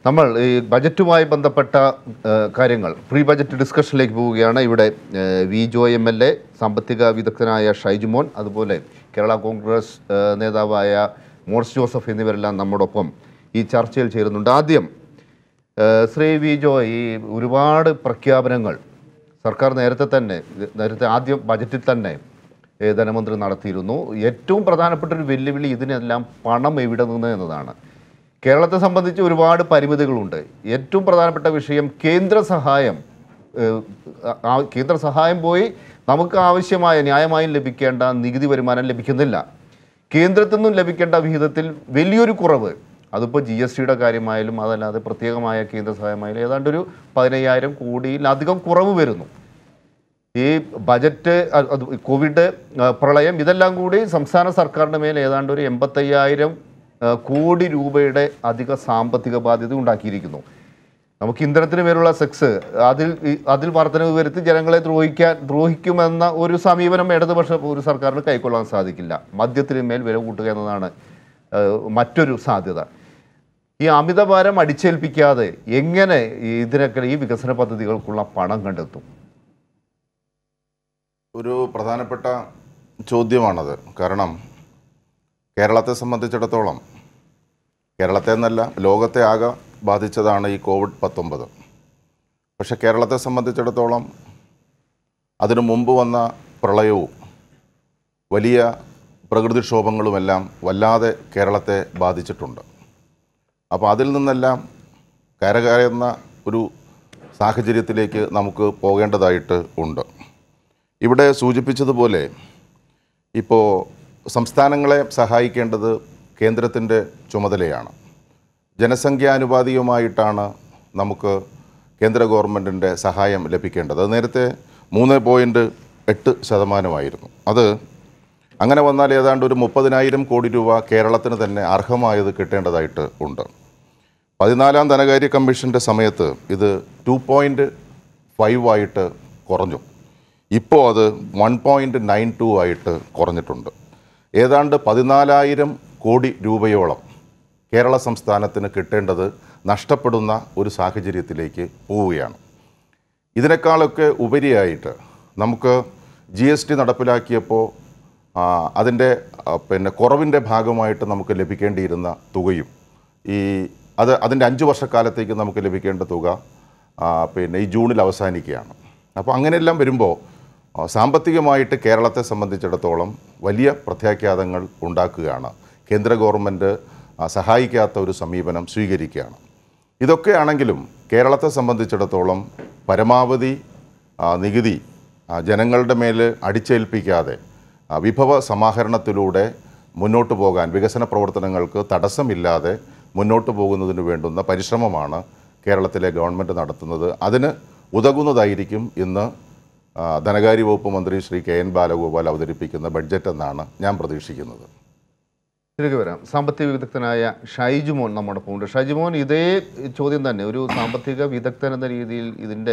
നമ്മൾ ഈ ബജറ്റുമായി ബന്ധപ്പെട്ട ആ, കാര്യങ്ങൾ പ്രീ ബജറ്റ് ഡിസ്കഷനിലേക്ക് പോവുകയാണ് ഇവിടെ ആ, V Jo M L A സാമ്പത്തിക വിദഗ്ധനായ ഷൈജുമോൻ അതുപോലെ കേരള കോൺഗ്രസ് ആ, നേതാവായ മോർസ് ജോസഫ് എന്നിവരെല്ലാം നമ്മോടൊപ്പം ഈ ചർച്ചയിൽ ചേരുന്നുണ്ട് ആദ്യം ആ, ശ്രീ വി ജോ ഈ ഒരുപാട് പ്രഖ്യാപനങ്ങൾ സർക്കാർ നേരത്തെ തന്നെ നേരത്തെ ആദ്യം ബജറ്റിൽ തന്നെ ഏ, ധനമന്ത്രി നടത്തിയിരുന്നു ഏറ്റവും പ്രധാനപ്പെട്ട ഒരു വെല്ലുവിളി ഇതിനെല്ലാം പണം എവിടെ നിന്ന് എന്നതാണ് കേരളത്തെ സംബന്ധിച്ച് ഒരുപാട് പരിമിതികളുണ്ട് ഏറ്റവും പ്രധാനപ്പെട്ട വിഷയം കേന്ദ്ര സഹായം ഏഹ്, ആ- കേന്ദ്ര സഹായം പോയി നമുക്ക് ആവശ്യമായ ന്യായമായും ലഭിക്കേണ്ട നികുതി വരുമാനം ലഭിക്കുന്നില്ല കേന്ദ്രത്തിൽ നിന്നും ലഭിക്കേണ്ട വിഹിതത്തിൽ വലിയൊരു കുറവ് അതിപ്പോൾ ജി എസ് ടിയുടെ കാര്യമായാലും അതല്ലാതെ പ്രത്യേകമായ കേന്ദ്ര സഹായമായാലും ഏതാണ്ട് ഒരു പതിനയ്യായിരം കോടിയിലധികം കുറവ് വരുന്നു ഈ ബജറ്റ് അ- അത് കോവിഡ് ആ, പ്രളയം ഇതെല്ലാം കൂടി സംസ്ഥാന സർക്കാരിൻ്റെ മേൽ ഏതാണ്ട് ഒരു എൺപത്തയ്യായിരം ആ, കോടി രൂപയുടെ അധിക സാമ്പത്തിക ബാധ്യത ഉണ്ടാക്കിയിരിക്കുന്നു നമുക്ക് ഇന്ധനത്തിന് മേലുള്ള സെക്സ് അതിൽ ഈ- അതിൽ വർധനവ് വരുത്തി ജനങ്ങളെ ദ്രോഹിക്കാൻ ദ്രോഹിക്കുമെന്ന ഒരു സമീപനം ഇടതുപക്ഷ ഒരു സർക്കാരിന് കൈക്കൊള്ളാൻ സാധിക്കില്ല മദ്യത്തിന് മേൽ വില കൂട്ടുക എന്നതാണ് ആ, മറ്റൊരു സാധ്യത ഈ അമിതഭാരം അടിച്ചേൽപ്പിക്കാതെ എങ്ങനെ ഈ ഇതിനൊക്കെ ഈ വികസന പദ്ധതികൾക്കുള്ള പണം കണ്ടെത്തും ഒരു പ്രധാനപ്പെട്ട ചോദ്യമാണത് കാരണം കേരളത്തെ സംബന്ധിച്ചിടത്തോളം കേരളത്തെ എന്നല്ല ലോകത്തെ ആകെ ബാധിച്ചതാണ് ഈ കോവിഡ് പത്തൊമ്പത് പക്ഷെ കേരളത്തെ സംബന്ധിച്ചിടത്തോളം അതിനു മുമ്പ് വന്ന പ്രളയവും വലിയ പ്രകൃതിക്ഷോഭങ്ങളുമെല്ലാം വല്ലാതെ കേരളത്തെ ബാധിച്ചിട്ടുണ്ട് അപ്പോൾ അതിൽ നിന്നെല്ലാം കരകയറുന്ന ഒരു സാഹചര്യത്തിലേക്ക് നമുക്ക് പോകേണ്ടതായിട്ട് ഉണ്ട് ഇവിടെ സൂചിപ്പിച്ചതുപോലെ ഇപ്പോൾ സംസ്ഥാനങ്ങളെ സഹായിക്കേണ്ടത് കേന്ദ്രത്തിൻ്റെ ചുമതലയാണ് ജനസംഖ്യാനുപാതികമായിട്ടാണ് നമുക്ക് കേന്ദ്ര ഗവൺമെൻറ്റിൻ്റെ സഹായം ലഭിക്കേണ്ടത് അത് നേരത്തെ മൂന്ന് പോയിൻറ്റ് എട്ട് ശതമാനമായിരുന്നു അത് അങ്ങനെ വന്നാൽ ഏതാണ്ട് ഒരു മുപ്പതിനായിരം കോടി രൂപ കേരളത്തിന് തന്നെ അർഹമായത് കിട്ടേണ്ടതായിട്ട് ഉണ്ട് പതിനാലാം ധനകാര്യ കമ്മീഷൻ്റെ സമയത്ത് ഇത് ടു പോയിൻറ്റ് ഫൈവ് ആയിട്ട് കുറഞ്ഞു ഇപ്പോൾ അത് വൺ പോയിൻറ്റ് നയൻ ടു ആയിട്ട് കുറഞ്ഞിട്ടുണ്ട് ഏതാണ്ട് പതിനാലായിരം കോടി രൂപയോളം കേരള സംസ്ഥാനത്തിന് കിട്ടേണ്ടത് നഷ്ടപ്പെടുന്ന ഒരു സാഹചര്യത്തിലേക്ക് പോവുകയാണ് ഇതിനേക്കാളൊക്കെ ഉപരിയായിട്ട് നമുക്ക് ജി എസ് ടി നടപ്പിലാക്കിയപ്പോൾ ആ, അതിൻ്റെ ആ, പിന്നെ കുറവിൻ്റെ ഭാഗമായിട്ട് നമുക്ക് ലഭിക്കേണ്ടിയിരുന്ന തുകയും ഈ അത് അതിൻ്റെ അഞ്ച് വർഷക്കാലത്തേക്ക് നമുക്ക് ലഭിക്കേണ്ട തുക ആ, പിന്നെ ഈ ജൂണിൽ അവസാനിക്കുകയാണ് അപ്പോൾ അങ്ങനെയെല്ലാം വരുമ്പോൾ ആ, സാമ്പത്തികമായിട്ട് കേരളത്തെ സംബന്ധിച്ചിടത്തോളം വലിയ പ്രത്യാഘാതങ്ങൾ ഉണ്ടാക്കുകയാണ് കേന്ദ്ര ഗവൺമെൻറ് ആ, സഹായിക്കാത്ത ഒരു സമീപനം സ്വീകരിക്കുകയാണ് ഇതൊക്കെയാണെങ്കിലും കേരളത്തെ സംബന്ധിച്ചിടത്തോളം പരമാവധി ആ, നികുതി ആ, ജനങ്ങളുടെ മേൽ അടിച്ചേൽപ്പിക്കാതെ ആ, വിഭവ സമാഹരണത്തിലൂടെ മുന്നോട്ട് പോകാൻ വികസന പ്രവർത്തനങ്ങൾക്ക് തടസ്സമില്ലാതെ മുന്നോട്ട് പോകുന്നതിന് വേണ്ടുന്ന പരിശ്രമമാണ് കേരളത്തിലെ ഗവൺമെൻറ് നടത്തുന്നത് അതിന് ഉതകുന്നതായിരിക്കും ഇന്ന് ആ, ധനകാര്യ വകുപ്പ് മന്ത്രി ശ്രീ കെ എൻ ബാലഗോപാൽ അവതരിപ്പിക്കുന്ന ബഡ്ജറ്റ് എന്നാണ് ഞാൻ പ്രതീക്ഷിക്കുന്നത് തിരികെ വരാം സാമ്പത്തിക വിദഗ്ധനായ ഷൈജുമോൻ നമ്മോടൊപ്പം ഉണ്ട് ഷൈജുമോൻ ഇതേ ചോദ്യം തന്നെ ഒരു സാമ്പത്തിക വിദഗ്ധൻ എന്ന രീതിയിൽ ഇതിൻ്റെ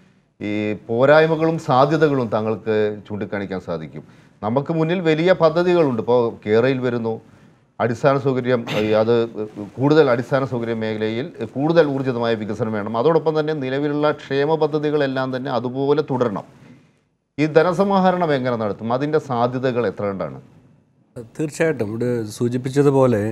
ഈ പോരായ്മകളും സാധ്യതകളും താങ്കൾക്ക് ചൂണ്ടിക്കാണിക്കാൻ സാധിക്കും നമുക്ക് മുന്നിൽ വലിയ പദ്ധതികളുണ്ട് ഇപ്പോൾ കേരളയിൽ വരുന്നു അടിസ്ഥാന സൗകര്യം ഈ അത് കൂടുതൽ അടിസ്ഥാന സൗകര്യ മേഖലയിൽ കൂടുതൽ ഊർജിതമായ വികസനം വേണം അതോടൊപ്പം തന്നെ നിലവിലുള്ള ക്ഷേമ പദ്ധതികളെല്ലാം തന്നെ അതുപോലെ തുടരണം ഈ ധനസമാഹരണം എങ്ങനെ നടത്തും അതിൻ്റെ സാധ്യതകൾ എത്ര കണ്ടാണ് തീർച്ചയായിട്ടും ഇവിടെ സൂചിപ്പിച്ചതുപോലെ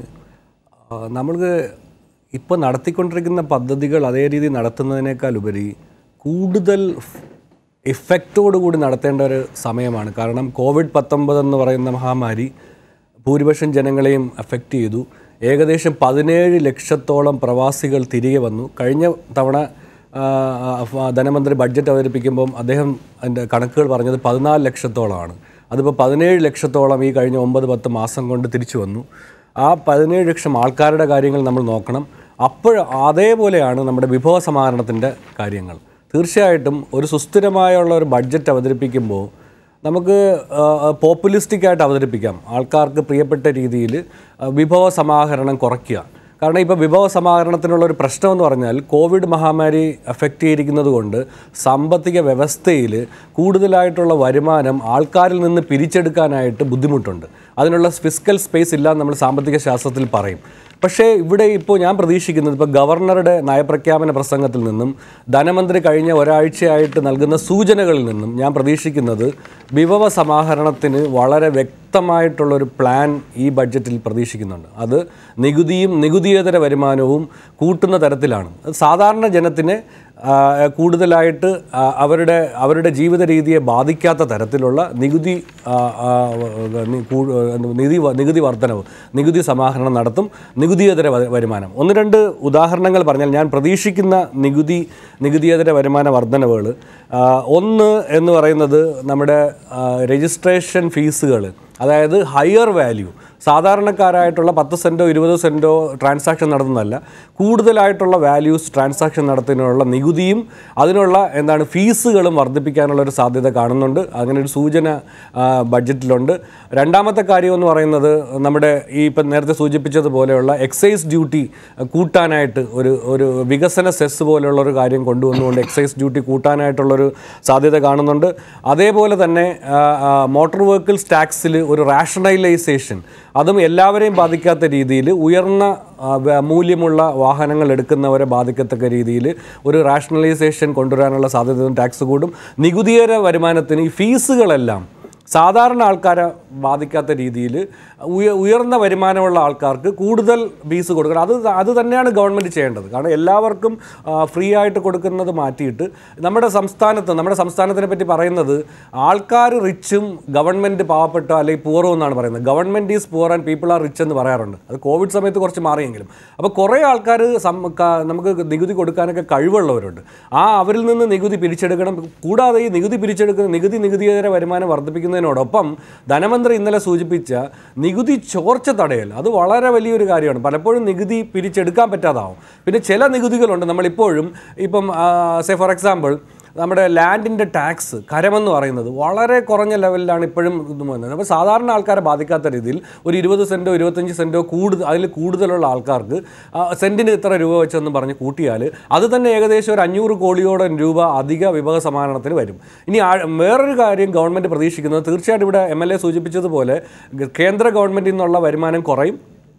ആ, നമ്മൾക്ക് ഇപ്പോൾ നടത്തിക്കൊണ്ടിരിക്കുന്ന പദ്ധതികൾ അതേ രീതിയിൽ നടത്തുന്നതിനേക്കാൾ ഉപരി കൂടുതൽ ഇഫക്റ്റോടുകൂടി നടത്തേണ്ട ഒരു സമയമാണ് കാരണം കോവിഡ് പത്തൊമ്പത് എന്ന് പറയുന്ന മഹാമാരി ഭൂരിപക്ഷം ജനങ്ങളെയും അഫക്റ്റ് ചെയ്തു ഏകദേശം പതിനേഴ് ലക്ഷത്തോളം പ്രവാസികൾ തിരികെ വന്നു കഴിഞ്ഞ തവണ ആ, ആ, ധനമന്ത്രി ബഡ്ജറ്റ് അവതരിപ്പിക്കുമ്പം അദ്ദേഹം അതിൻ്റെ കണക്കുകൾ പറഞ്ഞത് പതിനാല് ലക്ഷത്തോളമാണ് അതിപ്പോൾ പതിനേഴ് ലക്ഷത്തോളം ഈ കഴിഞ്ഞ ഒമ്പത് പത്ത് മാസം കൊണ്ട് തിരിച്ചു വന്നു ആ പതിനേഴ് ലക്ഷം ആൾക്കാരുടെ കാര്യങ്ങൾ നമ്മൾ നോക്കണം അപ്പോൾ അതേപോലെയാണ് നമ്മുടെ വിഭവ സമാഹരണത്തിൻ്റെ കാര്യങ്ങൾ തീർച്ചയായിട്ടും ഒരു സുസ്ഥിരമായുള്ള ഒരു ബഡ്ജറ്റ് അവതരിപ്പിക്കുമ്പോൾ നമുക്ക് പോപ്പുലിസ്റ്റിക് ആയിട്ട് അവതരിപ്പിക്കാം ആൾക്കാർക്ക് പ്രിയപ്പെട്ട രീതിയിൽ വിഭവ സമാഹരണം കുറയ്ക്കുക കാരണം ഇപ്പോൾ വിഭവ സമാഹരണത്തിനുള്ള ഒരു പ്രശ്നം എന്ന് പറഞ്ഞാൽ കോവിഡ് മഹാമാരി അഫക്റ്റ് ചെയ്തിരിക്കുന്നത് കൊണ്ട് സാമ്പത്തിക വ്യവസ്ഥയിൽ കൂടുതലായിട്ടുള്ള വരുമാനം ആൾക്കാരിൽ നിന്ന് പിരിച്ചെടുക്കാനായിട്ട് ബുദ്ധിമുട്ടുണ്ട് അതിനുള്ള ഫിസിക്കൽ സ്പേസ് ഇല്ല എന്ന് നമ്മൾ സാമ്പത്തിക ശാസ്ത്രത്തിൽ പറയും പക്ഷേ ഇവിടെ ഇപ്പോൾ ഞാൻ പ്രതീക്ഷിക്കുന്നത് ഇപ്പോൾ ഗവർണറുടെ നയപ്രഖ്യാപന പ്രസംഗത്തിൽ നിന്നും ധനമന്ത്രി കഴിഞ്ഞ ഒരാഴ്ചയായിട്ട് നൽകുന്ന സൂചനകളിൽ നിന്നും ഞാൻ പ്രതീക്ഷിക്കുന്നത് വിഭവ സമാഹരണത്തിന് വളരെ വ്യക്തമായിട്ടുള്ളൊരു പ്ലാൻ ഈ ബഡ്ജറ്റിൽ പ്രതീക്ഷിക്കുന്നുണ്ട് അത് നികുതിയും നികുതിയേതര വരുമാനവും കൂട്ടുന്ന തരത്തിലാണ് അത് സാധാരണ ജനത്തിനെ ആ, കൂടുതലായിട്ട് ആ, അവരുടെ അവരുടെ ജീവിത രീതിയെ ബാധിക്കാത്ത തരത്തിലുള്ള നികുതി ആ, ആ, നി- കൂ- നികുതി വ- നികുതി വർധനവ് നികുതി സമാഹരണം നടത്തും നികുതിയേതര വ- വരുമാനം ഒന്ന് രണ്ട് ഉദാഹരണങ്ങൾ പറഞ്ഞാൽ ഞാൻ പ്രതീക്ഷിക്കുന്ന നികുതി നികുതിയേതര വരുമാന വർധനവുകൾ ഒന്ന് എന്ന് പറയുന്നത് നമ്മുടെ ആ, രജിസ്ട്രേഷൻ ഫീസുകൾ അതായത് ഹയർ വാല്യൂ സാധാരണക്കാരായിട്ടുള്ള പത്ത് സെൻറ്റോ ഇരുപത് സെൻറ്റോ ട്രാൻസാക്ഷൻ നടത്തുന്നതല്ല കൂടുതലായിട്ടുള്ള വാല്യൂസ് ട്രാൻസാക്ഷൻ നടത്തുന്നതിനുള്ള നികുതിയും അതിനുള്ള എന്താണ് ഫീസുകളും വർദ്ധിപ്പിക്കാനുള്ള ഒരു സാധ്യത കാണുന്നുണ്ട് അങ്ങനെ ഒരു സൂചന ആ, ബഡ്ജറ്റിലുണ്ട് രണ്ടാമത്തെ കാര്യം എന്ന് പറയുന്നത് നമ്മുടെ ഈ ഇപ്പം നേരത്തെ സൂചിപ്പിച്ചതുപോലെയുള്ള എക്സൈസ് ഡ്യൂട്ടി കൂട്ടാനായിട്ട് ഒരു ഒരു വികസന സെസ് പോലെയുള്ള ഒരു കാര്യം കൊണ്ടുവന്നുകൊണ്ട് എക്സൈസ് ഡ്യൂട്ടി കൂട്ടാനായിട്ടുള്ളൊരു സാധ്യത കാണുന്നുണ്ട് അതേപോലെ തന്നെ ആ, ആ, മോട്ടോർ വെഹിക്കിൾസ് ടാക്സിൽ ഒരു റാഷണലൈസേഷൻ അതും എല്ലാവരെയും ബാധിക്കാത്ത രീതിയിൽ ഉയർന്ന ആ, വ- മൂല്യമുള്ള വാഹനങ്ങൾ എടുക്കുന്നവരെ ബാധിക്കത്തക്ക രീതിയിൽ ഒരു റാഷണലൈസേഷൻ കൊണ്ടുവരാനുള്ള സാധ്യത ടാക്സ് കൂടും നികുതിയേര വരുമാനത്തിന് ഈ ഫീസുകളെല്ലാം സാധാരണ ആൾക്കാരെ ബാധിക്കാത്ത രീതിയിൽ ഉയ ഉയർന്ന വരുമാനമുള്ള ആൾക്കാർക്ക് കൂടുതൽ ഫീസ് കൊടുക്കണം അത് ത- അത് തന്നെയാണ് ഗവൺമെൻറ് ചെയ്യേണ്ടത് കാരണം എല്ലാവർക്കും ഫ്രീ ആയിട്ട് കൊടുക്കുന്നത് മാറ്റിയിട്ട് നമ്മുടെ സംസ്ഥാനത്ത് നമ്മുടെ സംസ്ഥാനത്തിനെ പറ്റി പറയുന്നത് ആൾക്കാർ റിച്ചും ഗവൺമെൻറ് പാവപ്പെട്ട അല്ലെങ്കിൽ പൂർവ്വം എന്നാണ് പറയുന്നത് government is poor and people are rich എന്ന് പറയാറുണ്ട് അത് കോവിഡ് സമയത്ത് കുറച്ച് മാറിയെങ്കിലും അപ്പോൾ കുറേ ആൾക്കാർ നമുക്ക് നികുതി കൊടുക്കാനൊക്കെ കഴിവുള്ളവരുണ്ട് ആ അവരിൽ നിന്ന് നികുതി പിരിച്ചെടുക്കണം കൂടാതെ ഈ നികുതി പിരിച്ചെടുക്കുന്ന നികുതി നികുതിയേതര വരുമാനം വർദ്ധിപ്പിക്കുന്നതിനോടൊപ്പം ധനമന്ത്രി ഇന്നലെ സൂചിപ്പിച്ച നികുതി ചോർച്ച തടയൽ അത് വളരെ വലിയൊരു കാര്യമാണ് പലപ്പോഴും നികുതി പിരിച്ചെടുക്കാൻ പറ്റാതാവും പിന്നെ ചില നികുതികളുണ്ട് നമ്മളിപ്പോഴും ഇപ്പം സേ ഫോർ എക്സാമ്പിൾ നമ്മുടെ ലാൻഡിൻ്റെ ടാക്സ് കരമെന്ന് പറയുന്നത് വളരെ കുറഞ്ഞ ലെവലിലാണ് ഇപ്പോഴും ഇത് വന്നത് അപ്പോൾ സാധാരണ ആൾക്കാരെ ബാധിക്കാത്ത രീതിയിൽ ഒരു ഇരുപത് സെൻറ്റോ ഇരുപത്തഞ്ച് സെൻറ്റോ കൂടുതൽ അതിൽ കൂടുതലുള്ള ആൾക്കാർക്ക് ആ, സെൻറ്റിന് ഇത്ര രൂപ വെച്ചെന്ന് പറഞ്ഞ് കൂട്ടിയാൽ അത് തന്നെ ഏകദേശം ഒരു അഞ്ഞൂറ് കോടിയോളം രൂപ അധിക വിഭവ സമാഹരണത്തിന് വരും ഇനി ആ- വേറൊരു കാര്യം ഗവൺമെൻറ് പ്രതീക്ഷിക്കുന്നത് തീർച്ചയായിട്ടും ഇവിടെ എം എൽ എ സൂചിപ്പിച്ചതുപോലെ ഗ- കേന്ദ്ര ഗവൺമെൻറ്റിൽ നിന്നുള്ള വരുമാനം കുറയും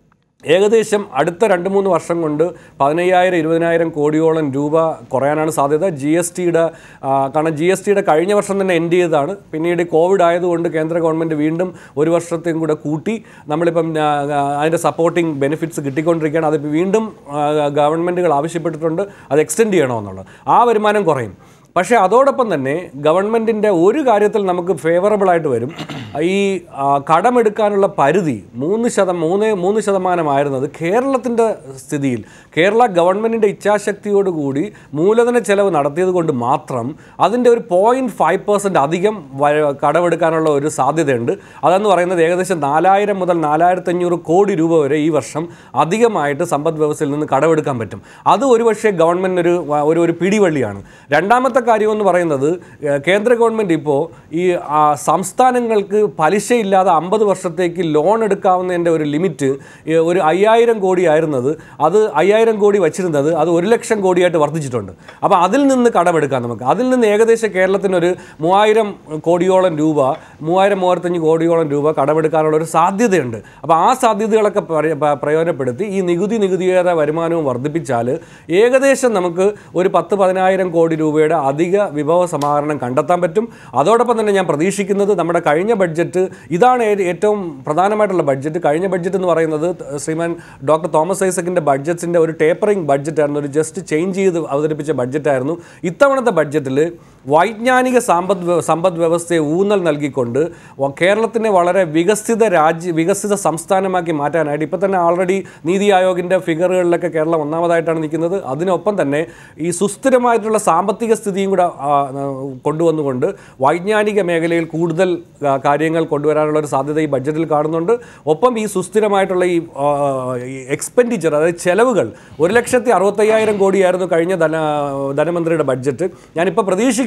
ഏകദേശം അടുത്ത രണ്ട് മൂന്ന് വർഷം കൊണ്ട് പതിനയ്യായിരം ഇരുപതിനായിരം കോടിയോളം രൂപ കുറയാനാണ് സാധ്യത ജി എസ് ടിയുടെ കാരണം ജി എസ് ടിയുടെ കഴിഞ്ഞ വർഷം തന്നെ എൻഡ് ചെയ്തതാണ് പിന്നീട് കോവിഡ് ആയതുകൊണ്ട് കേന്ദ്ര ഗവൺമെൻറ് വീണ്ടും ഒരു വർഷത്തെയും കൂടെ കൂട്ടി നമ്മളിപ്പം ആ, ആ, അതിൻ്റെ സപ്പോർട്ടിംഗ് ബെനിഫിറ്റ്സ് കിട്ടിക്കൊണ്ടിരിക്കുകയാണ് അത് വീണ്ടും ഗവൺമെൻറ്റുകൾ ആവശ്യപ്പെട്ടിട്ടുണ്ട് അത് എക്സ്റ്റെൻഡ് ചെയ്യണമെന്നുള്ളത് ആ വരുമാനം കുറയും പക്ഷേ അതോടൊപ്പം തന്നെ ഗവൺമെൻറ്റിൻ്റെ ഒരു കാര്യത്തിൽ നമുക്ക് ഫേവറബിൾ ആയിട്ട് വരും ഈ ആ, കടമെടുക്കാനുള്ള പരിധി മൂന്ന് ശതം മൂന്ന് മൂന്ന് ശതമാനമായിരുന്നത് കേരളത്തിൻ്റെ സ്ഥിതിയിൽ കേരള ഗവൺമെൻറ്റിൻ്റെ ഇച്ഛാശക്തിയോടുകൂടി മൂലധന ചെലവ് നടത്തിയത് കൊണ്ട് മാത്രം അതിൻ്റെ ഒരു പോയിൻറ്റ് ഫൈവ് പെർസെൻറ്റ് അധികം വ- കടമെടുക്കാനുള്ള ഒരു സാധ്യതയുണ്ട് അതെന്ന് പറയുന്നത് ഏകദേശം നാലായിരം മുതൽ നാലായിരത്തഞ്ഞൂറ് കോടി രൂപ വരെ ഈ വർഷം അധികമായിട്ട് സമ്പദ് വ്യവസ്ഥയിൽ നിന്ന് കടമെടുക്കാൻ പറ്റും അത് ഒരുപക്ഷെ ഗവൺമെൻറ് ഒരു വ- ഒരു ഒരു പിടിവള്ളിയാണ് രണ്ടാമത്തെ കാര്യം എന്ന് പറയുന്നത് ഏഹ്, കേന്ദ്ര ഗവൺമെൻറ് ഇപ്പോൾ ഈ ആ, സംസ്ഥാനങ്ങൾക്ക് പലിശയില്ലാതെ അമ്പത് വർഷത്തേക്ക് ലോൺ എടുക്കാവുന്നതിൻ്റെ ഒരു ലിമിറ്റ് ഏഹ്, ഒരു അയ്യായിരം കോടി ആയിരുന്നത് അത് അയ്യായിരം കോടി വച്ചിരുന്നത് അത് ഒരു ലക്ഷം കോടിയായിട്ട് വർദ്ധിച്ചിട്ടുണ്ട് അപ്പോൾ അതിൽ നിന്ന് കടമെടുക്കാം നമുക്ക് അതിൽ നിന്ന് ഏകദേശം കേരളത്തിനൊരു മൂവായിരം കോടിയോളം രൂപ മൂവായിരം മൂവായിരത്തഞ്ച് കോടിയോളം രൂപ കടമെടുക്കാനുള്ള ഒരു സാധ്യതയുണ്ട് അപ്പോൾ ആ സാധ്യതകളൊക്കെ പ്രയ- പ- പ്രയോജനപ്പെടുത്തി ഈ നികുതി നികുതിയേറെ വരുമാനവും വർദ്ധിപ്പിച്ചാൽ ഏകദേശം നമുക്ക് ഒരു പത്ത് പതിനായിരം കോടി രൂപയുടെ അധിക വിഭവ സമാഹരണം കണ്ടെത്താൻ പറ്റും അതോടൊപ്പം തന്നെ ഞാൻ പ്രതീക്ഷിക്കുന്നത് നമ്മുടെ കഴിഞ്ഞ ബഡ്ജറ്റ് ഇതാണ് ഏ- ഏറ്റവും പ്രധാനമായിട്ടുള്ള ബഡ്ജറ്റ് കഴിഞ്ഞ ബഡ്ജറ്റ് എന്ന് പറയുന്നത് ശ്രീമാൻ ഡോക്ടർ തോമസ് ഐസക്കിൻ്റെ ബഡ്ജറ്റിൻ്റെ ഒരു ടേപ്പറിംഗ് ബഡ്ജറ്റായിരുന്നു ഒരു ജസ്റ്റ് ചേഞ്ച് ചെയ്ത് അവതരിപ്പിച്ച ബഡ്ജറ്റായിരുന്നു ഇത്തവണത്തെ ബഡ്ജറ്റിൽ വൈജ്ഞാനിക സമ്പദ് വ്യ- സമ്പദ് വ്യവസ്ഥയെ ഊന്നൽ നൽകിക്കൊണ്ട് വ- കേരളത്തിനെ വളരെ വികസിത രാജ്യ വികസിത സംസ്ഥാനമാക്കി മാറ്റാനായിട്ട് ഇപ്പോൾ തന്നെ ആൾറെഡി നീതി ആയോഗിൻ്റെ ഫിഗറുകളിലൊക്കെ കേരളം ഒന്നാമതായിട്ടാണ് നിൽക്കുന്നത് അതിനൊപ്പം തന്നെ ഈ സുസ്ഥിരമായിട്ടുള്ള സാമ്പത്തിക സ്ഥിതിയും കൂടെ ആ, ആ, കൊണ്ടുവന്നുകൊണ്ട് വൈജ്ഞാനിക മേഖലയിൽ കൂടുതൽ ആ, കാര്യങ്ങൾ കൊണ്ടുവരാനുള്ള ഒരു സാധ്യത ഈ ബഡ്ജറ്റിൽ കാണുന്നുണ്ട് ഒപ്പം ഈ സുസ്ഥിരമായിട്ടുള്ള ഈ എക്സ്പെൻഡിച്ചർ അതായത് ചെലവുകൾ ഒരു ലക്ഷത്തി അറുപത്തയ്യായിരം കോടിയായിരുന്നു കഴിഞ്ഞ ധന ധനമന്ത്രിയുടെ ബഡ്ജറ്റ് ഞാനിപ്പോൾ പ്രതീക്ഷിക്കുന്നത്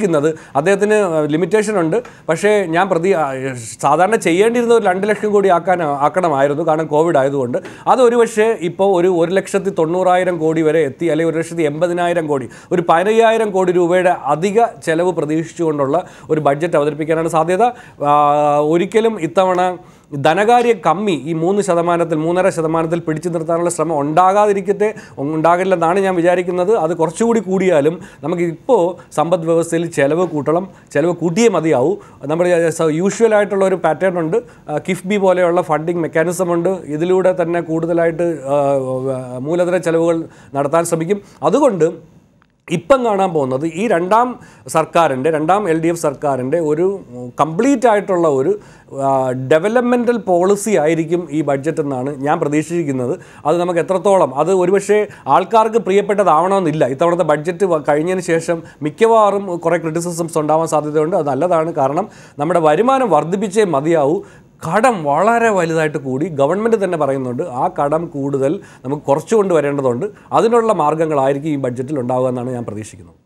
പ്രതീക്ഷിക്കുന്നത് അദ്ദേഹത്തിന് ലിമിറ്റേഷൻ ഉണ്ട് പക്ഷേ ഞാൻ പ്രതി ആ, സാധാരണ ചെയ്യേണ്ടിയിരുന്ന ഒരു രണ്ട് ലക്ഷം കോടി ആക്കാൻ ആക്കണമായിരുന്നു കാരണം കോവിഡ് ആയതുകൊണ്ട് അത് ഒരു പക്ഷേ ഇപ്പോൾ ഒരു ഒരു ലക്ഷത്തി തൊണ്ണൂറായിരം കോടി വരെ എത്തി അല്ലെങ്കിൽ ഒരു ലക്ഷത്തി എൺപതിനായിരം കോടി ഒരു പതിനയ്യായിരം കോടി രൂപയുടെ അധിക ചെലവ് പ്രതീക്ഷിച്ചുകൊണ്ടുള്ള ഒരു ബഡ്ജറ്റ് അവതരിപ്പിക്കാനാണ് സാധ്യത ആ, ഒരിക്കലും ഇത്തവണ ധനകാര്യ കമ്മി ഈ മൂന്ന് ശതമാനത്തിൽ മൂന്നര ശതമാനത്തിൽ പിടിച്ചു നിർത്താനുള്ള ശ്രമം ഉണ്ടാകാതിരിക്കട്ടെ ഉണ്ടാകില്ലെന്നാണ് ഞാൻ വിചാരിക്കുന്നത് അത് കുറച്ചുകൂടി കൂടിയാലും നമുക്ക് ഇപ്പോൾ സമ്പദ് വ്യവസ്ഥയിൽ ചെലവ് കൂട്ടണം ചെലവ് കൂട്ടിയേ മതിയാവൂ നമ്മുടെ യൂഷ്വൽ ആയിട്ടുള്ള ഒരു പാറ്റേൺ ഉണ്ട് ആ, കിഫ്ബി പോലെയുള്ള ഫണ്ടിങ് മെക്കാനിസം ഉണ്ട് ഇതിലൂടെ തന്നെ കൂടുതലായിട്ട് ആ, മൂലധന ചെലവുകൾ നടത്താൻ ശ്രമിക്കും അതുകൊണ്ട് ഇപ്പം കാണാൻ പോകുന്നത് ഈ രണ്ടാം സർക്കാരിൻ്റെ രണ്ടാം എൽ ഡി എഫ് സർക്കാരിൻ്റെ ഒരു കംപ്ലീറ്റ് ആയിട്ടുള്ള ഒരു ഡെവലപ്മെൻറ്റൽ പോളിസി ആയിരിക്കും ഈ ബഡ്ജറ്റ് എന്നാണ് ഞാൻ പ്രതീക്ഷിക്കുന്നത് അത് നമുക്ക് എത്രത്തോളം അത് ഒരുപക്ഷെ ആൾക്കാർക്ക് പ്രിയപ്പെട്ടതാവണമെന്നില്ല ഇത്തവണത്തെ ബഡ്ജറ്റ് വ- കഴിഞ്ഞതിന് ശേഷം മിക്കവാറും കുറേ ക്രിറ്റിസിസംസ് ഉണ്ടാവാൻ സാധ്യതയുണ്ട് അത് നല്ലതാണ് കാരണം നമ്മുടെ വരുമാനം വർദ്ധിപ്പിച്ചേ മതിയാവൂ കടം വളരെ വലുതായിട്ട് കൂടി ഗവൺമെൻറ് തന്നെ പറയുന്നുണ്ട് ആ കടം കൂടുതൽ നമുക്ക് കുറച്ചു കൊണ്ടുവരേണ്ടതുണ്ട് അതിനുള്ള മാർഗ്ഗങ്ങളായിരിക്കും ഈ ബഡ്ജറ്റിൽ ഉണ്ടാവുക എന്നാണ് ഞാൻ പ്രതീക്ഷിക്കുന്നത്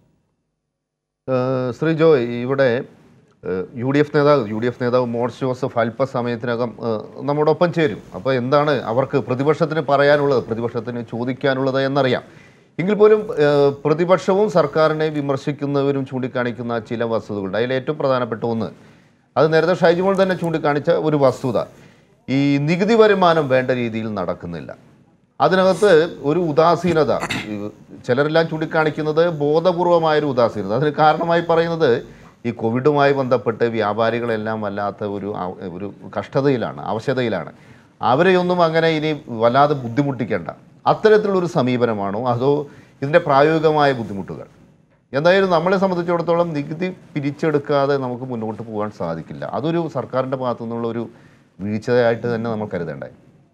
ഏഹ് ശ്രീ ജോയ് ഇവിടെ ഏഹ് യു ഡി എഫ് നേതാവ് യു ഡി എഫ് നേതാവ് മോർസ് ജോസഫ് അല്പസമയത്തിനകം ഏഹ് നമ്മോടൊപ്പം ചേരും അപ്പോൾ എന്താണ് അവർക്ക് പ്രതിപക്ഷത്തിന് പറയാനുള്ളത് പ്രതിപക്ഷത്തിന് ചോദിക്കാനുള്ളത് എന്നറിയാം എങ്കിൽ പോലും ഏഹ് പ്രതിപക്ഷവും സർക്കാരിനെ വിമർശിക്കുന്നവരും ചൂണ്ടിക്കാണിക്കുന്ന ചില വസ്തുതകളുണ്ട് അതിൽ ഏറ്റവും പ്രധാനപ്പെട്ട ഒന്ന് അത് നേരത്തെ ഷൈജുമോൾ തന്നെ ചൂണ്ടിക്കാണിച്ച ഒരു വസ്തുത ഈ നികുതി വരുമാനം വേണ്ട രീതിയിൽ നടക്കുന്നില്ല അതിനകത്ത് ഒരു ഉദാസീനത ഈ ചിലരെല്ലാം ചൂണ്ടിക്കാണിക്കുന്നത് ബോധപൂർവമായൊരു ഉദാസീനത അതിന് കാരണമായി പറയുന്നത് ഈ കോവിഡുമായി ബന്ധപ്പെട്ട് വ്യാപാരികളെല്ലാം വല്ലാത്ത ഒരു ആ- ഒരു കഷ്ടതയിലാണ് അവശതയിലാണ് അവരെയൊന്നും അങ്ങനെ ഇനി വല്ലാതെ ബുദ്ധിമുട്ടിക്കേണ്ട അത്തരത്തിലുള്ളൊരു സമീപനമാണോ അതോ ഇതിൻ്റെ പ്രായോഗികമായ ബുദ്ധിമുട്ടുകൾ എന്തായാലും നമ്മളെ സംബന്ധിച്ചിടത്തോളം നികുതി പിരിച്ചെടുക്കാതെ നമുക്ക് മുന്നോട്ട് പോകാൻ സാധിക്കില്ല അതൊരു സർക്കാരിൻ്റെ ഭാഗത്തു നിന്നുള്ള ഒരു വീഴ്ചയായിട്ട് തന്നെ നമ്മൾ കരുതേണ്ടേ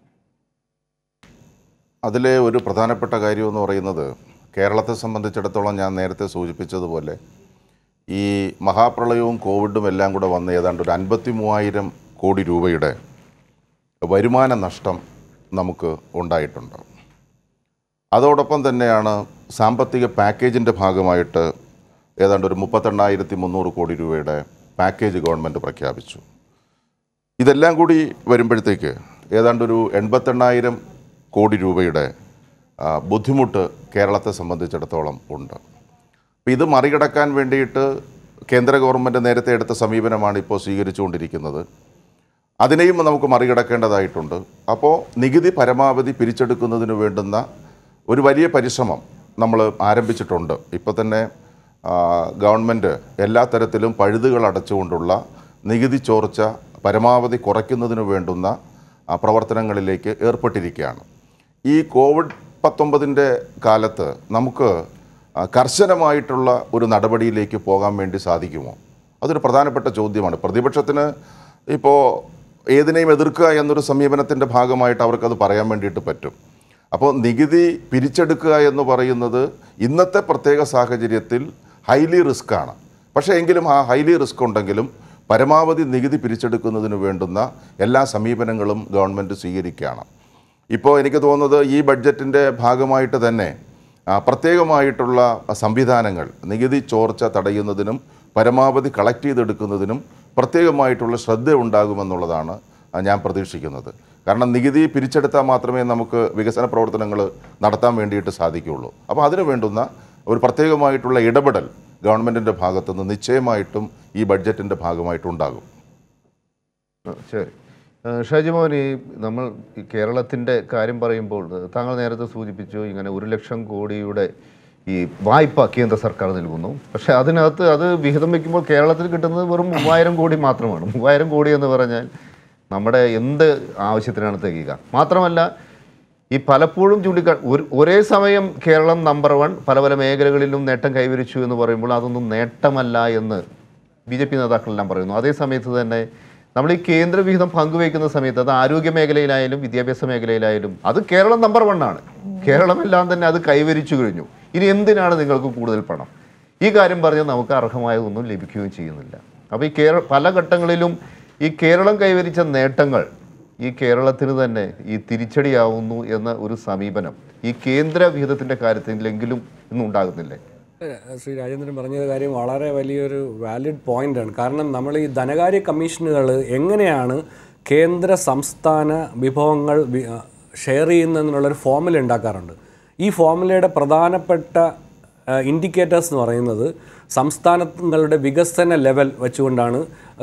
അതിലെ ഒരു പ്രധാനപ്പെട്ട കാര്യം എന്ന് പറയുന്നത് കേരളത്തെ സംബന്ധിച്ചിടത്തോളം ഞാൻ നേരത്തെ സൂചിപ്പിച്ചതുപോലെ ഈ മഹാപ്രളയവും കോവിഡും എല്ലാം കൂടെ വന്ന് ഏതാണ്ട് ഒരു അൻപത്തി മൂവായിരം കോടി രൂപയുടെ വരുമാന നഷ്ടം നമുക്ക് ഉണ്ടായിട്ടുണ്ട് അതോടൊപ്പം തന്നെയാണ് സാമ്പത്തിക പാക്കേജിൻ്റെ ഭാഗമായിട്ട് ഏതാണ്ട് ഒരു മുപ്പത്തെണ്ണായിരത്തി മുന്നൂറ് കോടി രൂപയുടെ പാക്കേജ് ഗവൺമെൻറ് പ്രഖ്യാപിച്ചു ഇതെല്ലാം കൂടി വരുമ്പോഴത്തേക്ക് ഏതാണ്ട് ഒരു എൺപത്തെണ്ണായിരം കോടി രൂപയുടെ ആ, ബുദ്ധിമുട്ട് കേരളത്തെ സംബന്ധിച്ചിടത്തോളം ഉണ്ട് അപ്പോൾ ഇത് മറികടക്കാൻ വേണ്ടിയിട്ട് കേന്ദ്ര ഗവൺമെൻറ് നേരത്തെ എടുത്ത സമീപനമാണ് ഇപ്പോൾ സ്വീകരിച്ചുകൊണ്ടിരിക്കുന്നത് അതിനെയും നമുക്ക് മറികടക്കേണ്ടതായിട്ടുണ്ട് അപ്പോൾ നികുതി പരമാവധി പിരിച്ചെടുക്കുന്നതിന് വേണ്ടുന്ന ഒരു വലിയ പരിശ്രമം നമ്മൾ ആരംഭിച്ചിട്ടുണ്ട് ഇപ്പോൾ തന്നെ ആ, ഗവൺമെൻറ് എല്ലാ തരത്തിലും പഴുതുകൾ അടച്ചുകൊണ്ടുള്ള നികുതി ചോർച്ച പരമാവധി കുറയ്ക്കുന്നതിന് വേണ്ടുന്ന ആ, പ്രവർത്തനങ്ങളിലേക്ക് ഏർപ്പെട്ടിരിക്കുകയാണ് ഈ കോവിഡ് പത്തൊമ്പതിൻ്റെ കാലത്ത് നമുക്ക് ആ, കർശനമായിട്ടുള്ള ഒരു നടപടിയിലേക്ക് പോകാൻ വേണ്ടി സാധിക്കുമോ അതൊരു പ്രധാനപ്പെട്ട ചോദ്യമാണ് പ്രതിപക്ഷത്തിന് ഇപ്പോൾ ഏതിനെയും എതിർക്കുക എന്നൊരു സമീപനത്തിൻ്റെ ഭാഗമായിട്ട് അവർക്കത് പറയാൻ വേണ്ടിയിട്ട് പറ്റും അപ്പോൾ നികുതി പിരിച്ചെടുക്കുക എന്ന് പറയുന്നത് ഇന്നത്തെ പ്രത്യേക സാഹചര്യത്തിൽ ഹൈലി റിസ്ക് ആണ് പക്ഷേ എങ്കിലും ആ ഹൈലി റിസ്ക് ഉണ്ടെങ്കിലും പരമാവധി നികുതി പിരിച്ചെടുക്കുന്നതിന് വേണ്ടുന്ന എല്ലാ സമീപനങ്ങളും ഗവൺമെൻറ് സ്വീകരിക്കുകയാണ് ഇപ്പോൾ എനിക്ക് തോന്നുന്നത് ഈ ബഡ്ജറ്റിൻ്റെ ഭാഗമായിട്ട് തന്നെ ആ, പ്രത്യേകമായിട്ടുള്ള സംവിധാനങ്ങൾ നികുതി ചോർച്ച തടയുന്നതിനും പരമാവധി കളക്ട് ചെയ്തെടുക്കുന്നതിനും പ്രത്യേകമായിട്ടുള്ള ശ്രദ്ധ ഉണ്ടാകുമെന്നുള്ളതാണ് ആ, ഞാൻ പ്രതീക്ഷിക്കുന്നത് കാരണം നികുതി പിരിച്ചെടുത്താൽ മാത്രമേ നമുക്ക് വികസന പ്രവർത്തനങ്ങൾ നടത്താൻ വേണ്ടിയിട്ട് സാധിക്കുകയുള്ളൂ അപ്പോൾ അതിനു വേണ്ടുന്ന ഒരു പ്രത്യേകമായിട്ടുള്ള ഇടപെടൽ ഗവൺമെൻറ്റിൻ്റെ ഭാഗത്തുനിന്ന് നിശ്ചയമായിട്ടും ഈ ബഡ്ജറ്റിൻ്റെ ഭാഗമായിട്ടുണ്ടാകും ആ, ശരി ആ, ഷാജിമോൻ ഈ നമ്മൾ ഈ കേരളത്തിൻ്റെ കാര്യം പറയുമ്പോൾ ഏഹ്, താങ്കൾ നേരത്തെ സൂചിപ്പിച്ചു ഇങ്ങനെ ഒരു ലക്ഷം കോടിയുടെ ഈ വായ്പ കേന്ദ്ര സർക്കാർ നൽകുന്നു പക്ഷേ അതിനകത്ത് അത് വിഹിതം വയ്ക്കുമ്പോൾ കേരളത്തിൽ കിട്ടുന്നത് വെറും മൂവായിരം കോടി മാത്രമാണ് മൂവായിരം കോടി എന്ന് പറഞ്ഞാൽ നമ്മുടെ എന്ത് ആവശ്യത്തിനാണ് തികയുക മാത്രമല്ല ഈ പലപ്പോഴും ചൂണ്ടിക്കാ ഒരു ഒരേ സമയം കേരളം നമ്പർ വൺ പല പല മേഖലകളിലും നേട്ടം കൈവരിച്ചു എന്ന് പറയുമ്പോൾ അതൊന്നും നേട്ടമല്ല എന്ന് ബി ജെ പി നേതാക്കളെല്ലാം പറയുന്നു അതേ സമയത്ത് തന്നെ നമ്മൾ ഈ കേന്ദ്ര വിഹിതം പങ്കുവയ്ക്കുന്ന സമയത്ത് അത് ആരോഗ്യ മേഖലയിലായാലും വിദ്യാഭ്യാസ മേഖലയിലായാലും അത് കേരളം നമ്പർ വൺ ആണ് കേരളമെല്ലാം തന്നെ അത് കൈവരിച്ചു കഴിഞ്ഞു ഇനി എന്തിനാണ് നിങ്ങൾക്ക് കൂടുതൽ പണം ഈ കാര്യം പറഞ്ഞാൽ നമുക്ക് അർഹമായതൊന്നും ലഭിക്കുകയും ചെയ്യുന്നില്ല അപ്പോൾ ഈ കേരള പല ഘട്ടങ്ങളിലും ഈ കേരളം കൈവരിച്ച നേട്ടങ്ങൾ ഈ കേരളത്തിന് തന്നെ ഈ തിരിച്ചടിയാവുന്നു എന്ന ഒരു സമീപനം ഈ കേന്ദ്ര വിഹിതത്തിൻ്റെ കാര്യത്തിലെങ്കിലും ഇന്നും ഉണ്ടാകുന്നില്ലേ ഏഹ് ശ്രീ രാജേന്ദ്രൻ പറഞ്ഞ കാര്യം വളരെ വലിയൊരു വാലിഡ് പോയിന്റാണ് കാരണം നമ്മൾ ഈ ധനകാര്യ കമ്മീഷനുകൾ എങ്ങനെയാണ് കേന്ദ്ര സംസ്ഥാന വിഭവങ്ങൾ വി- ആ, ഷെയർ ചെയ്യുന്നതിനുള്ളൊരു ഫോമുല ഉണ്ടാക്കാറുണ്ട് ഈ ഫോമുലയുടെ പ്രധാനപ്പെട്ട ഇൻഡിക്കേറ്റേഴ്സ് എന്ന് പറയുന്നത് സംസ്ഥാനങ്ങളുടെ വികസന ലെവൽ വെച്ചുകൊണ്ടാണ്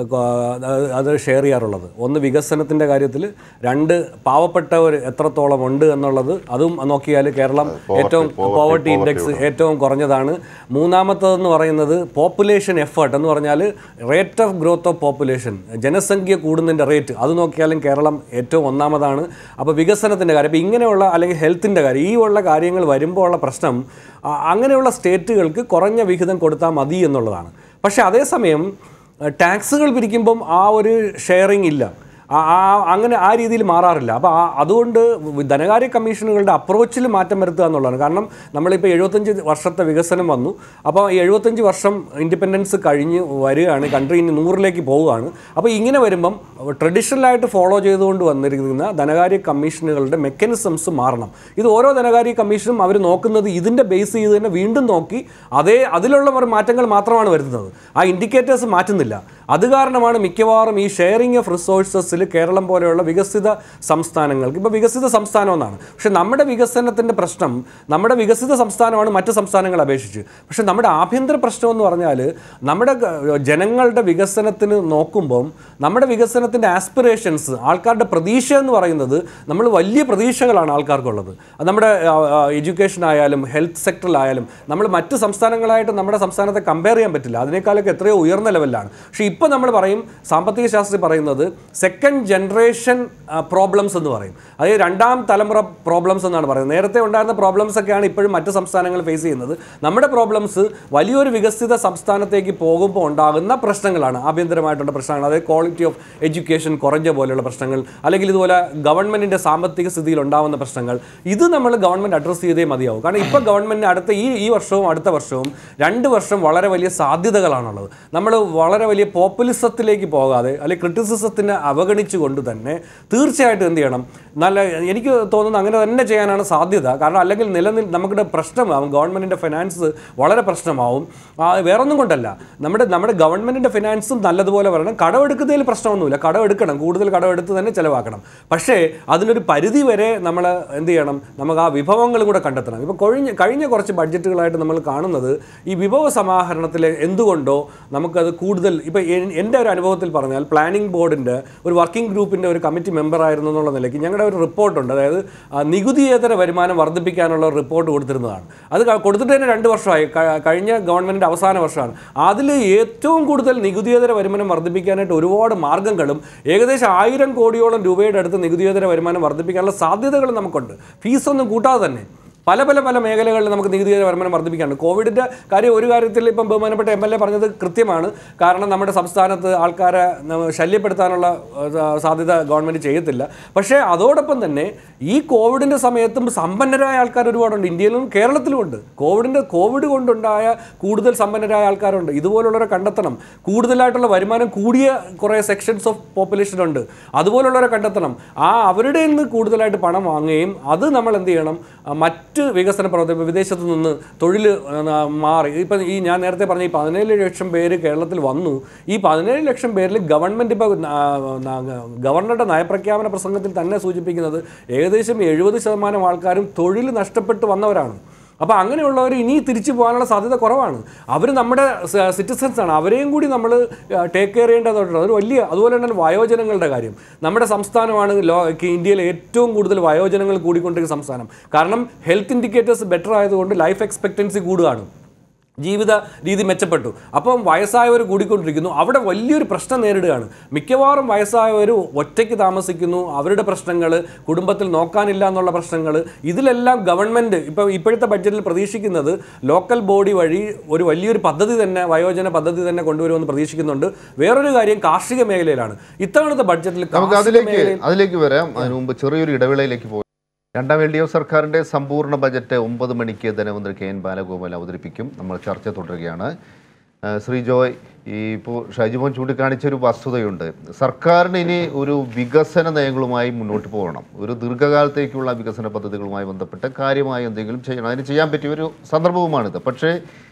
അത് അത് ഷെയർ ചെയ്യാറുള്ളത് ഒന്ന് വികസനത്തിൻ്റെ കാര്യത്തിൽ രണ്ട് പാവപ്പെട്ടവർ എത്രത്തോളം ഉണ്ട് എന്നുള്ളത് അതും നോക്കിയാൽ കേരളം ഏറ്റവും പോവർട്ടി ഇൻഡെക്സ് ഏറ്റവും കുറഞ്ഞതാണ് മൂന്നാമത്തതെന്ന് പറയുന്നത് പോപ്പുലേഷൻ എഫേർട്ട് എന്ന് പറഞ്ഞാൽ rate of growth of population ജനസംഖ്യ കൂടുന്നതിൻ്റെ റേറ്റ് അത് നോക്കിയാലും കേരളം ഏറ്റവും ഒന്നാമതാണ് അപ്പോൾ വികസനത്തിൻ്റെ കാര്യം അപ്പോൾ ഇങ്ങനെയുള്ള അല്ലെങ്കിൽ ഹെൽത്തിൻ്റെ കാര്യം ഈ ഉള്ള കാര്യങ്ങൾ വരുമ്പോൾ ഉള്ള പ്രശ്നം ആ, അങ്ങനെയുള്ള സ്റ്റേറ്റുകൾക്ക് കുറഞ്ഞ വിഹിതം കൊടുത്താൽ മതി എന്നുള്ളതാണ് പക്ഷേ അതേസമയം ടാക്സുകൾ പിരിക്കുമ്പം ആ ഒരു ഷെയറിംഗ് ഇല്ല ആ- ആ അങ്ങനെ ആ രീതിയിൽ മാറാറില്ല അപ്പോൾ ആ അതുകൊണ്ട് ധനകാര്യ കമ്മീഷനുകളുടെ അപ്രോച്ചിൽ മാറ്റം വരുത്തുക എന്നുള്ളതാണ് കാരണം നമ്മളിപ്പോൾ എഴുപത്തഞ്ച് വർഷത്തെ വികസനം വന്നു അപ്പോൾ ഈ എഴുപത്തഞ്ച് വർഷം ഇൻഡിപെൻഡൻസ് കഴിഞ്ഞ് വരികയാണ് കൺട്രി ഇനി നൂറിലേക്ക് പോവുകയാണ് അപ്പോൾ ഇങ്ങനെ വരുമ്പം ട്രഡീഷണലായിട്ട് ഫോളോ ചെയ്തുകൊണ്ട് വന്നിരിക്കുന്ന ധനകാര്യ കമ്മീഷനുകളുടെ മെക്കാനിസംസ് മാറണം ഇത് ഓരോ ധനകാര്യ കമ്മീഷനും അവർ നോക്കുന്നത് ഇതിൻ്റെ ബേസ് ചെയ്ത് തന്നെ വീണ്ടും നോക്കി അതേ അതിലുള്ള ഒരു മാറ്റങ്ങൾ മാത്രമാണ് വരുന്നത് ആ ഇൻഡിക്കേറ്റേഴ്സ് മാറ്റുന്നില്ല അത് കാരണമാണ് മിക്കവാറും ഈ ഷെയറിംഗ് ഓഫ് റിസോഴ്സസിൽ കേരളം പോലെയുള്ള വികസിത സംസ്ഥാനങ്ങൾക്ക് ഇപ്പോൾ വികസിത സംസ്ഥാനം എന്നാണ് പക്ഷെ നമ്മുടെ വികസനത്തിൻ്റെ പ്രശ്നം നമ്മുടെ വികസിത സംസ്ഥാനമാണ് മറ്റ് സംസ്ഥാനങ്ങളെ അപേക്ഷിച്ച് പക്ഷെ നമ്മുടെ ആഭ്യന്തര പ്രശ്നം എന്ന് പറഞ്ഞാൽ നമ്മുടെ ഗ- ജനങ്ങളുടെ വികസനത്തിന് നോക്കുമ്പം നമ്മുടെ വികസനത്തിൻ്റെ ആസ്പിറേഷൻസ് ആൾക്കാരുടെ പ്രതീക്ഷ എന്ന് പറയുന്നത് നമ്മൾ വലിയ പ്രതീക്ഷകളാണ് ആൾക്കാർക്കുള്ളത് അത് നമ്മുടെ എഡ്യൂക്കേഷൻ ആയാലും ഹെൽത്ത് സെക്ടറിലായാലും നമ്മൾ മറ്റ് സംസ്ഥാനങ്ങളായിട്ട് നമ്മുടെ സംസ്ഥാനത്തെ കമ്പയർ ചെയ്യാൻ പറ്റില്ല അതിനേക്കാളൊക്കെ എത്രയോ ഉയർന്ന ലെവലിലാണ് പക്ഷേ ഇപ്പോൾ നമ്മൾ പറയും സാമ്പത്തിക ശാസ്ത്രി പറയുന്നത് സെക്കൻഡ് ജനറേഷൻ പ്രോബ്ലംസ് എന്ന് പറയും അതായത് രണ്ടാം തലമുറ പ്രോബ്ലംസ് എന്നാണ് പറയുന്നത് നേരത്തെ ഉണ്ടായിരുന്ന പ്രോബ്ലംസ് ഒക്കെയാണ് ഇപ്പോഴും മറ്റ് സംസ്ഥാനങ്ങൾ ഫേസ് ചെയ്യുന്നത് നമ്മുടെ പ്രോബ്ലംസ് വലിയൊരു വികസിത സംസ്ഥാനത്തേക്ക് പോകുമ്പോൾ ഉണ്ടാകുന്ന പ്രശ്നങ്ങളാണ് ആഭ്യന്തരമായിട്ടുള്ള പ്രശ്നങ്ങൾ അതായത് ക്വാളിറ്റി ഓഫ് എഡ്യൂക്കേഷൻ കുറഞ്ഞ പോലെയുള്ള പ്രശ്നങ്ങൾ അല്ലെങ്കിൽ ഇതുപോലെ ഗവൺമെൻറ്റിൻ്റെ സാമ്പത്തിക സ്ഥിതിയിൽ ഉണ്ടാകുന്ന പ്രശ്നങ്ങൾ ഇത് നമ്മൾ ഗവൺമെൻറ് അഡ്രസ്സ് ചെയ്തേ മതിയാവും കാരണം ഇപ്പോൾ ഗവൺമെൻറ്റിന് അടുത്ത ഈ ഈ വർഷവും അടുത്ത വർഷവും രണ്ട് വർഷം വളരെ വലിയ സാധ്യതകളാണുള്ളത് നമ്മൾ വളരെ വലിയ പോപ്പുലിസത്തിലേക്ക് പോകാതെ അല്ലെങ്കിൽ ക്രിറ്റിസിസത്തിനെ അവഗണിച്ചുകൊണ്ട് തന്നെ തീർച്ചയായിട്ടും എന്ത് ചെയ്യണം നല്ല എനിക്ക് തോന്നുന്നു അങ്ങനെ തന്നെ ചെയ്യാനാണ് സാധ്യത കാരണം അല്ലെങ്കിൽ നിലനിൽ നമ്മുടെ പ്രശ്നമാവും ഗവൺമെൻറ്റിൻ്റെ ഫിനാൻസ് വളരെ പ്രശ്നമാവും ആ, വേറൊന്നും കൊണ്ടല്ല നമ്മുടെ നമ്മുടെ ഗവൺമെൻറ്റിൻ്റെ ഫിനാൻസും നല്ലതുപോലെ വരണം കടമെടുക്കുന്നതിൽ പ്രശ്നമൊന്നുമില്ല കടമെടുക്കണം കൂടുതൽ കടമെടുത്ത് തന്നെ ചിലവാക്കണം പക്ഷേ അതിനൊരു പരിധി വരെ നമ്മൾ എന്ത് ചെയ്യണം നമുക്ക് ആ വിഭവങ്ങൾ കൂടെ കണ്ടെത്തണം ഇപ്പോൾ കഴിഞ്ഞ കഴിഞ്ഞ കുറച്ച് ബഡ്ജറ്റുകളായിട്ട് നമ്മൾ കാണുന്നത് ഈ വിഭവ സമാഹരണത്തിൽ എന്തുകൊണ്ടോ നമുക്കത് കൂടുതൽ ഇപ്പോൾ എൻ്റെ ഒരു അനുഭവത്തിൽ പറഞ്ഞാൽ പ്ലാനിംഗ് ബോർഡിൻ്റെ ഒരു വർക്കിംഗ് ഗ്രൂപ്പിൻ്റെ ഒരു കമ്മിറ്റി മെമ്പർ ആയിരുന്നു എന്നുള്ള നിലയ്ക്ക് ഞങ്ങളുടെ ഒരു റിപ്പോർട്ടുണ്ട് അതായത് ആ, നികുതിയേതര വരുമാനം വർദ്ധിപ്പിക്കാനുള്ള ഒരു റിപ്പോർട്ട് കൊടുത്തിരുന്നതാണ് അത് ക- കൊടുത്തിട്ട് തന്നെ രണ്ട് വർഷമായി ക- കഴിഞ്ഞ ഗവൺമെൻറ്റിൻ്റെ അവസാന വർഷമാണ് അതിൽ ഏറ്റവും കൂടുതൽ നികുതിയേതര വരുമാനം വർദ്ധിപ്പിക്കാനായിട്ട് ഒരുപാട് മാർഗ്ഗങ്ങളും ഏകദേശം ആയിരം കോടിയോളം രൂപയുടെ അടുത്ത് നികുതിയേതര വരുമാനം വർദ്ധിപ്പിക്കാനുള്ള സാധ്യതകൾ നമുക്കുണ്ട് ഫീസൊന്നും കൂട്ടാതെ തന്നെ പല പല പല മേഖലകളിൽ നമുക്ക് നികുതിയേതര വരുമാനം വർദ്ധിപ്പിക്കാനുണ്ട് കോവിഡിൻ്റെ കാര്യം ഒരു കാര്യത്തിൽ ഇപ്പം ബഹുമാനപ്പെട്ട എം എൽ എ പറഞ്ഞത് കൃത്യമാണ് കാരണം നമ്മുടെ സംസ്ഥാനത്ത് ആൾക്കാരെ ന- ശല്യപ്പെടുത്താനുള്ള ഏഹ്, സാ- സാധ്യത ഗവൺമെൻറ് ചെയ്യത്തില്ല പക്ഷേ അതോടൊപ്പം തന്നെ ഈ കോവിഡിൻ്റെ സമയത്തും സമ്പന്നരായ ആൾക്കാർ ഒരുപാടുണ്ട് ഇന്ത്യയിലും കേരളത്തിലുമുണ്ട് കോവിഡിൻ്റെ കോവിഡ് കൊണ്ടുണ്ടായ കൂടുതൽ സമ്പന്നരായ ആൾക്കാരുണ്ട് ഇതുപോലുള്ളവരെ കണ്ടെത്തണം കൂടുതലായിട്ടുള്ള വരുമാനം കൂടിയ കുറേ സെക്ഷൻസ് ഓഫ് പോപ്പുലേഷൻ ഉണ്ട് അതുപോലുള്ളവരെ കണ്ടെത്തണം ആ അവരുടെ നിന്ന് കൂടുതലായിട്ട് പണം വാങ്ങുകയും അത് നമ്മൾ എന്ത് ചെയ്യണം ആ, മറ്റ് വികസന പ്രവർത്തനം ഇപ്പോൾ വിദേശത്ത് നിന്ന് തൊഴിൽ ആ, മാറി ഇപ്പം ഈ ഞാൻ നേരത്തെ പറഞ്ഞ ഈ പതിനേഴ് ലക്ഷം പേര് കേരളത്തിൽ വന്നു ഈ പതിനേഴ് ലക്ഷം പേരിൽ ഗവൺമെൻറ് ഇപ്പോൾ ഗവർണറുടെ നയപ്രഖ്യാപന പ്രസംഗത്തിൽ തന്നെ സൂചിപ്പിക്കുന്നത് ഏകദേശം എഴുപത് ശതമാനം ആൾക്കാരും തൊഴിൽ നഷ്ടപ്പെട്ട് വന്നവരാണ് അപ്പോൾ അങ്ങനെയുള്ളവർ ഇനി തിരിച്ചു പോകാനുള്ള സാധ്യത കുറവാണ് അവർ നമ്മുടെ സിറ്റിസൺസ് ആണ് അവരെയും കൂടി നമ്മൾ ടേക്ക് കെയർ ചെയ്യേണ്ടതായിട്ടുണ്ട് അതൊരു വലിയ അതുപോലെ തന്നെ വയോജനങ്ങളുടെ കാര്യം നമ്മുടെ സംസ്ഥാനമാണ് ലോ ഇന്ത്യയിലെ ഏറ്റവും കൂടുതൽ വയോജനങ്ങൾ കൂടിക്കൊണ്ടിരിക്കുന്ന സംസ്ഥാനം കാരണം ഹെൽത്ത് ഇൻഡിക്കേറ്റേഴ്സ് ബെറ്റർ ആയതുകൊണ്ട് ലൈഫ് എക്സ്പെക്റ്റൻസി കൂടുകയാണ് ജീവിത രീതി മെച്ചപ്പെട്ടു അപ്പം വയസ്സായവർ കൂടിക്കൊണ്ടിരിക്കുന്നു അവിടെ വലിയൊരു പ്രശ്നം നേരിടുകയാണ് മിക്കവാറും വയസ്സായവർ ഒറ്റയ്ക്ക് താമസിക്കുന്നു അവരുടെ പ്രശ്നങ്ങൾ കുടുംബത്തിൽ നോക്കാനില്ല എന്നുള്ള പ്രശ്നങ്ങൾ ഇതിലെല്ലാം ഗവൺമെൻറ് ഇപ്പോൾ ഇപ്പോഴത്തെ ബഡ്ജറ്റിൽ പ്രതീക്ഷിക്കുന്നത് ലോക്കൽ ബോഡി വഴി ഒരു വലിയൊരു പദ്ധതി തന്നെ വയോജന പദ്ധതി തന്നെ കൊണ്ടുവരുമെന്ന് പ്രതീക്ഷിക്കുന്നുണ്ട് വേറൊരു കാര്യം കാർഷിക മേഖലയിലാണ് ഇത്തവണത്തെ ബഡ്ജറ്റിൽ നമുക്ക് കാർഷിക അതിലേക്ക് മേഖലയിൽ അതിലേക്ക് വരാം അതിനു മുമ്പ് ചെറിയൊരു ഇടവേളയിലേക്ക് പോകാം രണ്ടാം എൽ ഡി എഫ് സർക്കാരിൻ്റെ സമ്പൂർണ്ണ ബജറ്റ് ഒമ്പത് മണിക്ക് ധനമന്ത്രി കെ എൻ ബാലഗോപാൽ അവതരിപ്പിക്കും നമ്മൾ ചർച്ച തുടരുകയാണ് ആ, ശ്രീ ജോയ് ഈ ഇപ്പോൾ ഷൈജുമോൻ ചൂണ്ടിക്കാണിച്ച ഒരു വസ്തുതയുണ്ട് സർക്കാരിന് ഇനി ഒരു വികസന നയങ്ങളുമായി മുന്നോട്ട് പോകണം ഒരു ദീർഘകാലത്തേക്കുള്ള വികസന പദ്ധതികളുമായി ബന്ധപ്പെട്ട് കാര്യമായി എന്തെങ്കിലും ചെയ്യണം അതിന് ചെയ്യാൻ പറ്റിയ ഒരു സന്ദർഭവുമാണിത് പക്ഷേ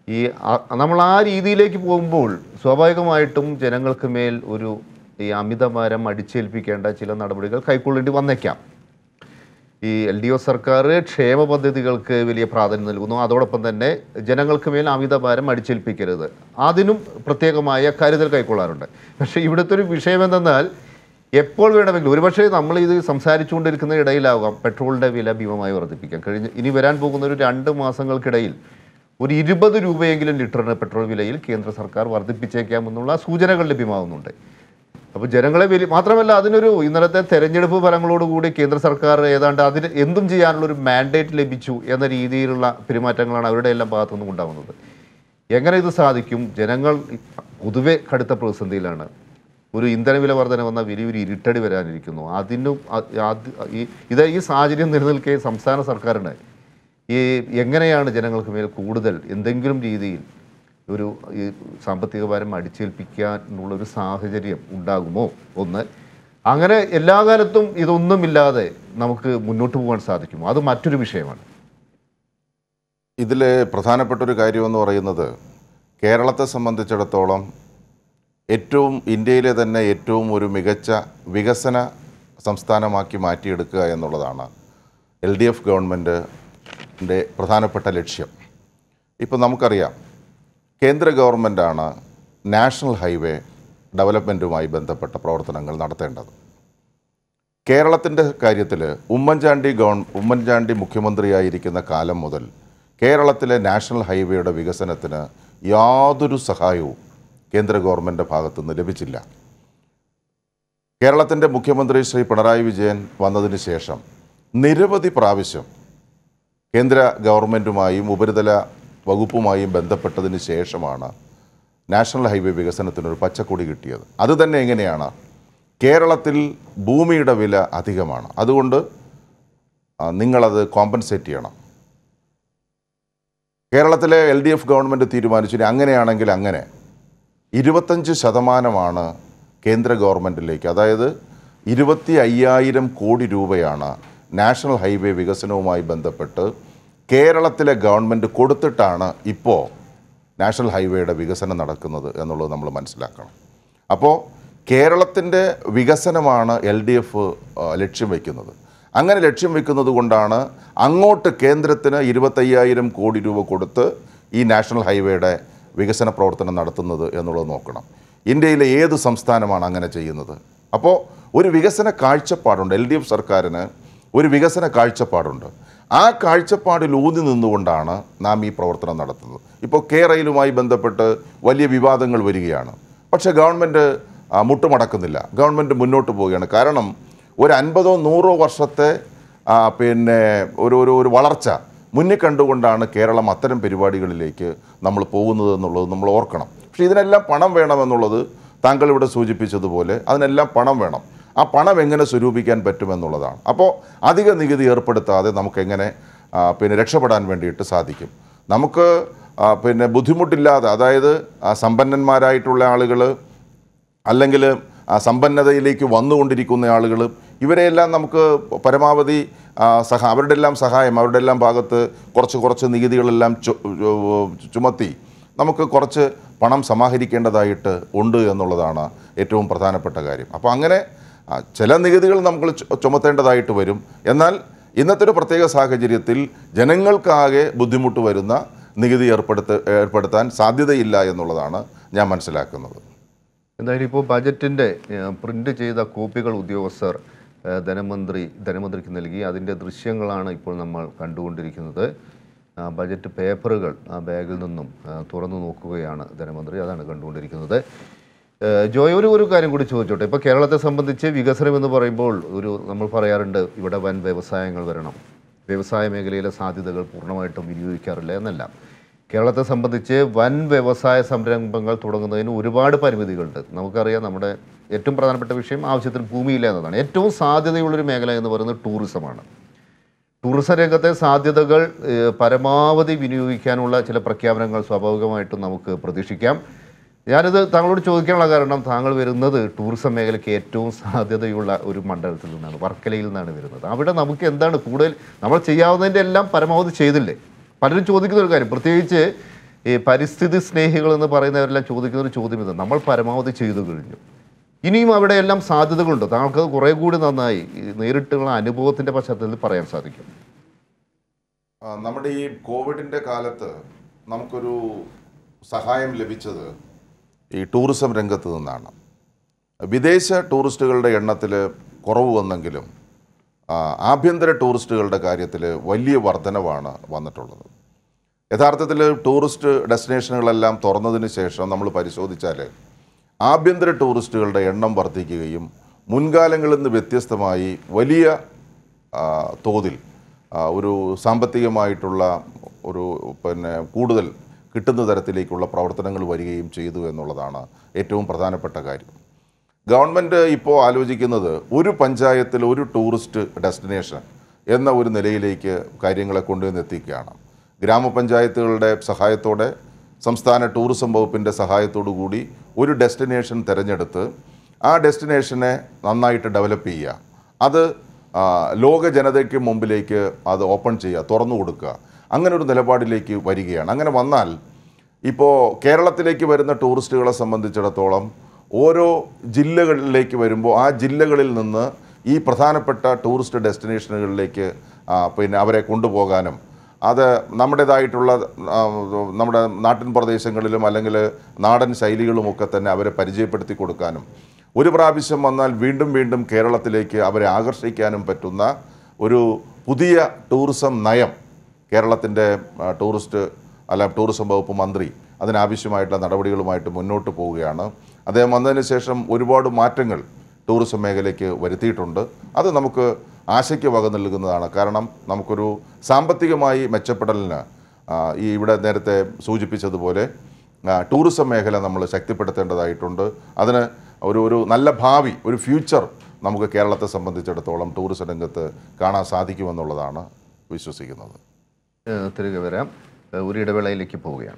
ഈ ആ- നമ്മൾ ആ രീതിയിലേക്ക് പോകുമ്പോൾ സ്വാഭാവികമായിട്ടും ജനങ്ങൾക്ക് മേൽ ഒരു ഈ അമിതഭാരം അടിച്ചേൽപ്പിക്കേണ്ട ചില നടപടികൾ കൈക്കൊള്ളേണ്ടി വന്നേക്കാം ഈ എൽ ഡി എഫ് സർക്കാർ ക്ഷേമ പദ്ധതികൾക്ക് വലിയ പ്രാധാന്യം നൽകുന്നു അതോടൊപ്പം തന്നെ ജനങ്ങൾക്ക് മേൽ അമിതഭാരം അടിച്ചേൽപ്പിക്കരുത് അതിനും പ്രത്യേകമായ കരുതൽ കൈക്കൊള്ളാറുണ്ട് പക്ഷേ ഇവിടുത്തെ ഒരു വിഷയം എന്തെന്നാൽ എപ്പോൾ വേണമെങ്കിലും ഒരുപക്ഷെ നമ്മൾ ഇത് സംസാരിച്ചുകൊണ്ടിരിക്കുന്ന ഇടയിലാവാം പെട്രോളിൻ്റെ വില ഭീമമായി വർദ്ധിപ്പിക്കാം കഴിഞ്ഞ് ഇനി വരാൻ പോകുന്ന ഒരു രണ്ട് മാസങ്ങൾക്കിടയിൽ ഒരു ഇരുപത് രൂപയെങ്കിലും ലിറ്ററിന് പെട്രോൾ വിലയിൽ കേന്ദ്ര സർക്കാർ വർദ്ധിപ്പിച്ചേക്കാമെന്നുള്ള സൂചനകൾ ലഭ്യമാകുന്നുണ്ട് അപ്പോൾ ജനങ്ങളെ വലിയ മാത്രമല്ല അതിനൊരു ഇന്നലത്തെ തെരഞ്ഞെടുപ്പ് ഫലങ്ങളോടുകൂടി കേന്ദ്ര സർക്കാർ ഏതാണ്ട് അതിന് എന്തും ചെയ്യാനുള്ള ഒരു മാൻഡേറ്റ് ലഭിച്ചു എന്ന രീതിയിലുള്ള പെരുമാറ്റങ്ങളാണ് അവരുടെ എല്ലാം ഭാഗത്തുനിന്നും ഉണ്ടാകുന്നത് എങ്ങനെ ഇത് സാധിക്കും ജനങ്ങൾ പൊതുവെ കടുത്ത പ്രതിസന്ധിയിലാണ് ഒരു ഇന്ധനവില വർധന വന്ന വലിയൊരു ഇരുട്ടടി വരാനിരിക്കുന്നു അതിനും അ- അത് ഈ ഇത് ഈ സാഹചര്യം നിലനിൽക്കെ സംസ്ഥാന സർക്കാരിന് ഈ എങ്ങനെയാണ് ജനങ്ങൾക്ക് മേൽ കൂടുതൽ എന്തെങ്കിലും രീതിയിൽ ഒരു ഈ സാമ്പത്തിക ഭാരം അടിച്ചേൽപ്പിക്കാനുള്ള ഒരു സാഹചര്യം ഉണ്ടാകുമോ ഒന്ന് അങ്ങനെ എല്ലാ കാലത്തും ഇതൊന്നുമില്ലാതെ നമുക്ക് മുന്നോട്ട് പോകാൻ സാധിക്കുമോ അത് മറ്റൊരു വിഷയമാണ് ഇതിലെ പ്രധാനപ്പെട്ട ഒരു കാര്യമെന്ന് പറയുന്നത് കേരളത്തെ സംബന്ധിച്ചിടത്തോളം ഏറ്റവും ഇന്ത്യയിലെ തന്നെ ഏറ്റവും ഒരു മികച്ച വികസന സംസ്ഥാനമാക്കി മാറ്റിയെടുക്കുക എന്നുള്ളതാണ് എൽ ഡി എഫ് ഗവൺമെൻറ്റിൻ്റെ പ്രധാനപ്പെട്ട ലക്ഷ്യം ഇപ്പോൾ നമുക്കറിയാം കേന്ദ്ര ഗവൺമെൻറ്റാണ് നാഷണൽ ഹൈവേ ഡെവലപ്മെൻറ്റുമായി ബന്ധപ്പെട്ട പ്രവർത്തനങ്ങൾ നടത്തേണ്ടത് കേരളത്തിൻ്റെ കാര്യത്തിൽ ഉമ്മൻചാണ്ടി ഗവൺ ഉമ്മൻചാണ്ടി മുഖ്യമന്ത്രിയായിരിക്കുന്ന കാലം മുതൽ കേരളത്തിലെ നാഷണൽ ഹൈവേയുടെ വികസനത്തിന് യാതൊരു സഹായവും കേന്ദ്ര ഗവൺമെൻറ് ഭാഗത്തു നിന്ന് ലഭിച്ചില്ല കേരളത്തിൻ്റെ മുഖ്യമന്ത്രി ശ്രീ പിണറായി വിജയൻ വന്നതിന് ശേഷം നിരവധി പ്രാവശ്യം കേന്ദ്ര ഗവൺമെൻറ്റുമായും ഉപരിതല വകുപ്പുമായും ബന്ധപ്പെട്ടതിന് ശേഷമാണ് നാഷണൽ ഹൈവേ വികസനത്തിനൊരു പച്ചക്കൊടി കിട്ടിയത് അത് തന്നെ എങ്ങനെയാണ് കേരളത്തിൽ ഭൂമിയുടെ വില അധികമാണ് അതുകൊണ്ട് ആ, നിങ്ങളത് കോമ്പൻസേറ്റ് ചെയ്യണം കേരളത്തിലെ എൽ ഡി എഫ് ഗവൺമെൻറ് തീരുമാനിച്ചു ഇനി അങ്ങനെയാണെങ്കിൽ അങ്ങനെ ഇരുപത്തഞ്ച് ശതമാനമാണ് കേന്ദ്ര ഗവൺമെൻറ്റിലേക്ക് അതായത് ഇരുപത്തി അയ്യായിരം കോടി രൂപയാണ് നാഷണൽ ഹൈവേ വികസനവുമായി ബന്ധപ്പെട്ട് കേരളത്തിലെ ഗവൺമെൻറ് കൊടുത്തിട്ടാണ് ഇപ്പോൾ നാഷണൽ ഹൈവേയുടെ വികസനം നടക്കുന്നത് എന്നുള്ളത് നമ്മൾ മനസ്സിലാക്കണം അപ്പോൾ കേരളത്തിൻ്റെ വികസനമാണ് എൽ ഡി എഫ് ലക്ഷ്യം വയ്ക്കുന്നത് അങ്ങനെ ലക്ഷ്യം വെക്കുന്നത് കൊണ്ടാണ് അങ്ങോട്ട് കേന്ദ്രത്തിന് ഇരുപത്തയ്യായിരം കോടി രൂപ കൊടുത്ത് ഈ നാഷണൽ ഹൈവേയുടെ വികസന പ്രവർത്തനം നടത്തുന്നത് എന്നുള്ളത് നോക്കണം ഇന്ത്യയിലെ ഏത് സംസ്ഥാനമാണ് അങ്ങനെ ചെയ്യുന്നത് അപ്പോൾ ഒരു വികസന കാഴ്ചപ്പാടുണ്ട് എൽ ഡി എഫ് സർക്കാരിന് ഒരു വികസന കാഴ്ചപ്പാടുണ്ട് ആ കാഴ്ചപ്പാടിൽ ഊന്നി നിന്നുകൊണ്ടാണ് നാം ഈ പ്രവർത്തനം നടത്തുന്നത് ഇപ്പോൾ കെ റെയിലുമായി ബന്ധപ്പെട്ട് വലിയ വിവാദങ്ങൾ വരികയാണ് പക്ഷേ ഗവൺമെൻറ് ആ, മുട്ടുമടക്കുന്നില്ല ഗവൺമെൻറ് മുന്നോട്ട് പോവുകയാണ് കാരണം ഒരു അൻപതോ നൂറോ വർഷത്തെ ആ, പിന്നെ ഒരു ഒരു ഒരു വളർച്ച മുന്നിൽ കണ്ടുകൊണ്ടാണ് കേരളം അത്തരം പരിപാടികളിലേക്ക് നമ്മൾ പോകുന്നത് എന്നുള്ളത് നമ്മൾ ഓർക്കണം പക്ഷേ ഇതിനെല്ലാം പണം വേണമെന്നുള്ളത് താങ്കൾ ഇവിടെ സൂചിപ്പിച്ചതുപോലെ അതിനെല്ലാം പണം വേണം ആ പണം എങ്ങനെ സ്വരൂപിക്കാൻ പറ്റുമെന്നുള്ളതാണ് അപ്പോൾ അധിക നികുതി ഏർപ്പെടുത്താതെ നമുക്കെങ്ങനെ ആ, പിന്നെ രക്ഷപ്പെടാൻ വേണ്ടിയിട്ട് സാധിക്കും നമുക്ക് ആ, പിന്നെ ബുദ്ധിമുട്ടില്ലാതെ അതായത് ആ, സമ്പന്നന്മാരായിട്ടുള്ള ആളുകൾ അല്ലെങ്കിൽ ആ സമ്പന്നതയിലേക്ക് വന്നുകൊണ്ടിരിക്കുന്ന ആളുകൾ ഇവരെയെല്ലാം നമുക്ക് പരമാവധി ആ, സഹ അവരുടെ എല്ലാം സഹായം അവരുടെ എല്ലാം ഭാഗത്ത് കുറച്ച് കുറച്ച് നികുതികളെല്ലാം ചു- ചു- ചുമത്തി നമുക്ക് കുറച്ച് പണം സമാഹരിക്കേണ്ടതായിട്ട് ഉണ്ട് എന്നുള്ളതാണ് ഏറ്റവും പ്രധാനപ്പെട്ട കാര്യം അപ്പോൾ അങ്ങനെ ആ, ചില നികുതികൾ നമ്മൾ ചു- ചുമത്തേണ്ടതായിട്ട് വരും എന്നാൽ ഇന്നത്തെ ഒരു പ്രത്യേക സാഹചര്യത്തിൽ ജനങ്ങൾക്കാകെ ബുദ്ധിമുട്ട് വരുന്ന നികുതി ഏർപ്പെടുത്ത ഏർപ്പെടുത്താൻ സാധ്യതയില്ല എന്നുള്ളതാണ് ഞാൻ മനസ്സിലാക്കുന്നത് എന്തായാലും ഇപ്പോൾ ബജറ്റിൻ്റെ പ്രിൻ്റ് ചെയ്ത കോപ്പികൾ ഉദ്യോഗസ്ഥർ ഏഹ്, ധനമന്ത്രി ധനമന്ത്രിക്ക് നൽകി അതിൻ്റെ ദൃശ്യങ്ങളാണ് ഇപ്പോൾ നമ്മൾ കണ്ടുകൊണ്ടിരിക്കുന്നത് ആ, ബജറ്റ് പേപ്പറുകൾ ആ ബാഗിൽ നിന്നും ആ, തുറന്നു നോക്കുകയാണ് ധനമന്ത്രി അതാണ് കണ്ടുകൊണ്ടിരിക്കുന്നത് ഏഹ്, ജോയ് ഒരു ഒരു കാര്യം കൂടി ചോദിച്ചോട്ടെ ഇപ്പോൾ കേരളത്തെ സംബന്ധിച്ച് വികസനം എന്ന് പറയുമ്പോൾ ഒരു നമ്മൾ പറയാറുണ്ട് ഇവിടെ വൻ വ്യവസായങ്ങൾ വരണം വ്യവസായ മേഖലയിലെ സാധ്യതകൾ പൂർണ്ണമായിട്ടും വിനിയോഗിക്കാറില്ല എന്നല്ല കേരളത്തെ സംബന്ധിച്ച് വൻ വ്യവസായ സംരംഭങ്ങൾ തുടങ്ങുന്നതിന് ഒരുപാട് പരിമിതികളുണ്ട് നമുക്കറിയാം നമ്മുടെ ഏറ്റവും പ്രധാനപ്പെട്ട വിഷയം ആവശ്യത്തിന് ഭൂമിയില്ല എന്നതാണ് ഏറ്റവും സാധ്യതയുള്ളൊരു മേഖല എന്ന് പറയുന്നത് ടൂറിസമാണ് ടൂറിസം രംഗത്തെ സാധ്യതകൾ ഏഹ്, പരമാവധി വിനിയോഗിക്കാനുള്ള ചില പ്രഖ്യാപനങ്ങൾ സ്വാഭാവികമായിട്ടും നമുക്ക് പ്രതീക്ഷിക്കാം ഞാനിത് താങ്കളോട് ചോദിക്കാനുള്ള കാരണം താങ്കൾ വരുന്നത് ടൂറിസം മേഖലയ്ക്ക് ഏറ്റവും സാധ്യതയുള്ള ഒരു മണ്ഡലത്തിൽ നിന്നാണ് വർക്കലയിൽ നിന്നാണ് വരുന്നത് അവിടെ നമുക്ക് എന്താണ് കൂടുതൽ നമ്മൾ ചെയ്യാവുന്നതിൻ്റെ എല്ലാം പരമാവധി ചെയ്തില്ലേ പലരും ചോദിക്കുന്ന ഒരു കാര്യം പ്രത്യേകിച്ച് ഈ പരിസ്ഥിതി സ്നേഹികൾ എന്ന് പറയുന്നവരെല്ലാം ചോദിക്കുന്ന ഒരു ചോദ്യം ഇത് നമ്മൾ പരമാവധി ചെയ്തു കഴിഞ്ഞു ഇനിയും അവിടെയെല്ലാം സാധ്യതകളുണ്ട് താങ്കൾക്ക് അത് കുറേ കൂടി നന്നായി ഈ നേരിട്ടുള്ള അനുഭവത്തിൻ്റെ പശ്ചാത്തലത്തിൽ പറയാൻ സാധിക്കും ആ, നമ്മുടെ ഈ കോവിഡിൻ്റെ കാലത്ത് നമുക്കൊരു സഹായം ലഭിച്ചത് ഈ ടൂറിസം രംഗത്ത് നിന്നാണ് വിദേശ ടൂറിസ്റ്റുകളുടെ എണ്ണത്തിൽ കുറവ് വന്നെങ്കിലും ആ, ആഭ്യന്തര ടൂറിസ്റ്റുകളുടെ കാര്യത്തിൽ വലിയ വർധനവാണ് വന്നിട്ടുള്ളത് യഥാർത്ഥത്തിൽ ടൂറിസ്റ്റ് ഡെസ്റ്റിനേഷനുകളെല്ലാം തുറന്നതിന് ശേഷം നമ്മൾ പരിശോധിച്ചാൽ ആഭ്യന്തര ടൂറിസ്റ്റുകളുടെ എണ്ണം വർദ്ധിക്കുകയും മുൻകാലങ്ങളിൽ നിന്ന് വ്യത്യസ്തമായി വലിയ ആ, തോതിൽ ആ, ഒരു സാമ്പത്തികമായിട്ടുള്ള ഒരു പിന്നെ കൂടുതൽ കിട്ടുന്ന തരത്തിലേക്കുള്ള പ്രവർത്തനങ്ങൾ വരികയും ചെയ്തു എന്നുള്ളതാണ് ഏറ്റവും പ്രധാനപ്പെട്ട കാര്യം ഗവൺമെൻറ് ഇപ്പോൾ ആലോചിക്കുന്നത് ഒരു പഞ്ചായത്തിൽ ഒരു ടൂറിസ്റ്റ് ഡെസ്റ്റിനേഷൻ എന്ന ഒരു നിലയിലേക്ക് കാര്യങ്ങളെ കൊണ്ടുവന്ന് എത്തിക്കുകയാണ് ഗ്രാമപഞ്ചായത്തുകളുടെ സഹായത്തോടെ സംസ്ഥാന ടൂറിസം വകുപ്പിൻ്റെ സഹായത്തോടു കൂടി ഒരു ഡെസ്റ്റിനേഷൻ തിരഞ്ഞെടുത്ത് ആ ഡെസ്റ്റിനേഷനെ നന്നായിട്ട് ഡെവലപ്പ് ചെയ്യുക അത് ആ, ലോക ജനതയ്ക്ക് മുമ്പിലേക്ക് അത് ഓപ്പൺ ചെയ്യുക തുറന്നു കൊടുക്കുക അങ്ങനെ ഒരു നിലപാടിലേക്ക് വരികയാണ് അങ്ങനെ വന്നാൽ ഇപ്പോൾ കേരളത്തിലേക്ക് വരുന്ന ടൂറിസ്റ്റുകളെ സംബന്ധിച്ചിടത്തോളം ഓരോ ജില്ലകളിലേക്ക് വരുമ്പോൾ ആ ജില്ലകളിൽ നിന്ന് ഈ പ്രധാനപ്പെട്ട ടൂറിസ്റ്റ് ഡെസ്റ്റിനേഷനുകളിലേക്ക് ആ, പിന്നെ അവരെ കൊണ്ടുപോകാനും അത് നമ്മുടേതായിട്ടുള്ള ആ, നമ്മുടെ നാട്ടിൻ പ്രദേശങ്ങളിലും അല്ലെങ്കിൽ നാടൻ ശൈലികളുമൊക്കെ തന്നെ അവരെ പരിചയപ്പെടുത്തി കൊടുക്കാനും ഒരു പ്രാവശ്യം വന്നാൽ വീണ്ടും വീണ്ടും കേരളത്തിലേക്ക് അവരെ ആകർഷിക്കാനും പറ്റുന്ന ഒരു പുതിയ ടൂറിസം നയം കേരളത്തിൻ്റെ ആ, ടൂറിസ്റ്റ് അല്ല ടൂറിസം വകുപ്പ് മന്ത്രി അതിനാവശ്യമായിട്ടുള്ള നടപടികളുമായിട്ട് മുന്നോട്ട് പോവുകയാണ് അദ്ദേഹം വന്നതിന് ശേഷം ഒരുപാട് മാറ്റങ്ങൾ ടൂറിസം മേഖലയ്ക്ക് വരുത്തിയിട്ടുണ്ട് അത് നമുക്ക് ആശയ്ക്ക് വക നൽകുന്നതാണ് കാരണം നമുക്കൊരു സാമ്പത്തികമായി മെച്ചപ്പെടലിന് ആ, ഈ ഇവിടെ നേരത്തെ സൂചിപ്പിച്ചതുപോലെ ആ, ടൂറിസം മേഖല നമ്മൾ ശക്തിപ്പെടുത്തേണ്ടതായിട്ടുണ്ട് അതിന് ഒരു ഒരു നല്ല ഭാവി ഒരു ഫ്യൂച്ചർ നമുക്ക് കേരളത്തെ സംബന്ധിച്ചിടത്തോളം ടൂറിസം രംഗത്ത് കാണാൻ സാധിക്കുമെന്നുള്ളതാണ് വിശ്വസിക്കുന്നത് ഏഹ് തിരികെ വരാം ഏഹ് ഒരു ഇടവേളയിലേക്ക് പോവുകയാണ്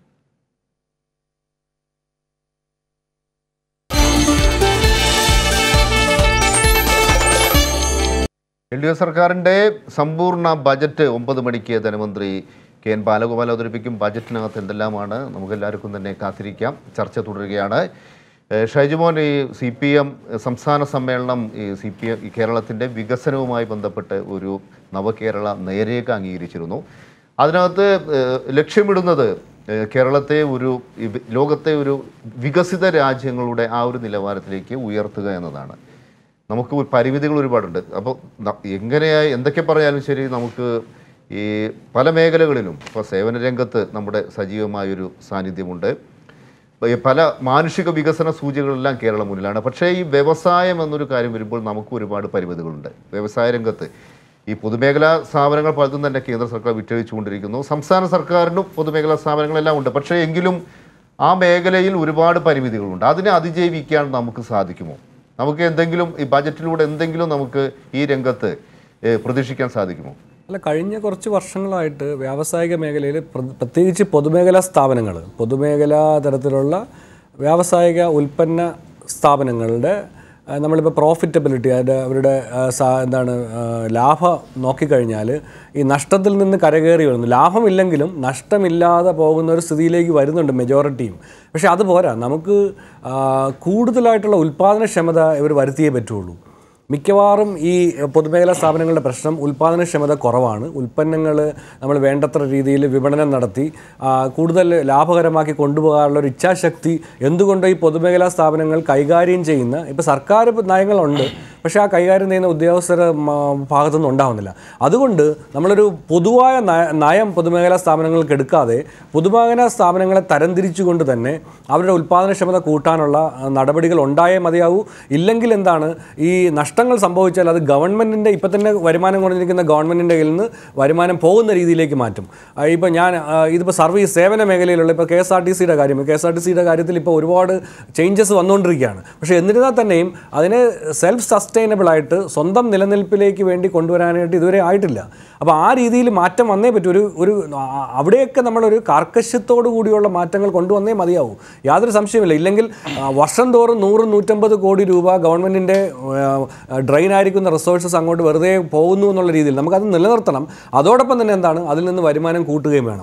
എൽ ഡി എഫ് സർക്കാരിൻ്റെ സമ്പൂർണ്ണ ബജറ്റ് ഒമ്പത് മണിക്ക് ധനമന്ത്രി കെ എൻ ബാലഗോപാൽ അവതരിപ്പിക്കും ബജറ്റിനകത്ത് എന്തെല്ലാമാണ് നമുക്കെല്ലാവർക്കും തന്നെ കാത്തിരിക്കാം ചർച്ച തുടരുകയാണ് ഏഹ് ഷൈജുമോൻ ഈ സി പി എം സംസ്ഥാന സമ്മേളനം ഈ സി പി എം കേരളത്തിൻ്റെ വികസനവുമായി ബന്ധപ്പെട്ട് ഒരു നവകേരള നേരേഖ അംഗീകരിച്ചിരുന്നു അതിനകത്ത് ഏഹ് ലക്ഷ്യമിടുന്നത് ഏഹ് കേരളത്തെ ഒരു ഈ വി- ലോകത്തെ ഒരു വികസിത രാജ്യങ്ങളുടെ ആ ഒരു നിലവാരത്തിലേക്ക് ഉയർത്തുക എന്നതാണ് നമുക്ക് ഒരു പരിമിതികൾ ഒരുപാടുണ്ട് അപ്പോൾ ന- എങ്ങനെയായി എന്തൊക്കെ പറഞ്ഞാലും ശരി നമുക്ക് ഈ പല മേഖലകളിലും ഇപ്പോൾ സേവന രംഗത്ത് നമ്മുടെ സജീവമായൊരു സാന്നിധ്യമുണ്ട് ഇപ്പൊ ഈ പല മാനുഷിക വികസന സൂചികളെല്ലാം കേരളം മുന്നിലാണ് പക്ഷേ ഈ വ്യവസായം എന്നൊരു കാര്യം വരുമ്പോൾ നമുക്ക് ഒരുപാട് പരിമിതികളുണ്ട് വ്യവസായ രംഗത്ത് ഈ പൊതുമേഖലാ സ്ഥാപനങ്ങൾ പലതും തന്നെ കേന്ദ്ര സർക്കാർ വിറ്റഴിച്ചുകൊണ്ടിരിക്കുന്നു സംസ്ഥാന സർക്കാരിനും പൊതുമേഖലാ സ്ഥാപനങ്ങളെല്ലാം ഉണ്ട് പക്ഷേ എങ്കിലും ആ മേഖലയിൽ ഒരുപാട് പരിമിതികളുണ്ട് അതിനെ അതിജീവിക്കാൻ നമുക്ക് സാധിക്കുമോ നമുക്ക് എന്തെങ്കിലും ഈ ബജറ്റിലൂടെ എന്തെങ്കിലും നമുക്ക് ഈ രംഗത്ത് ഏഹ്, പ്രതീക്ഷിക്കാൻ സാധിക്കുമോ അല്ല കഴിഞ്ഞ കുറച്ച് വർഷങ്ങളായിട്ട് വ്യാവസായിക മേഖലയിൽ പ്ര- പ്രത്യേകിച്ച് പൊതുമേഖലാ സ്ഥാപനങ്ങൾ പൊതുമേഖലാ തരത്തിലുള്ള വ്യാവസായിക ഉൽപ്പന്ന സ്ഥാപനങ്ങളുടെ ആ, നമ്മളിപ്പോൾ പ്രോഫിറ്റബിലിറ്റി അതിൻ്റെ അവരുടെ ആ, സാ- എന്താണ് ആ, ലാഭം നോക്കിക്കഴിഞ്ഞാൽ ഈ നഷ്ടത്തിൽ നിന്ന് കരകയറി വരുന്നു ലാഭമില്ലെങ്കിലും നഷ്ടമില്ലാതെ പോകുന്ന ഒരു സ്ഥിതിയിലേക്ക് വരുന്നുണ്ട് മെജോറിറ്റിയും പക്ഷേ അത് പോരാ നമുക്ക് ആ, കൂടുതലായിട്ടുള്ള ഉൽപ്പാദനക്ഷമത ഇവർ വരുത്തിയേ പറ്റുള്ളൂ മിക്കവാറും ഈ പൊതുമേഖലാ സ്ഥാപനങ്ങളുടെ പ്രശ്നം ഉൽപ്പാദനക്ഷമത കുറവാണ് ഉൽപ്പന്നങ്ങൾ നമ്മൾ വേണ്ടത്ര രീതിയിൽ വിപണനം നടത്തി ആ, കൂടുതൽ ലാഭകരമാക്കി കൊണ്ടുപോകാനുള്ള ഒരു ഇച്ഛാശക്തി എന്തുകൊണ്ട് ഈ പൊതുമേഖലാ സ്ഥാപനങ്ങൾ കൈകാര്യം ചെയ്യുന്ന ഇപ്പോൾ സർക്കാർ നയങ്ങളുണ്ട് പക്ഷേ ആ കൈകാര്യം ചെയ്യുന്ന ഉദ്യോഗസ്ഥരുടെ മ- ഭാഗത്തുനിന്ന് ഉണ്ടാവുന്നില്ല അതുകൊണ്ട് നമ്മളൊരു പൊതുവായ നയ- നയം പൊതുമേഖലാ സ്ഥാപനങ്ങൾക്ക് എടുക്കാതെ പൊതുമേഖലാ സ്ഥാപനങ്ങളെ തരംതിരിച്ചുകൊണ്ട് തന്നെ അവരുടെ ഉൽപ്പാദനക്ഷമത കൂട്ടാനുള്ള ആ, നടപടികൾ ഉണ്ടായേ മതിയാവൂ ഇല്ലെങ്കിൽ എന്താണ് ഈ നഷ്ടങ്ങൾ സംഭവിച്ചാൽ അത് ഗവൺമെൻറ്റിൻ്റെ ഇപ്പം തന്നെ വരുമാനം കുറഞ്ഞിരിക്കുന്ന ഗവൺമെൻറ്റിൻ്റെ കയ്യിൽ നിന്ന് വരുമാനം പോകുന്ന രീതിയിലേക്ക് മാറ്റും ഇപ്പം ഞാൻ ആ, ഇതിപ്പോൾ സർവീസ് സേവന മേഖലയിലുള്ള ഇപ്പോൾ കെ എസ് ആർ ടി സിയുടെ കാര്യം കെ എസ് ആർ ടി സിയുടെ കാര്യത്തിൽ ഇപ്പോൾ ഒരുപാട് ചേഞ്ചസ് വന്നുകൊണ്ടിരിക്കുകയാണ് പക്ഷേ എന്നിരുന്നാൽ തന്നെയും അതിനെ സെൽഫ് സസ്റ്റൈനബിൾ ആയിട്ട് സ്വന്തം നിലനിൽപ്പിലേക്ക് വേണ്ടി കൊണ്ടുവരാനായിട്ട് ഇതുവരെ ആയിട്ടില്ല അപ്പോൾ ആ രീതിയിൽ മാറ്റം വന്നേ പറ്റൂ ഒരു ഒരു ആ, അവിടെയൊക്കെ നമ്മളൊരു കാർക്കശ്യത്തോടു കൂടിയുള്ള മാറ്റങ്ങൾ കൊണ്ടുവന്നേ മതിയാവൂ യാതൊരു സംശയമില്ല ഇല്ലെങ്കിൽ ആ, വർഷം തോറും നൂറ് നൂറ്റമ്പത് കോടി രൂപ ഗവൺമെൻറ്റിൻ്റെ ഡ്രെയിൻ ആയിരിക്കുന്ന റിസോഴ്സസ് അങ്ങോട്ട് വെറുതെ പോകുന്നു എന്നുള്ള രീതിയിൽ നമുക്കത് നിലനിർത്തണം അതോടൊപ്പം തന്നെ എന്താണ് അതിൽ നിന്ന് വരുമാനം കൂട്ടുകയും വേണം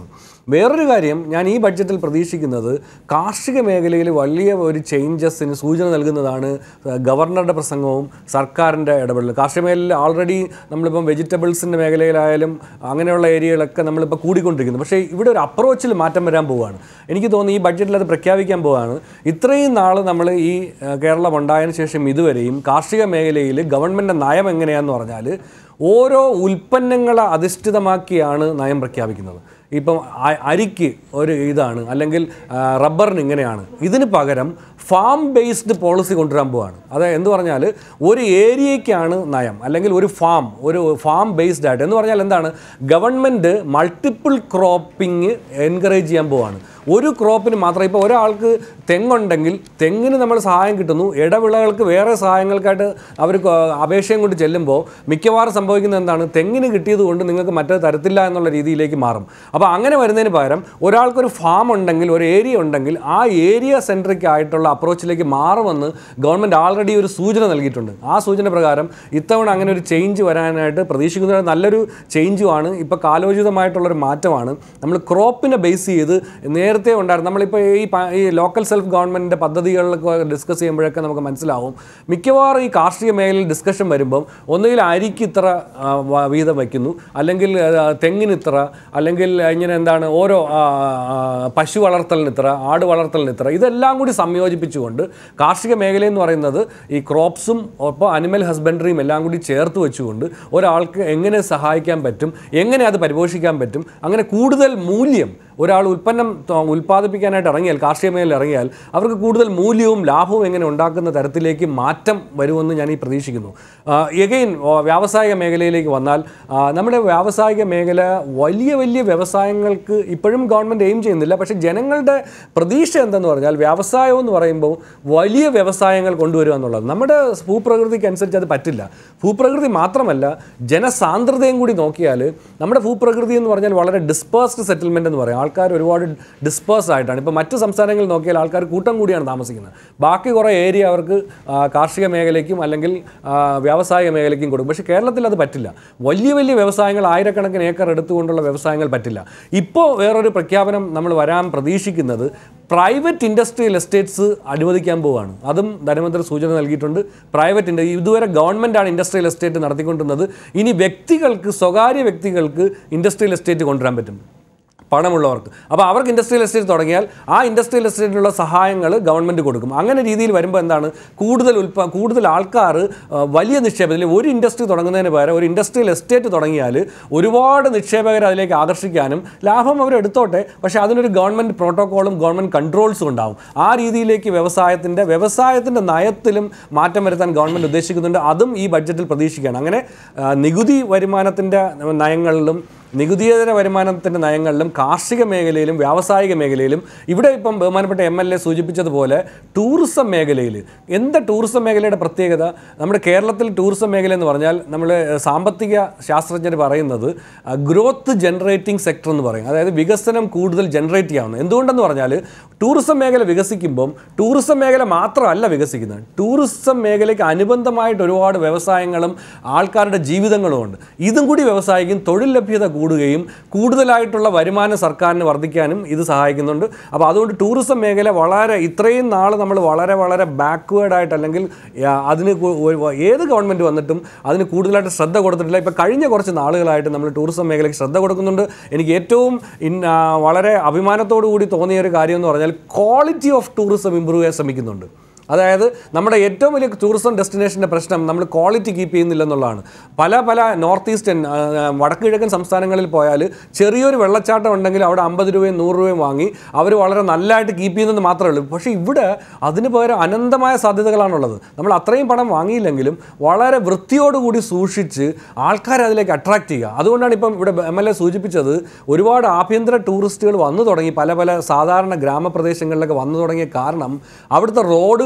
വേറൊരു കാര്യം ഞാൻ ഈ ബഡ്ജറ്റിൽ പ്രതീക്ഷിക്കുന്നത് കാർഷിക മേഖലയിൽ വലിയ ഒരു ചേഞ്ചസിന് സൂചന നൽകുന്നതാണ് ഗവർണറുടെ പ്രസംഗവും സർക്കാരിൻ്റെ ഇടപെടലും കാർഷിക മേഖലയിൽ ആൾറെഡി നമ്മളിപ്പം വെജിറ്റബിൾസിൻ്റെ മേഖലയിലായാലും അങ്ങനെയുള്ള ഏരിയകളൊക്കെ നമ്മളിപ്പോൾ കൂടിക്കൊണ്ടിരിക്കുന്നു പക്ഷേ ഇവിടെ ഒരു അപ്രോച്ചിൽ മാറ്റം വരാൻ പോവുകയാണ് എനിക്ക് തോന്നുന്നു ഈ ബഡ്ജറ്റിൽ അത് പ്രഖ്യാപിക്കാൻ പോവുകയാണ് ഇത്രയും നാൾ നമ്മൾ ഈ ഏഹ്, കേരളം ഉണ്ടായതിനു ശേഷം ഇതുവരെയും കാർഷിക മേഖലയിൽ ഗവൺമെൻറ് നയം എങ്ങനെയാണെന്ന് പറഞ്ഞാൽ ഓരോ ഉൽപ്പന്നങ്ങളെ അധിഷ്ഠിതമാക്കിയാണ് നയം പ്രഖ്യാപിക്കുന്നത് ഇപ്പം അ- അരിക്ക് ഒരു ഇതാണ് അല്ലെങ്കിൽ ആ, റബ്ബറിന് ഇങ്ങനെയാണ് ഇതിന് പകരം ഫാം ബേസ്ഡ് പോളിസി കൊണ്ടുവരാൻ പോവാണ് അത് എന്ന് പറഞ്ഞാൽ ഒരു ഏരിയയ്ക്കാണ് നയം അല്ലെങ്കിൽ ഒരു ഫാം ഒരു ഫാം ബേസ്ഡ് ആയിട്ട് എന്ന് പറഞ്ഞാൽ എന്താണ് ഗവൺമെൻറ് മൾട്ടിപ്പിൾ ക്രോപ്പിംഗ് എൻകറേജ് ചെയ്യാൻ പോവാണ് ഒരു ക്രോപ്പിന് മാത്രം ഇപ്പോൾ ഒരാൾക്ക് തെങ്ങുണ്ടെങ്കിൽ തെങ്ങിന് നമ്മൾ സഹായം കിട്ടുന്നു ഇടവിളകൾക്ക് വേറെ സഹായങ്ങൾക്കായിട്ട് അവർ അപേക്ഷയും കൊണ്ട് ചെല്ലുമ്പോൾ മിക്കവാറും സംഭവിക്കുന്നത് എന്താണ് തെങ്ങിന് കിട്ടിയത് കൊണ്ട് നിങ്ങൾക്ക് മറ്റേത് തരത്തില്ല എന്നുള്ള രീതിയിലേക്ക് മാറും അപ്പോൾ അങ്ങനെ വരുന്നതിന് പകരം ഒരാൾക്കൊരു ഫാം ഉണ്ടെങ്കിൽ ഒരു ഏരിയ ഉണ്ടെങ്കിൽ ആ ഏരിയ സെൻട്രിക് ആയിട്ടുള്ള അപ്രോച്ചിലേക്ക് മാറുമെന്ന് ഗവൺമെൻറ് ആൾറെഡി ഒരു സൂചന നൽകിയിട്ടുണ്ട് ആ സൂചന പ്രകാരം ഇത്തവണ അങ്ങനെ ഒരു ചേഞ്ച് വരാനായിട്ട് പ്രതീക്ഷിക്കുന്ന നല്ലൊരു ചേഞ്ചുമാണ് ഇപ്പോൾ കാലോചിതമായിട്ടുള്ളൊരു മാറ്റമാണ് നമ്മൾ ക്രോപ്പിനെ ബേസ് ചെയ്ത് നേരത്തെ ഉണ്ടായിരുന്നു നമ്മളിപ്പോൾ ഈ പ- ഈ ലോക്കൽ സെൽഫ് ഗവൺമെൻറ്റിൻ്റെ പദ്ധതികളിലൊക്കെ ഡിസ്കസ് ചെയ്യുമ്പോഴൊക്കെ നമുക്ക് മനസ്സിലാവും മിക്കവാറും ഈ കാർഷിക മേഖലയിൽ ഡിസ്കഷൻ വരുമ്പം ഒന്നുകിൽ അരിക്ക് ഇത്ര ആ, വ- വീതം വയ്ക്കുന്നു അല്ലെങ്കിൽ ആ, തെങ്ങിന് ഇത്ര അല്ലെങ്കിൽ ഇങ്ങനെ എന്താണ് ഓരോ ആ, ആ, പശു വളർത്തലിന് ഇത്ര ആട് വളർത്തലിന് ഇത്ര ഇതെല്ലാം കൂടി സംയോജിപ്പിച്ചുകൊണ്ട് കാർഷിക മേഖല എന്ന് പറയുന്നത് ഈ ക്രോപ്സും ഒപ്പം അനിമൽ ഹസ്ബൻഡറിയും എല്ലാം കൂടി ചേർത്ത് വെച്ചുകൊണ്ട് ഒരാൾക്ക് എങ്ങനെ സഹായിക്കാൻ പറ്റും എങ്ങനെ അത് പരിപോഷിക്കാൻ പറ്റും അങ്ങനെ കൂടുതൽ മൂല്യം ഒരാൾ ഉൽപ്പന്നം ത- ഉൽപ്പാദിപ്പിക്കാനായിട്ട് ഇറങ്ങിയാൽ കാർഷിക മേഖലയിൽ ഇറങ്ങിയാൽ അവർക്ക് കൂടുതൽ മൂല്യവും ലാഭവും എങ്ങനെ ഉണ്ടാക്കുന്ന തരത്തിലേക്ക് മാറ്റം വരുമെന്ന് ഞാൻ ഈ പ്രതീക്ഷിക്കുന്നു എഗെയിൻ വ്യാവസായിക മേഖലയിലേക്ക് വന്നാൽ ആ, നമ്മുടെ വ്യാവസായിക മേഖല വലിയ വലിയ വ്യവസായങ്ങൾക്ക് ഇപ്പോഴും ഗവൺമെൻറ് എയിം ചെയ്യുന്നില്ല പക്ഷേ ജനങ്ങളുടെ പ്രതീക്ഷ എന്തെന്ന് പറഞ്ഞാൽ വ്യവസായം എന്ന് പറയുമ്പോൾ വലിയ വ്യവസായങ്ങൾ കൊണ്ടുവരിക എന്നുള്ളത് നമ്മുടെ ഭൂപ്രകൃതിക്ക് അനുസരിച്ച് അത് പറ്റില്ല ഭൂപ്രകൃതി മാത്രമല്ല ജനസാന്ദ്രതയും കൂടി നോക്കിയാൽ നമ്മുടെ ഭൂപ്രകൃതി എന്ന് പറഞ്ഞാൽ വളരെ ഡിസ്പേഴ്സ്ഡ് സെറ്റിൽമെൻ്റ് എന്ന് പറയും ആൾക്കാർ ഒരുപാട് ഡിസ്പേഴ്സ് ആയിട്ടാണ് ഇപ്പോൾ മറ്റ് സംസ്ഥാനങ്ങളിൽ നോക്കിയാൽ ആൾക്കാർ കൂട്ടം കൂടിയാണ് താമസിക്കുന്നത് ബാക്കി കുറേ ഏരിയ അവർക്ക് ആ, കാർഷിക മേഖലയ്ക്കും അല്ലെങ്കിൽ ആ, വ്യാവസായിക മേഖലയ്ക്കും കൊടുക്കും പക്ഷേ കേരളത്തിൽ അത് പറ്റില്ല വലിയ വലിയ വ്യവസായങ്ങൾ ആയിരക്കണക്കിന് ഏക്കർ എടുത്തുകൊണ്ടുള്ള വ്യവസായങ്ങൾ പറ്റില്ല ഇപ്പോൾ വേറൊരു പ്രഖ്യാപനം നമ്മൾ വരാൻ പ്രതീക്ഷിക്കുന്നത് പ്രൈവറ്റ് ഇൻഡസ്ട്രിയൽ എസ്റ്റേറ്റ്സ് അനുവദിക്കാൻ പോവുകയാണ് അതും ധനമന്ത്രി സൂചന നൽകിയിട്ടുണ്ട് പ്രൈവറ്റ് ഇൻഡ ഇതുവരെ ഗവൺമെൻറ്റാണ് ഇൻഡസ്ട്രിയൽ എസ്റ്റേറ്റ് നടത്തിക്കൊണ്ടിരുന്നത് ഇനി വ്യക്തികൾക്ക് സ്വകാര്യ വ്യക്തികൾക്ക് ഇൻഡസ്ട്രിയൽ എസ്റ്റേറ്റ് കൊണ്ടുവരാൻ പറ്റും പണമുള്ളവർക്ക് അപ്പോൾ അവർക്ക് ഇൻഡസ്ട്രിയൽ എസ്റ്റേറ്റ് തുടങ്ങിയാൽ ആ ഇൻഡസ്ട്രിയൽ എസ്റ്റേറ്റിനുള്ള സഹായങ്ങൾ ഗവൺമെൻറ് കൊടുക്കും അങ്ങനെ രീതിയിൽ വരുമ്പോൾ എന്താണ് കൂടുതൽ ഉൽപ്പ കൂടുതൽ ആൾക്കാർ ആ, വലിയ നിക്ഷേപത്തിൽ ഒരു ഇൻഡസ്ട്രി തുടങ്ങുന്നതിന് പകരം ഒരു ഇൻഡസ്ട്രിയൽ എസ്റ്റേറ്റ് തുടങ്ങിയാൽ ഒരുപാട് നിക്ഷേപകരെ അതിലേക്ക് ആകർഷിക്കാനും ലാഭം അവർ എടുത്തോട്ടെ പക്ഷേ അതിനൊരു ഗവൺമെൻറ് പ്രോട്ടോക്കോളും ഗവൺമെൻറ് കൺട്രോൾസും ഉണ്ടാവും ആ രീതിയിലേക്ക് വ്യവസായത്തിൻ്റെ വ്യവസായത്തിൻ്റെ നയത്തിലും മാറ്റം വരുത്താൻ ഗവൺമെൻറ് ഉദ്ദേശിക്കുന്നുണ്ട് അതും ഈ ബഡ്ജറ്റിൽ പ്രതീക്ഷിക്കുകയാണ് അങ്ങനെ ആ, നികുതി വരുമാനത്തിൻ്റെ നയങ്ങളിലും നികുതിയേതര വരുമാനത്തിൻ്റെ നയങ്ങളിലും കാർഷിക മേഖലയിലും വ്യാവസായിക മേഖലയിലും ഇവിടെ ഇപ്പം ബഹുമാനപ്പെട്ട എം എൽ എ സൂചിപ്പിച്ചതുപോലെ ടൂറിസം മേഖലയിൽ എന്താ ടൂറിസം മേഖലയുടെ പ്രത്യേകത നമ്മുടെ കേരളത്തിൽ ടൂറിസം മേഖല എന്ന് പറഞ്ഞാൽ നമ്മൾ സാമ്പത്തിക ശാസ്ത്രജ്ഞർ പറയുന്നത് ഗ്രോത്ത് ജനറേറ്റിംഗ് സെക്ടർ എന്ന് പറയും അതായത് വികസനം കൂടുതൽ ജനറേറ്റ് ചെയ്യാവുന്നത് എന്തുകൊണ്ടെന്ന് പറഞ്ഞാൽ ടൂറിസം മേഖല വികസിക്കുമ്പം ടൂറിസം മേഖല മാത്രമല്ല വികസിക്കുന്നത് ടൂറിസം മേഖലയ്ക്ക് അനുബന്ധമായിട്ട് ഒരുപാട് വ്യവസായങ്ങളും ആൾക്കാരുടെ ജീവിതങ്ങളും ഉണ്ട് ഇതും കൂടി വ്യവസായിക്കും തൊഴിൽ ലഭ്യത കൂടുകയും കൂടുതലായിട്ടുള്ള വരുമാനം സർക്കാരിന് വർദ്ധിക്കാനും ഇത് സഹായിക്കുന്നുണ്ട് അപ്പോൾ അതുകൊണ്ട് ടൂറിസം മേഖല വളരെ ഇത്രയും നാൾ നമ്മൾ വളരെ വളരെ ബാക്ക്വേർഡ് ആയിട്ട് അല്ലെങ്കിൽ ആ, അതിന് കു- ഒരു- ഏത് ഗവൺമെൻറ് വന്നിട്ടും അതിന് കൂടുതലായിട്ട് ശ്രദ്ധ കൊടുത്തിട്ടില്ല ഇപ്പോൾ കഴിഞ്ഞ കുറച്ച് നാളുകളായിട്ട് നമ്മൾ ടൂറിസം മേഖലയ്ക്ക് ശ്രദ്ധ കൊടുക്കുന്നുണ്ട് എനിക്ക് ഏറ്റവും ഇൻ ആ, വളരെ അഭിമാനത്തോടു കൂടി തോന്നിയ ഒരു കാര്യം എന്ന് പറഞ്ഞാൽ ക്വാളിറ്റി ഓഫ് ടൂറിസം ഇമ്പ്രൂവ് ചെയ്യാൻ ശ്രമിക്കുന്നുണ്ട് അതായത് നമ്മുടെ ഏറ്റവും വലിയ ടൂറിസം ഡെസ്റ്റിനേഷൻ്റെ പ്രശ്നം നമ്മൾ ക്വാളിറ്റി കീപ്പ് ചെയ്യുന്നില്ല എന്നുള്ളതാണ് പല പല നോർത്ത് ഈസ്റ്റേൺ ആ, ആ, വടക്ക് കിഴക്കൻ സംസ്ഥാനങ്ങളിൽ പോയാൽ ചെറിയൊരു വെള്ളച്ചാട്ടം ഉണ്ടെങ്കിൽ അവിടെ അമ്പത് രൂപയും നൂറ് രൂപയും വാങ്ങി അവർ വളരെ നല്ലതായിട്ട് കീപ്പ് ചെയ്യുന്നത് മാത്രമേ ഉള്ളൂ പക്ഷേ ഇവിടെ അതിന് പകരം അനന്തമായ സാധ്യതകളാണുള്ളത് നമ്മൾ അത്രയും പണം വാങ്ങിയില്ലെങ്കിലും വളരെ വൃത്തിയോടുകൂടി സൂക്ഷിച്ച് ആൾക്കാരെ അതിലേക്ക് അട്രാക്ട് ചെയ്യുക അതുകൊണ്ടാണ് ഇപ്പം ഇവിടെ എം എൽ എ സൂചിപ്പിച്ചത് ഒരുപാട് ആഭ്യന്തര ടൂറിസ്റ്റുകൾ വന്നു തുടങ്ങി പല പല സാധാരണ ഗ്രാമപ്രദേശങ്ങളിലൊക്കെ വന്നു തുടങ്ങിയ കാരണം അവിടുത്തെ റോഡുകൾ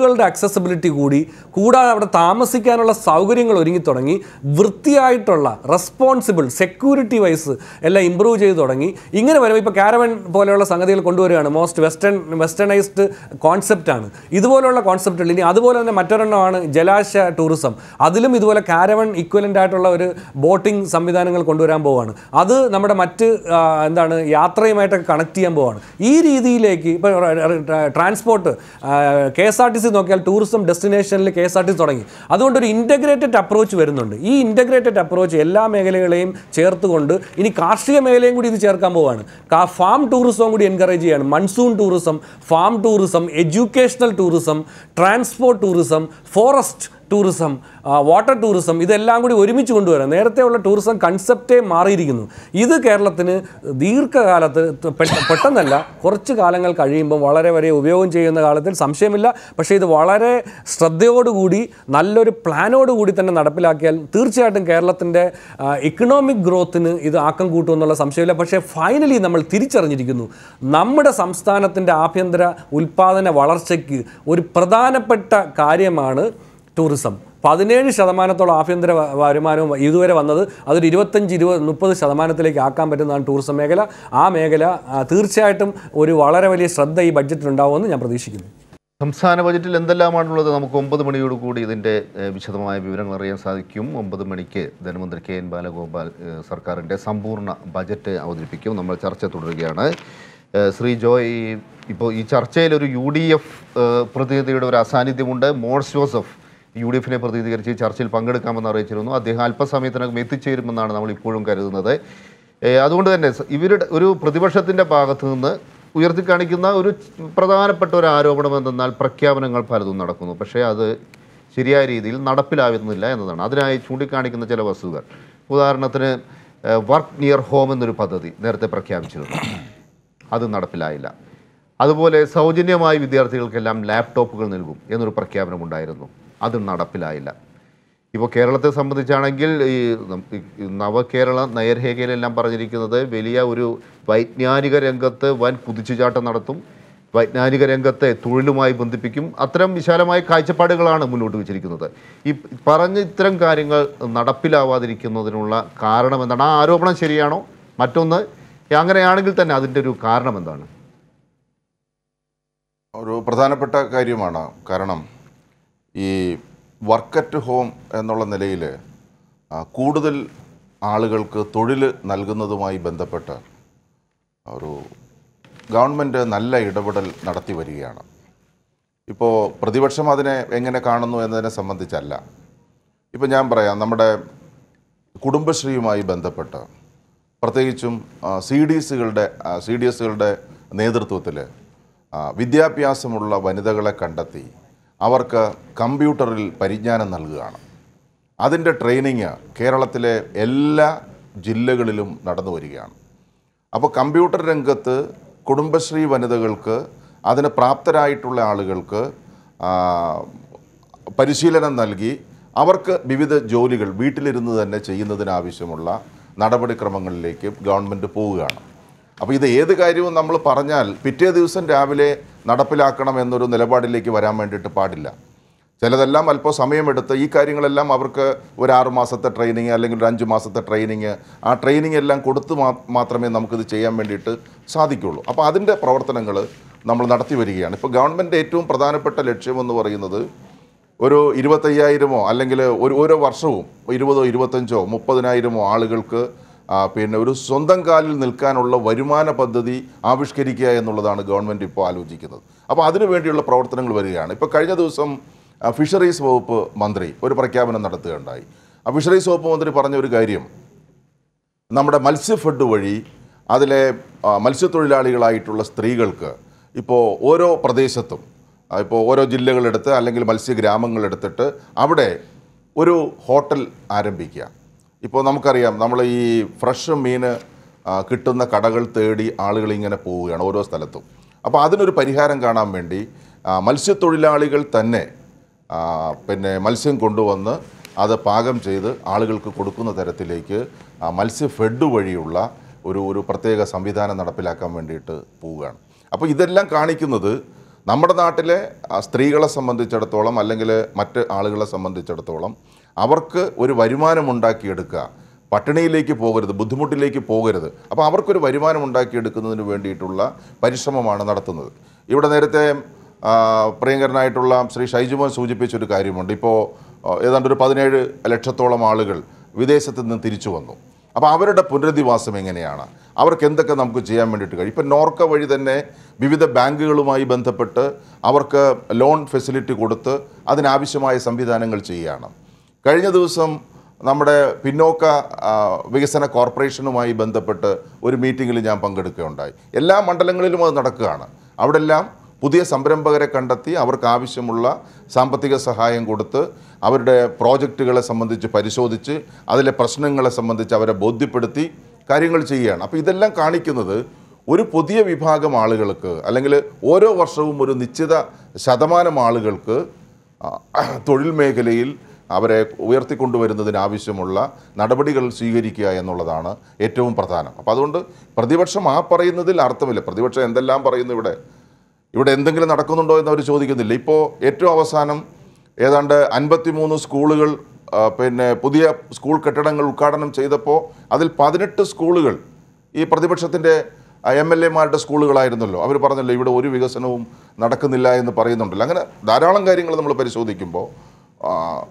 റോഡുകളുടെ അക്സസിബിലിറ്റി കൂടി കൂടാതെ അവിടെ താമസിക്കാനുള്ള സൗകര്യങ്ങൾ ഒരുങ്ങി തുടങ്ങി വൃത്തിയായിട്ടുള്ള റെസ്പോൺസിബിൾ സെക്യൂരിറ്റി വൈസ് എല്ലാം ഇമ്പ്രൂവ് ചെയ്ത് തുടങ്ങി ഇങ്ങനെ വരുമ്പോൾ ഇപ്പോൾ കാരവൻ പോലെയുള്ള സംഗതികൾ കൊണ്ടുവരികയാണ് മോസ്റ്റ് വെസ്റ്റേൺ വെസ്റ്റേണൈസ്ഡ് കോൺസെപ്റ്റാണ് ഇതുപോലുള്ള കോൺസെപ്റ്റുകൾ ഇനി അതുപോലെ തന്നെ മറ്റൊരെണ്ണമാണ് ജലാശയ ടൂറിസം അതിലും ഇതുപോലെ കാരവൻ ഇക്വലൻ്റ് ആയിട്ടുള്ള ഒരു ബോട്ടിംഗ് സംവിധാനങ്ങൾ കൊണ്ടുവരാൻ പോവുകയാണ് അത് നമ്മുടെ മറ്റ് ആ, എന്താണ് യാത്രയുമായിട്ടൊക്കെ കണക്ട് ചെയ്യാൻ പോവുകയാണ് ഈ രീതിയിലേക്ക് ഇപ്പോൾ transport K S R T C നോക്കിയാൽ ടൂറിസം ഡെസ്റ്റിനേഷനിൽ K S R T C തുടങ്ങി അതുകൊണ്ട് ഒരു ഇൻ്റഗ്രേറ്റഡ് അപ്രോച്ച് വരുന്നുണ്ട് ഈ ഇൻ്റഗ്രേറ്റഡ് അപ്രോച്ച് എല്ലാ മേഖലകളെയും ചേർത്തുകൊണ്ട് ഇനി കാർഷിക മേഖലയും കൂടി ഇത് ചേർക്കാൻ പോവുകയാണ് കാ- ഫാം ടൂറിസവും കൂടി എൻകറേജ് ചെയ്യാണ് monsoon tourism farm tourism educational tourism transport tourism forest tourism water tourism ഇതെല്ലാം കൂടി ഒരുമിച്ച് കൊണ്ടുവരാം നേരത്തെ ഉള്ള ടൂറിസം കൺസെപ്റ്റേ മാറിയിരിക്കുന്നു ഇത് കേരളത്തിന് ദീർഘകാലത്ത് ത- പെട്ട- പെട്ടെന്നല്ല കുറച്ച് കാലങ്ങൾ കഴിയുമ്പോൾ വളരെ വരെ ഉപയോഗം ചെയ്യുന്ന കാലത്തിൽ സംശയമില്ല പക്ഷേ ഇത് വളരെ ശ്രദ്ധയോടുകൂടി നല്ലൊരു പ്ലാനോടുകൂടി തന്നെ നടപ്പിലാക്കിയാൽ തീർച്ചയായിട്ടും കേരളത്തിൻ്റെ ഇക്കണോമിക് ഗ്രോത്തിന് ഇത് ആക്കം കൂട്ടുമെന്നുള്ള സംശയമില്ല പക്ഷേ ഫൈനലി നമ്മൾ തിരിച്ചറിഞ്ഞിരിക്കുന്നു നമ്മുടെ സംസ്ഥാനത്തിൻ്റെ ആഭ്യന്തര ഉൽപ്പാദന വളർച്ചയ്ക്ക് ഒരു പ്രധാനപ്പെട്ട കാര്യമാണ് ടൂറിസം പതിനേഴ് ശതമാനത്തോളം ആഭ്യന്തര വ- വരുമാനവും ഇതുവരെ വന്നത് അതൊരു ഇരുപത്തഞ്ച് ഇരുപത് മുപ്പത് ശതമാനത്തിലേക്ക് ആക്കാൻ പറ്റുന്നതാണ് ടൂറിസം മേഖല ആ മേഖല ആ, തീർച്ചയായിട്ടും ഒരു വളരെ വലിയ ശ്രദ്ധ ഈ ബഡ്ജറ്റിൽ ഉണ്ടാവുമെന്ന് ഞാൻ പ്രതീക്ഷിക്കുന്നു സംസ്ഥാന ബജറ്റിൽ എന്തെല്ലാമാണുള്ളത് നമുക്ക് ഒമ്പത് മണിയോട് കൂടി ഇതിൻ്റെ ഏഹ്, വിശദമായ വിവരങ്ങൾ അറിയാൻ സാധിക്കും ഒമ്പത് മണിക്ക് ധനമന്ത്രി കെ എൻ ബാലഗോപാൽ ഏഹ്, സർക്കാരിൻ്റെ സമ്പൂർണ്ണ ബജറ്റ് അവതരിപ്പിക്കും നമ്മൾ ചർച്ച തുടരുകയാണ് ഏഹ്, ശ്രീ ജോയ് ഇപ്പോൾ ഈ ചർച്ചയിൽ ഒരു യു ഡി എഫ് പ്രതിനിധിയുടെ ഒരു അസാന്നിധ്യമുണ്ട് മോർസ് ജോസഫ് യു ഡി എഫിനെ പ്രതിനിധീകരിച്ച് ഈ ചർച്ചയിൽ പങ്കെടുക്കാമെന്ന് അറിയിച്ചിരുന്നു അദ്ദേഹം അല്പസമയത്തിനകം എത്തിച്ചേരുമെന്നാണ് നമ്മൾ ഇപ്പോഴും കരുതുന്നത് ഏഹ്, അതുകൊണ്ട് തന്നെ സ- ഇവരുടെ ഒരു പ്രതിപക്ഷത്തിൻ്റെ ഭാഗത്ത് നിന്ന് ഉയർത്തിക്കാണിക്കുന്ന ഒരു പ്രധാനപ്പെട്ട ഒരു ആരോപണം എന്തെന്നാൽ പ്രഖ്യാപനങ്ങൾ പലതും നടക്കുന്നു പക്ഷേ അത് ശരിയായ രീതിയിൽ നടപ്പിലാവുന്നില്ല എന്നതാണ് അതിനായി ചൂണ്ടിക്കാണിക്കുന്ന ചില വസ്തുതകൾ ഉദാഹരണത്തിന് വർക്ക് നിയർ ഹോം എന്നൊരു പദ്ധതി നേരത്തെ പ്രഖ്യാപിച്ചിരുന്നു അത് നടപ്പിലായില്ല അതുപോലെ സൗജന്യമായി വിദ്യാർത്ഥികൾക്കെല്ലാം ലാപ്ടോപ്പുകൾ നൽകും എന്നൊരു പ്രഖ്യാപനമുണ്ടായിരുന്നു അതും നടപ്പിലായില്ല ഇപ്പോൾ കേരളത്തെ സംബന്ധിച്ചാണെങ്കിൽ ഈ നം- ഈ നവകേരള നയരേഖയിലെല്ലാം പറഞ്ഞിരിക്കുന്നത് വലിയ ഒരു വൈജ്ഞാനിക രംഗത്ത് വൻ കുതിച്ചുചാട്ടം നടത്തും വൈജ്ഞാനിക രംഗത്തെ തൊഴിലുമായി ബന്ധിപ്പിക്കും അത്തരം വിശാലമായ കാഴ്ചപ്പാടുകളാണ് മുന്നോട്ട് വെച്ചിരിക്കുന്നത് ഈ പറഞ്ഞ ഇത്തരം കാര്യങ്ങൾ നടപ്പിലാവാതിരിക്കുന്നതിനുള്ള കാരണം എന്താണ് ആ ആരോപണം ശരിയാണോ മറ്റൊന്ന് അങ്ങനെയാണെങ്കിൽ തന്നെ അതിൻ്റെ ഒരു കാരണം എന്താണ് ഒരു പ്രധാനപ്പെട്ട കാര്യമാണ് കാരണം ഈ വർക്ക് അറ്റ് ഹോം എന്നുള്ള നിലയിൽ കൂടുതൽ ആളുകൾക്ക് തൊഴിൽ നൽകുന്നതുമായി ബന്ധപ്പെട്ട് ഒരു ഗവൺമെൻറ് നല്ല ഇടപെടൽ നടത്തി വരികയാണ് ഇപ്പോൾ പ്രതിപക്ഷം അതിനെ എങ്ങനെ കാണുന്നു എന്നതിനെ സംബന്ധിച്ചല്ല ഇപ്പോൾ ഞാൻ പറയാം നമ്മുടെ കുടുംബശ്രീയുമായി ബന്ധപ്പെട്ട് പ്രത്യേകിച്ചും സി ഡി എസുകളുടെ സി ഡി എസുകളുടെ നേതൃത്വത്തിൽ വിദ്യാഭ്യാസമുള്ള വനിതകളെ കണ്ടെത്തി അവർക്ക് കമ്പ്യൂട്ടറിൽ പരിജ്ഞാനം നൽകുകയാണ് അതിൻ്റെ ട്രെയിനിങ് കേരളത്തിലെ എല്ലാ ജില്ലകളിലും നടന്നു വരികയാണ് അപ്പോൾ കമ്പ്യൂട്ടർ രംഗത്ത് കുടുംബശ്രീ വനിതകൾക്ക് അതിന് പ്രാപ്തരായിട്ടുള്ള ആളുകൾക്ക് ആ, പരിശീലനം നൽകി അവർക്ക് വിവിധ ജോലികൾ വീട്ടിലിരുന്ന് തന്നെ ചെയ്യുന്നതിനാവശ്യമുള്ള നടപടിക്രമങ്ങളിലേക്ക് ഗവൺമെൻറ് പോവുകയാണ് അപ്പോൾ ഇത് ഏത് കാര്യവും നമ്മൾ പറഞ്ഞാൽ പിറ്റേ ദിവസം രാവിലെ നടപ്പിലാക്കണം എന്നൊരു നിലപാടിലേക്ക് വരാൻ വേണ്ടിയിട്ട് പാടില്ല ചിലതെല്ലാം അല്പം സമയമെടുത്ത് ഈ കാര്യങ്ങളെല്ലാം അവർക്ക് ഒരു ആറ് മാസത്തെ ട്രെയിനിങ് അല്ലെങ്കിൽ ഒരു അഞ്ച് മാസത്തെ ട്രെയിനിങ് ആ ട്രെയിനിങ് എല്ലാം കൊടുത്ത് മാ- മാത്രമേ നമുക്കിത് ചെയ്യാൻ വേണ്ടിയിട്ട് സാധിക്കുള്ളൂ അപ്പോൾ അതിൻ്റെ പ്രവർത്തനങ്ങൾ നമ്മൾ നടത്തി വരികയാണ് ഇപ്പോൾ ഗവൺമെൻറ് ഏറ്റവും പ്രധാനപ്പെട്ട ലക്ഷ്യമെന്ന് പറയുന്നത് ഒരു ഇരുപത്തയ്യായിരമോ അല്ലെങ്കിൽ ഒരു ഓരോ വർഷവും ഇരുപതോ ഇരുപത്തഞ്ചോ മുപ്പതിനായിരമോ ആളുകൾക്ക് ആ, പിന്നെ ഒരു സ്വന്തം കാലിൽ നിൽക്കാനുള്ള വരുമാന പദ്ധതി ആവിഷ്കരിക്കുക എന്നുള്ളതാണ് ഗവൺമെൻറ് ഇപ്പോൾ ആലോചിക്കുന്നത് അപ്പോൾ അതിനു വേണ്ടിയുള്ള പ്രവർത്തനങ്ങൾ വരികയാണ് ഇപ്പോൾ കഴിഞ്ഞ ദിവസം ആ, ഫിഷറീസ് വകുപ്പ് മന്ത്രി ഒരു പ്രഖ്യാപനം നടത്തുകയുണ്ടായി ആ ഫിഷറീസ് വകുപ്പ് മന്ത്രി പറഞ്ഞ ഒരു കാര്യം നമ്മുടെ മത്സ്യഫെഡ് വഴി അതിലെ ആ, മത്സ്യത്തൊഴിലാളികളായിട്ടുള്ള സ്ത്രീകൾക്ക് ഇപ്പോൾ ഓരോ പ്രദേശത്തും ആ, ഇപ്പോൾ ഓരോ ജില്ലകളെടുത്ത് അല്ലെങ്കിൽ മത്സ്യഗ്രാമങ്ങളെടുത്തിട്ട് അവിടെ ഒരു ഹോട്ടൽ ആരംഭിക്കുക ഇപ്പോൾ നമുക്കറിയാം നമ്മൾ ഈ ഫ്രഷ് മീൻ ആ, കിട്ടുന്ന കടകൾ തേടി ആളുകൾ ഇങ്ങനെ പോവുകയാണ് ഓരോ സ്ഥലത്തും അപ്പോൾ അതിനൊരു പരിഹാരം കാണാൻ വേണ്ടി ആ, മത്സ്യത്തൊഴിലാളികൾ തന്നെ ആ, പിന്നെ മത്സ്യം കൊണ്ടുവന്ന് അത് പാകം ചെയ്ത് ആളുകൾക്ക് കൊടുക്കുന്ന തരത്തിലേക്ക് ആ, മത്സ്യ ഫെഡ് വഴിയുള്ള ഒരു ഒരു പ്രത്യേക സംവിധാനം നടപ്പിലാക്കാൻ വേണ്ടിയിട്ട് പോവുകയാണ് അപ്പോൾ ഇതെല്ലാം കാണിക്കുന്നത് നമ്മുടെ നാട്ടിലെ ആ, സ്ത്രീകളെ സംബന്ധിച്ചിടത്തോളം അല്ലെങ്കിൽ മറ്റ് ആളുകളെ സംബന്ധിച്ചിടത്തോളം അവർക്ക് ഒരു വരുമാനം ഉണ്ടാക്കിയെടുക്കുക പട്ടിണിയിലേക്ക് പോകരുത് ബുദ്ധിമുട്ടിലേക്ക് പോകരുത് അപ്പോൾ അവർക്കൊരു വരുമാനം ഉണ്ടാക്കിയെടുക്കുന്നതിന് വേണ്ടിയിട്ടുള്ള പരിശ്രമമാണ് നടത്തുന്നത് ഇവിടെ നേരത്തെ ആ, പ്രിയങ്കരനായിട്ടുള്ള ശ്രീ ഷൈജുമോൻ സൂചിപ്പിച്ചൊരു കാര്യമുണ്ട് ഇപ്പോൾ ആ, ഏതാണ്ട് ഒരു പതിനേഴ് ലക്ഷത്തോളം ആളുകൾ വിദേശത്ത് നിന്ന് തിരിച്ചു വന്നു അപ്പോൾ അവരുടെ പുനരധിവാസം എങ്ങനെയാണ് അവർക്ക് എന്തൊക്കെ നമുക്ക് ചെയ്യാൻ വേണ്ടിയിട്ട് കഴിയും ഇപ്പം നോർക്ക വഴി തന്നെ വിവിധ ബാങ്കുകളുമായി ബന്ധപ്പെട്ട് അവർക്ക് ലോൺ ഫെസിലിറ്റി കൊടുത്ത് അതിനാവശ്യമായ സംവിധാനങ്ങൾ ചെയ്യുകയാണ് കഴിഞ്ഞ ദിവസം നമ്മുടെ പിന്നോക്ക ആ, വികസന കോർപ്പറേഷനുമായി ബന്ധപ്പെട്ട് ഒരു മീറ്റിങ്ങിൽ ഞാൻ പങ്കെടുക്കുകയുണ്ടായി എല്ലാ മണ്ഡലങ്ങളിലും അത് നടക്കുകയാണ് അവിടെ എല്ലാം പുതിയ സംരംഭകരെ കണ്ടെത്തി അവർക്ക് ആവശ്യമുള്ള സാമ്പത്തിക സഹായം കൊടുത്ത് അവരുടെ പ്രോജക്റ്റുകളെ സംബന്ധിച്ച് പരിശോധിച്ച് അതിലെ പ്രശ്നങ്ങളെ സംബന്ധിച്ച് അവരെ ബോധ്യപ്പെടുത്തി കാര്യങ്ങൾ ചെയ്യുകയാണ് അപ്പോൾ ഇതെല്ലാം കാണിക്കുന്നത് ഒരു പുതിയ വിഭാഗം ആളുകൾക്ക് അല്ലെങ്കിൽ ഓരോ വർഷവും ഒരു നിശ്ചിത ശതമാനം ആളുകൾക്ക് ആ, തൊഴിൽ മേഖലയിൽ അവരെ ഉയർത്തിക്കൊണ്ടുവരുന്നതിന് ആവശ്യമുള്ള നടപടികൾ സ്വീകരിക്കുക എന്നുള്ളതാണ് ഏറ്റവും പ്രധാനം അപ്പോൾ അതുകൊണ്ട് പ്രതിപക്ഷം ആ പറയുന്നതിൽ അർത്ഥമില്ല പ്രതിപക്ഷം എന്തെല്ലാം പറയുന്നു ഇവിടെ ഇവിടെ എന്തെങ്കിലും നടക്കുന്നുണ്ടോ എന്ന് അവർ ചോദിക്കുന്നില്ല ഇപ്പോൾ ഏറ്റവും അവസാനം ഏതാണ്ട് അൻപത്തിമൂന്ന് സ്കൂളുകൾ ആ, പിന്നെ പുതിയ സ്കൂൾ കെട്ടിടങ്ങൾ ഉദ്ഘാടനം ചെയ്തപ്പോൾ അതിൽ പതിനെട്ട് സ്കൂളുകൾ ഈ പ്രതിപക്ഷത്തിൻ്റെ എം എൽ എമാരുടെ സ്കൂളുകളായിരുന്നല്ലോ അവർ പറഞ്ഞല്ലോ ഇവിടെ ഒരു വികസനവും നടക്കുന്നില്ല എന്ന് പറയുന്നുണ്ടല്ലോ അങ്ങനെ ധാരാളം കാര്യങ്ങൾ നമ്മൾ പരിശോധിക്കുമ്പോൾ ആ,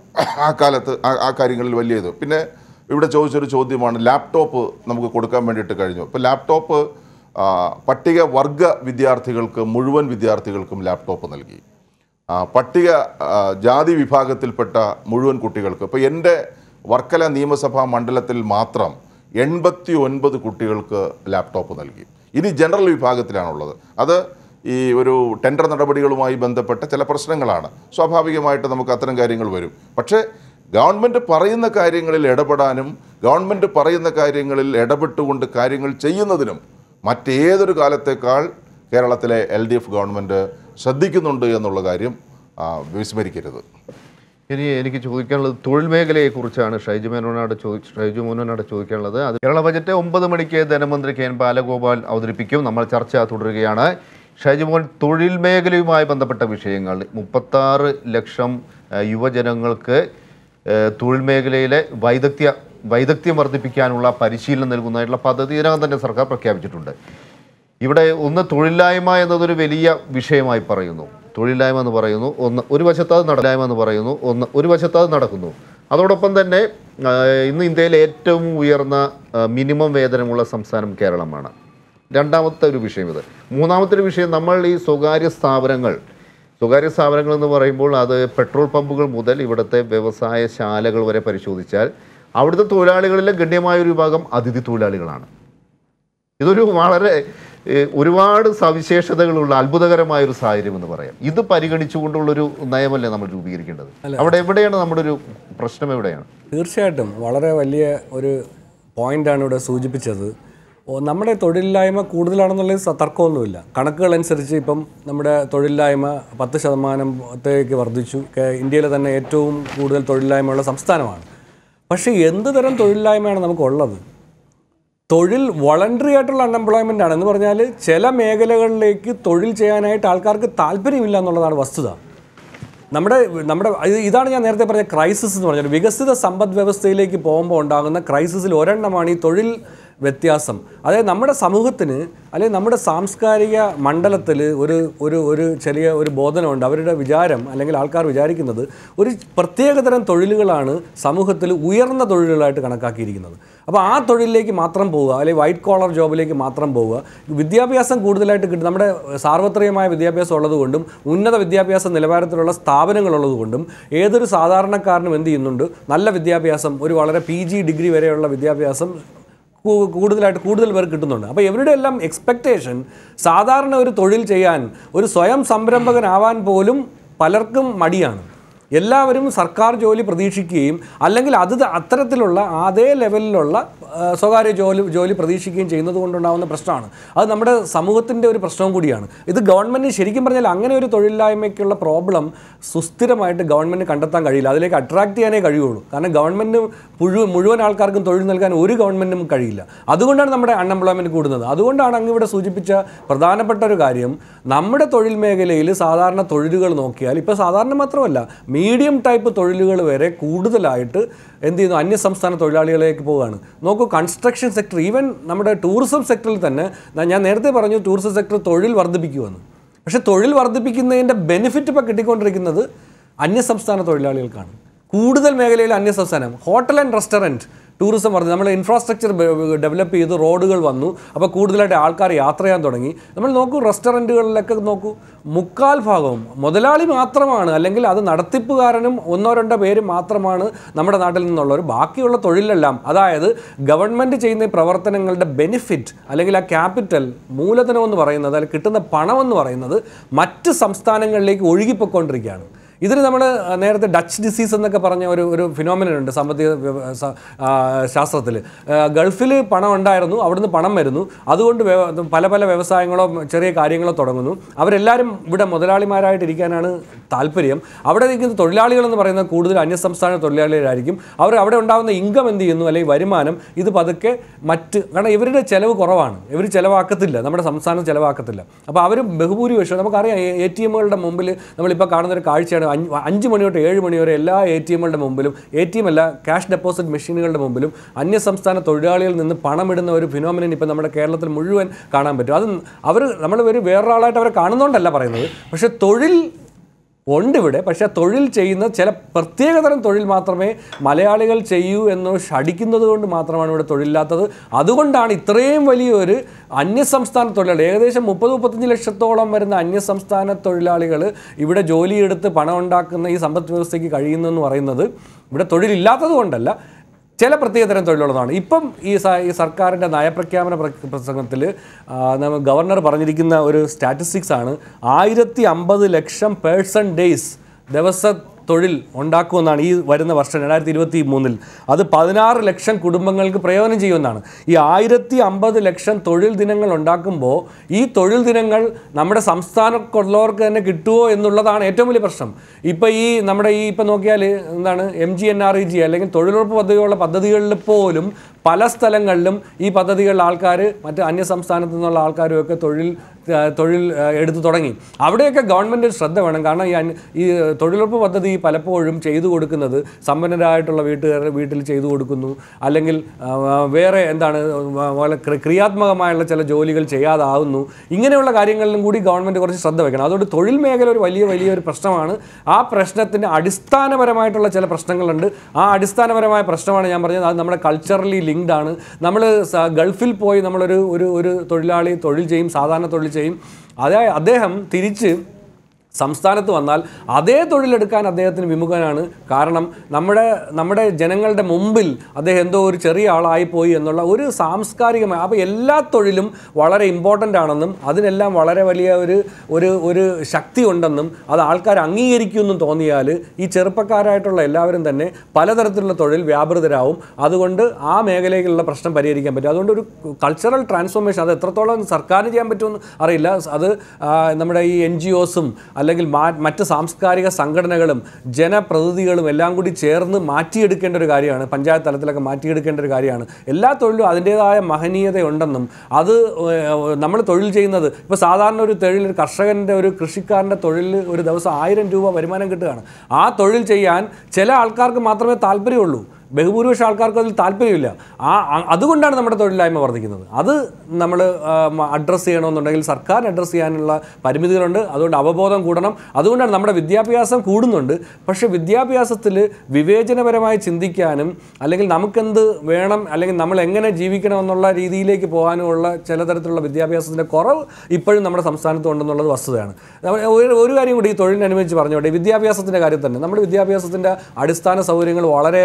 ആ കാലത്ത് ആ- ആ കാര്യങ്ങളിൽ വലിയ ഇത് പിന്നെ ഇവിടെ ചോദിച്ചൊരു ചോദ്യമാണ് ലാപ്ടോപ്പ് നമുക്ക് കൊടുക്കാൻ വേണ്ടിയിട്ട് കഴിഞ്ഞു ഇപ്പോൾ ലാപ്ടോപ്പ് ആ, പട്ടിക വർഗ വിദ്യാർത്ഥികൾക്ക് മുഴുവൻ വിദ്യാർത്ഥികൾക്കും ലാപ്ടോപ്പ് നൽകി ആ, പട്ടിക ആ, ജാതി വിഭാഗത്തിൽപ്പെട്ട മുഴുവൻ കുട്ടികൾക്ക് ഇപ്പോൾ എൻ്റെ വർക്കല നിയമസഭാ മണ്ഡലത്തിൽ മാത്രം എൺപത്തി ഒൻപത് കുട്ടികൾക്ക് ലാപ്ടോപ്പ് നൽകി ഇനി ജനറൽ വിഭാഗത്തിലാണുള്ളത് അത് ഈ ഒരു ടെൻഡർ നടപടികളുമായി ബന്ധപ്പെട്ട ചില പ്രശ്നങ്ങളാണ് സ്വാഭാവികമായിട്ട് നമുക്ക് അത്തരം കാര്യങ്ങൾ വരും പക്ഷേ ഗവൺമെൻറ് പറയുന്ന കാര്യങ്ങളിൽ ഇടപെടാനും ഗവൺമെൻറ് പറയുന്ന കാര്യങ്ങളിൽ ഇടപെട്ടുകൊണ്ട് കാര്യങ്ങൾ ചെയ്യുന്നതിനും മറ്റേതൊരു കാലത്തേക്കാൾ കേരളത്തിലെ എൽ ഡി എഫ് ഗവൺമെൻറ് ശ്രദ്ധിക്കുന്നുണ്ട് എന്നുള്ള കാര്യം ആ, വിസ്മരിക്കരുത് ഇനി എനിക്ക് ചോദിക്കാനുള്ളത് തൊഴിൽ മേഖലയെക്കുറിച്ചാണ് ഷൈജു മേനോനോട് ചോദി ഷൈജു മേനോനോട് ചോദിക്കാനുള്ളത് അത് കേരള ബജറ്റ് ഒമ്പത് മണിക്ക് ധനമന്ത്രി കെ എൻ ബാലഗോപാൽ അവതരിപ്പിക്കും നമ്മൾ ചർച്ച തുടരുകയാണ് ഷൈജുമോൻ തൊഴിൽ മേഖലയുമായി ബന്ധപ്പെട്ട വിഷയങ്ങൾ മുപ്പത്താറ് ലക്ഷം ആ, യുവജനങ്ങൾക്ക് ആ, തൊഴിൽ മേഖലയിലെ വൈദഗ്ധ്യ വൈദഗ്ധ്യം വർദ്ധിപ്പിക്കാനുള്ള പരിശീലനം നൽകുന്നതായിട്ടുള്ള പദ്ധതി ഇതിനകം തന്നെ സർക്കാർ പ്രഖ്യാപിച്ചിട്ടുണ്ട് ഇവിടെ ഒന്ന് തൊഴിലില്ലായ്മ എന്നതൊരു വലിയ വിഷയമായി പറയുന്നു തൊഴിലില്ലായ്മ എന്ന് പറയുന്നു ഒന്ന് ഒരു വശത്ത് അത് നടലായ്മ എന്ന് പറയുന്നു ഒന്ന് ഒരു വശത്ത് അത് നടക്കുന്നു അതോടൊപ്പം തന്നെ ആ, ഇന്ന് ഇന്ത്യയിലെ ഏറ്റവും ഉയർന്ന ആ, മിനിമം വേതനമുള്ള സംസ്ഥാനം കേരളമാണ് രണ്ടാമത്തെ ഒരു വിഷയം ഇത് മൂന്നാമത്തെ ഒരു വിഷയം നമ്മൾ ഈ സ്വകാര്യ സ്ഥാപനങ്ങൾ സ്വകാര്യ സ്ഥാപനങ്ങൾ എന്ന് പറയുമ്പോൾ അത് പെട്രോൾ പമ്പുകൾ മുതൽ ഇവിടുത്തെ വ്യവസായശാലകൾ വരെ പരിശോധിച്ചാൽ അവിടുത്തെ തൊഴിലാളികളിലെ ഗണ്യമായ ഒരു വിഭാഗം അതിഥി തൊഴിലാളികളാണ് ഇതൊരു വളരെ ഏഹ്, ഒരുപാട് സവിശേഷതകളുള്ള അത്ഭുതകരമായ ഒരു സാഹചര്യം എന്ന് പറയാം ഇത് പരിഗണിച്ചുകൊണ്ടുള്ളൊരു നയമല്ലേ നമ്മൾ രൂപീകരിക്കേണ്ടത് അവിടെ എവിടെയാണ് നമ്മുടെ ഒരു പ്രശ്നം എവിടെയാണ് തീർച്ചയായിട്ടും വളരെ വലിയ ഒരു പോയിന്റാണ് ഇവിടെ സൂചിപ്പിച്ചത് ഓ, നമ്മുടെ തൊഴിലില്ലായ്മ കൂടുതലാണെന്നുള്ളത് സ- തർക്കമൊന്നുമില്ല കണക്കുകൾ അനുസരിച്ച് ഇപ്പം നമ്മുടെ തൊഴിലില്ലായ്മ പത്ത് ശതമാനത്തേക്ക് വർദ്ധിച്ചു കേ- ഇന്ത്യയിലെ തന്നെ ഏറ്റവും കൂടുതൽ തൊഴിലില്ലായ്മയുള്ള സംസ്ഥാനമാണ് പക്ഷേ എന്ത് തരം തൊഴിലില്ലായ്മയാണ് നമുക്കുള്ളത് തൊഴിൽ വോളണ്ടറി ആയിട്ടുള്ള അൺഎംപ്ലോയ്മെൻ്റ് ആണ് എന്ന് പറഞ്ഞാൽ ചില മേഖലകളിലേക്ക് തൊഴിൽ ചെയ്യാനായിട്ട് ആൾക്കാർക്ക് താല്പര്യമില്ല എന്നുള്ളതാണ് വസ്തുത നമ്മുടെ നമ്മുടെ ഇത് ഇതാണ് ഞാൻ നേരത്തെ പറഞ്ഞ ക്രൈസിസ് എന്ന് പറഞ്ഞാൽ വികസിത സമ്പദ് വ്യവസ്ഥയിലേക്ക് പോകുമ്പോൾ ഉണ്ടാകുന്ന ക്രൈസിസിൽ ഒരെണ്ണമാണ് ഈ തൊഴിൽ വ്യത്യാസം അതായത് നമ്മുടെ സമൂഹത്തിന് അല്ലെങ്കിൽ നമ്മുടെ സാംസ്കാരിക മണ്ഡലത്തിൽ ഒരു ഒരു ഒരു ചെറിയ ഒരു ബോധനമുണ്ട് അവരുടെ വിചാരം അല്ലെങ്കിൽ ആൾക്കാർ വിചാരിക്കുന്നത് ഒരു പ്രത്യേകതരം തൊഴിലുകളാണ് സമൂഹത്തിൽ ഉയർന്ന തൊഴിലുകളായിട്ട് കണക്കാക്കിയിരിക്കുന്നത് അപ്പോൾ ആ തൊഴിലിലേക്ക് മാത്രം പോവുക അല്ലെങ്കിൽ വൈറ്റ് കോളർ ജോബിലേക്ക് മാത്രം പോവുക വിദ്യാഭ്യാസം കൂടുതലായിട്ട് കിട്ടും നമ്മുടെ സാർവത്രികമായ വിദ്യാഭ്യാസം ഉള്ളതുകൊണ്ടും ഉന്നത വിദ്യാഭ്യാസ നിലവാരത്തിലുള്ള സ്ഥാപനങ്ങളുള്ളതുകൊണ്ടും ഏതൊരു സാധാരണക്കാരനും എന്ത് ചെയ്യുന്നുണ്ട് നല്ല വിദ്യാഭ്യാസം ഒരു വളരെ പി ജി ഡിഗ്രി വരെയുള്ള വിദ്യാഭ്യാസം കൂ- കൂടുതലായിട്ട് കൂടുതൽ പേർ കിട്ടുന്നുണ്ട് അപ്പോൾ ഇവരുടെ എല്ലാം എക്സ്പെക്റ്റേഷൻ സാധാരണ ഒരു തൊഴിൽ ചെയ്യാൻ ഒരു സ്വയം സംരംഭകനാവാൻ പോലും പലർക്കും മടിയാണ് എല്ലാവരും സർക്കാർ ജോലി പ്രതീക്ഷിക്കുകയും അല്ലെങ്കിൽ അത് ത- അത്തരത്തിലുള്ള അതേ ലെവലിലുള്ള ആ, സ്വകാര്യ ജോലി ജോലി പ്രതീക്ഷിക്കുകയും ചെയ്യുന്നത് കൊണ്ടുണ്ടാകുന്ന പ്രശ്നമാണ് അത് നമ്മുടെ സമൂഹത്തിൻ്റെ ഒരു പ്രശ്നവും കൂടിയാണ് ഇത് ഗവൺമെൻറ് ശരിക്കും പറഞ്ഞാൽ അങ്ങനെ ഒരു തൊഴിലില്ലായ്മയ്ക്കുള്ള പ്രോബ്ലം സുസ്ഥിരമായിട്ട് ഗവൺമെൻറ് കണ്ടെത്താൻ കഴിയില്ല അതിലേക്ക് അട്രാക്ട് ചെയ്യാനേ കഴിയുള്ളൂ കാരണം ഗവൺമെൻറ് മുഴുവൻ മുഴുവൻ ആൾക്കാർക്കും തൊഴിൽ നൽകാൻ ഒരു ഗവൺമെൻറ്റും കഴിയില്ല അതുകൊണ്ടാണ് നമ്മുടെ അൺഎംപ്ലോയ്മെൻറ്റ് കൂടുന്നത് അതുകൊണ്ടാണ് അങ്ങ് ഇവിടെ സൂചിപ്പിച്ച പ്രധാനപ്പെട്ട ഒരു കാര്യം നമ്മുടെ തൊഴിൽ മേഖലയിൽ സാധാരണ തൊഴിലുകൾ നോക്കിയാൽ ഇപ്പോൾ സാധാരണ മാത്രമല്ല മീഡിയം ടൈപ്പ് തൊഴിലുകൾ വരെ കൂടുതലായിട്ട് എന്ത് ചെയ്യുന്നു അന്യസംസ്ഥാന തൊഴിലാളികളിലേക്ക് പോവുകയാണ് നോക്കൂ കൺസ്ട്രക്ഷൻ സെക്ടർ ഈവൻ നമ്മുടെ ടൂറിസം സെക്ടറിൽ തന്നെ ന- ഞാൻ നേരത്തെ പറഞ്ഞു ടൂറിസം സെക്ടർ തൊഴിൽ വർദ്ധിപ്പിക്കുമെന്ന് പക്ഷേ തൊഴിൽ വർദ്ധിപ്പിക്കുന്നതിൻ്റെ ബെനിഫിറ്റ് ഇപ്പോൾ കിട്ടിക്കൊണ്ടിരിക്കുന്നത് അന്യസംസ്ഥാന തൊഴിലാളികൾക്കാണ് കൂടുതൽ മേഖലയിൽ അന്യസംസ്ഥാനം ഹോട്ടൽ ആൻഡ് റെസ്റ്റോറൻറ്റ് ടൂറിസം വർദ്ധി നമ്മൾ ഇൻഫ്രാസ്ട്രക്ചർ ഡെവലപ്പ് ചെയ്ത് റോഡുകൾ വന്നു അപ്പോൾ കൂടുതലായിട്ട് ആൾക്കാർ യാത്ര ചെയ്യാൻ തുടങ്ങി നമ്മൾ നോക്കൂ റെസ്റ്റോറൻറ്റുകളിലൊക്കെ നോക്കൂ മുക്കാൽ ഭാഗവും മുതലാളി മാത്രമാണ് അല്ലെങ്കിൽ അത് നടത്തിപ്പുകാരനും ഒന്നോ രണ്ടോ പേര് മാത്രമാണ് നമ്മുടെ നാട്ടിൽ നിന്നുള്ളവർ ബാക്കിയുള്ള തൊഴിലെല്ലാം അതായത് ഗവൺമെൻറ് ചെയ്യുന്ന ഈ പ്രവർത്തനങ്ങളുടെ ബെനിഫിറ്റ് അല്ലെങ്കിൽ ആ ക്യാപിറ്റൽ മൂലധനം എന്ന് പറയുന്നത് അല്ലെങ്കിൽ കിട്ടുന്ന പണം എന്ന് പറയുന്നത് മറ്റ് സംസ്ഥാനങ്ങളിലേക്ക് ഒഴുകിപ്പോയിക്കൊണ്ടിരിക്കുകയാണ് ഇതിന് നമ്മൾ നേരത്തെ ഡച്ച് ഡിസീസ് എന്നൊക്കെ പറഞ്ഞ ഒരു ഒരു ഫിനോമിനൻ ഉണ്ട് സാമ്പത്തിക വ്യവ- സ- ആ, ശാസ്ത്രത്തിൽ ഗൾഫിൽ പണം ഉണ്ടായിരുന്നു അവിടുന്ന് പണം വരുന്നു അതുകൊണ്ട് വ്യവ- പല പല വ്യവസായങ്ങളോ ചെറിയ കാര്യങ്ങളോ തുടങ്ങുന്നു അവരെല്ലാവരും ഇവിടെ മുതലാളിമാരായിട്ടിരിക്കാനാണ് താല്പര്യം അവിടെ നിൽക്കുന്ന തൊഴിലാളികൾ എന്ന് പറയുന്നത് കൂടുതൽ അന്യസംസ്ഥാന തൊഴിലാളികളായിരിക്കും അവർ അവിടെ ഉണ്ടാകുന്ന ഇൻകം എന്ത് ചെയ്യുന്നു അല്ലെങ്കിൽ വരുമാനം ഇത് പതുക്കെ മറ്റ് കാരണം ഇവരുടെ ചിലവ് കുറവാണ് ഇവർ ചിലവാക്കത്തില്ല നമ്മുടെ സംസ്ഥാനം ചിലവാക്കത്തില്ല അപ്പോൾ അവർ ബഹുഭൂരിപക്ഷം നമുക്കറിയാം എ ടി എമ്മുകളുടെ മുമ്പിൽ നമ്മളിപ്പോൾ കാണുന്ന ഒരു കാഴ്ചയാണ് അഞ്ച് അഞ്ച് മണി തൊട്ട് ഏഴ് മണി വരെ എല്ലാ എ ടി എമ്മുകളുടെ മുമ്പിലും എ ടി എം അല്ല ക്യാഷ് ഡെപ്പോസിറ്റ് മെഷീനുകളുടെ മുമ്പിലും അന്യസംസ്ഥാന തൊഴിലാളികളിൽ നിന്ന് പണമിടുന്ന ഒരു ഫിനോമിനൻ ഇപ്പോൾ നമ്മുടെ കേരളത്തിൽ മുഴുവൻ കാണാൻ പറ്റും അത് അവർ നമ്മൾ ഒരു വേറൊരാളായിട്ട് അവരെ കാണുന്നതുകൊണ്ടല്ല പറയുന്നത് പക്ഷേ തൊഴിൽ ഉണ്ട് ഇവിടെ പക്ഷേ ആ തൊഴിൽ ചെയ്യുന്ന ചില പ്രത്യേകതരം തൊഴിൽ മാത്രമേ മലയാളികൾ ചെയ്യൂ എന്ന് ശടിക്കുന്നത് കൊണ്ട് മാത്രമാണ് ഇവിടെ തൊഴിലില്ലാത്തത് അതുകൊണ്ടാണ് ഇത്രയും വലിയൊരു അന്യസംസ്ഥാന തൊഴിലാളി ഏകദേശം മുപ്പത് മുപ്പത്തഞ്ച് ലക്ഷത്തോളം വരുന്ന അന്യസംസ്ഥാന തൊഴിലാളികൾ ഇവിടെ ജോലിയെടുത്ത് പണം ഉണ്ടാക്കുന്ന ഈ സമ്പദ് വ്യവസ്ഥയ്ക്ക് കഴിയുന്നു എന്ന് പറയുന്നത് ഇവിടെ തൊഴിലില്ലാത്തത് കൊണ്ടല്ല ചില പ്രത്യേകതരം തൊഴിലുള്ളതാണ് ഇപ്പം ഈ സ- ഈ സർക്കാരിൻ്റെ നയപ്രഖ്യാപന പ്ര- പ്രസംഗത്തിൽ നമ്മൾ ഗവർണർ പറഞ്ഞിരിക്കുന്ന ഒരു സ്റ്റാറ്റിസ്റ്റിക്സ് ആണ് ആയിരത്തി അമ്പത് ലക്ഷം പേഴ്സൺ ഡേയ്സ് ദിവസ തൊഴിൽ ഉണ്ടാക്കുമെന്നാണ് ഈ വരുന്ന വർഷം രണ്ടായിരത്തി ഇരുപത്തി മൂന്നിൽ അത് പതിനാറ് ലക്ഷം കുടുംബങ്ങൾക്ക് പ്രയോജനം ചെയ്യുമെന്നാണ് ഈ ആയിരത്തി അമ്പത് ലക്ഷം തൊഴിൽ ദിനങ്ങൾ ഉണ്ടാക്കുമ്പോൾ ഈ തൊഴിൽ ദിനങ്ങൾ നമ്മുടെ സംസ്ഥാനത്തുള്ളവർക്ക് തന്നെ കിട്ടുമോ എന്നുള്ളതാണ് ഏറ്റവും വലിയ പ്രശ്നം ഇപ്പോൾ ഈ നമ്മുടെ ഈ ഇപ്പം നോക്കിയാൽ എന്താണ് M G N R E G അല്ലെങ്കിൽ തൊഴിലുറപ്പ് പദ്ധതിയുള്ള പദ്ധതികളിൽ പോലും പല സ്ഥലങ്ങളിലും ഈ പദ്ധതികളിൽ ആൾക്കാർ മറ്റ് അന്യ സംസ്ഥാനത്തു നിന്നുള്ള ആൾക്കാരും ഒക്കെ തൊഴിൽ ആ, തൊഴിൽ ആ, എടുത്തു തുടങ്ങി അവിടെയൊക്കെ ഗവൺമെൻറ് ശ്രദ്ധ വേണം കാരണം ഈ അന്യ- ഈ തൊഴിലുറപ്പ് പദ്ധതി പലപ്പോഴും ചെയ്തു കൊടുക്കുന്നത് സമ്പന്നരായിട്ടുള്ള വീട്ടുകാരുടെ വീട്ടിൽ ചെയ്തു കൊടുക്കുന്നു അല്ലെങ്കിൽ ആ, വേറെ എന്താണ് വളരെ ക്രി- ക്രിയാത്മകമായുള്ള ചില ജോലികൾ ചെയ്യാതാവുന്നു ഇങ്ങനെയുള്ള കാര്യങ്ങളിലും കൂടി ഗവൺമെൻറ് കുറച്ച് ശ്രദ്ധ വെക്കണം അതുകൊണ്ട് തൊഴിൽ മേഖല ഒരു വലിയ വലിയൊരു പ്രശ്നമാണ് ആ പ്രശ്നത്തിന് അടിസ്ഥാനപരമായിട്ടുള്ള ചില പ്രശ്നങ്ങളുണ്ട് ആ അടിസ്ഥാനപരമായ പ്രശ്നമാണ് ഞാൻ പറഞ്ഞത് അത് നമ്മുടെ കൾച്ചറലി ലിങ്ക്ഡ് ആണ് നമ്മൾ ഗൾഫിൽ പോയി നമ്മളൊരു ഒരു ഒരു തൊഴിലാളി തൊഴിൽ ചെയ്യും സാധാരണ തൊഴിൽ ചെയ്യും അതേ അദ്ദേഹം തിരിച്ച് സംസ്ഥാനത്ത് വന്നാൽ അതേ തൊഴിലെടുക്കാൻ അദ്ദേഹത്തിന് വിമുഖനാണ് കാരണം നമ്മുടെ നമ്മുടെ ജനങ്ങളുടെ മുമ്പിൽ അദ്ദേഹം എന്തോ ഒരു ചെറിയ ആളായിപ്പോയി എന്നുള്ള ഒരു സാംസ്കാരികമായ അപ്പോൾ എല്ലാ തൊഴിലും വളരെ ഇമ്പോർട്ടൻ്റ് ആണെന്നും അതിനെല്ലാം വളരെ വലിയ ഒരു ഒരു ഒരു ശക്തി ഉണ്ടെന്നും അത് ആൾക്കാർ അംഗീകരിക്കുമെന്നും തോന്നിയാൽ ഈ ചെറുപ്പക്കാരായിട്ടുള്ള എല്ലാവരും തന്നെ പലതരത്തിലുള്ള തൊഴിൽ വ്യാപൃതരാവും അതുകൊണ്ട് ആ മേഖലയിലുള്ള പ്രശ്നം പരിഹരിക്കാൻ പറ്റും അതുകൊണ്ട് ഒരു കൾച്ചറൽ ട്രാൻസ്ഫോർമേഷൻ അത് എത്രത്തോളം സർക്കാരിന് ചെയ്യാൻ പറ്റുമെന്ന് അറിയില്ല അത് ആ, നമ്മുടെ ഈ എൻ ജി ഒസും അല്ലെങ്കിൽ മാ- മറ്റ് സാംസ്കാരിക സംഘടനകളും ജനപ്രതിനിധികളും എല്ലാം കൂടി ചേർന്ന് മാറ്റിയെടുക്കേണ്ട ഒരു കാര്യമാണ് പഞ്ചായത്ത് തലത്തിലൊക്കെ മാറ്റിയെടുക്കേണ്ട ഒരു കാര്യമാണ് എല്ലാ തൊഴിലും അതിൻ്റേതായ മഹനീയതയുണ്ടെന്നും അത് നമ്മൾ തൊഴിൽ ചെയ്യുന്നത് ഇപ്പോൾ സാധാരണ ഒരു തൊഴിൽ ഒരു കർഷകൻ്റെ ഒരു കൃഷിക്കാരൻ്റെ തൊഴിൽ ഒരു ദിവസം ആയിരം രൂപ വരുമാനം കിട്ടുകയാണ് ആ തൊഴിൽ ചെയ്യാൻ ചില ആൾക്കാർക്ക് മാത്രമേ താല്പര്യമുള്ളൂ ബഹുഭൂരിപക്ഷം ആൾക്കാർക്ക് അതിൽ താല്പര്യമില്ല ആ അ- അതുകൊണ്ടാണ് നമ്മുടെ തൊഴിലില്ലായ്മ വർദ്ധിക്കുന്നത് അത് നമ്മൾ അഡ്രസ്സ് ചെയ്യണമെന്നുണ്ടെങ്കിൽ സർക്കാരിന് അഡ്രസ്സ് ചെയ്യാനുള്ള പരിമിതികളുണ്ട് അതുകൊണ്ട് അവബോധം കൂടണം അതുകൊണ്ടാണ് നമ്മുടെ വിദ്യാഭ്യാസം കൂടുന്നുണ്ട് പക്ഷേ വിദ്യാഭ്യാസത്തിൽ വിവേചനപരമായി ചിന്തിക്കാനും അല്ലെങ്കിൽ നമുക്കെന്ത് വേണം അല്ലെങ്കിൽ നമ്മൾ എങ്ങനെ ജീവിക്കണം എന്നുള്ള രീതിയിലേക്ക് പോകാനുമുള്ള ചില തരത്തിലുള്ള വിദ്യാഭ്യാസത്തിൻ്റെ കുറവ് ഇപ്പോഴും നമ്മുടെ സംസ്ഥാനത്ത് ഉണ്ടെന്നുള്ളത് വസ്തുതയാണ് നമ്മൾ ഒരു ഒരു കാര്യം കൂടി ഈ തൊഴിലിനനുബന്ധിച്ച് പറഞ്ഞോട്ടെ വിദ്യാഭ്യാസത്തിൻ്റെ കാര്യം തന്നെ നമ്മുടെ വിദ്യാഭ്യാസത്തിൻ്റെ അടിസ്ഥാന സൗകര്യങ്ങൾ വളരെയേറെ വർദ്ധിക്കുന്നുണ്ട്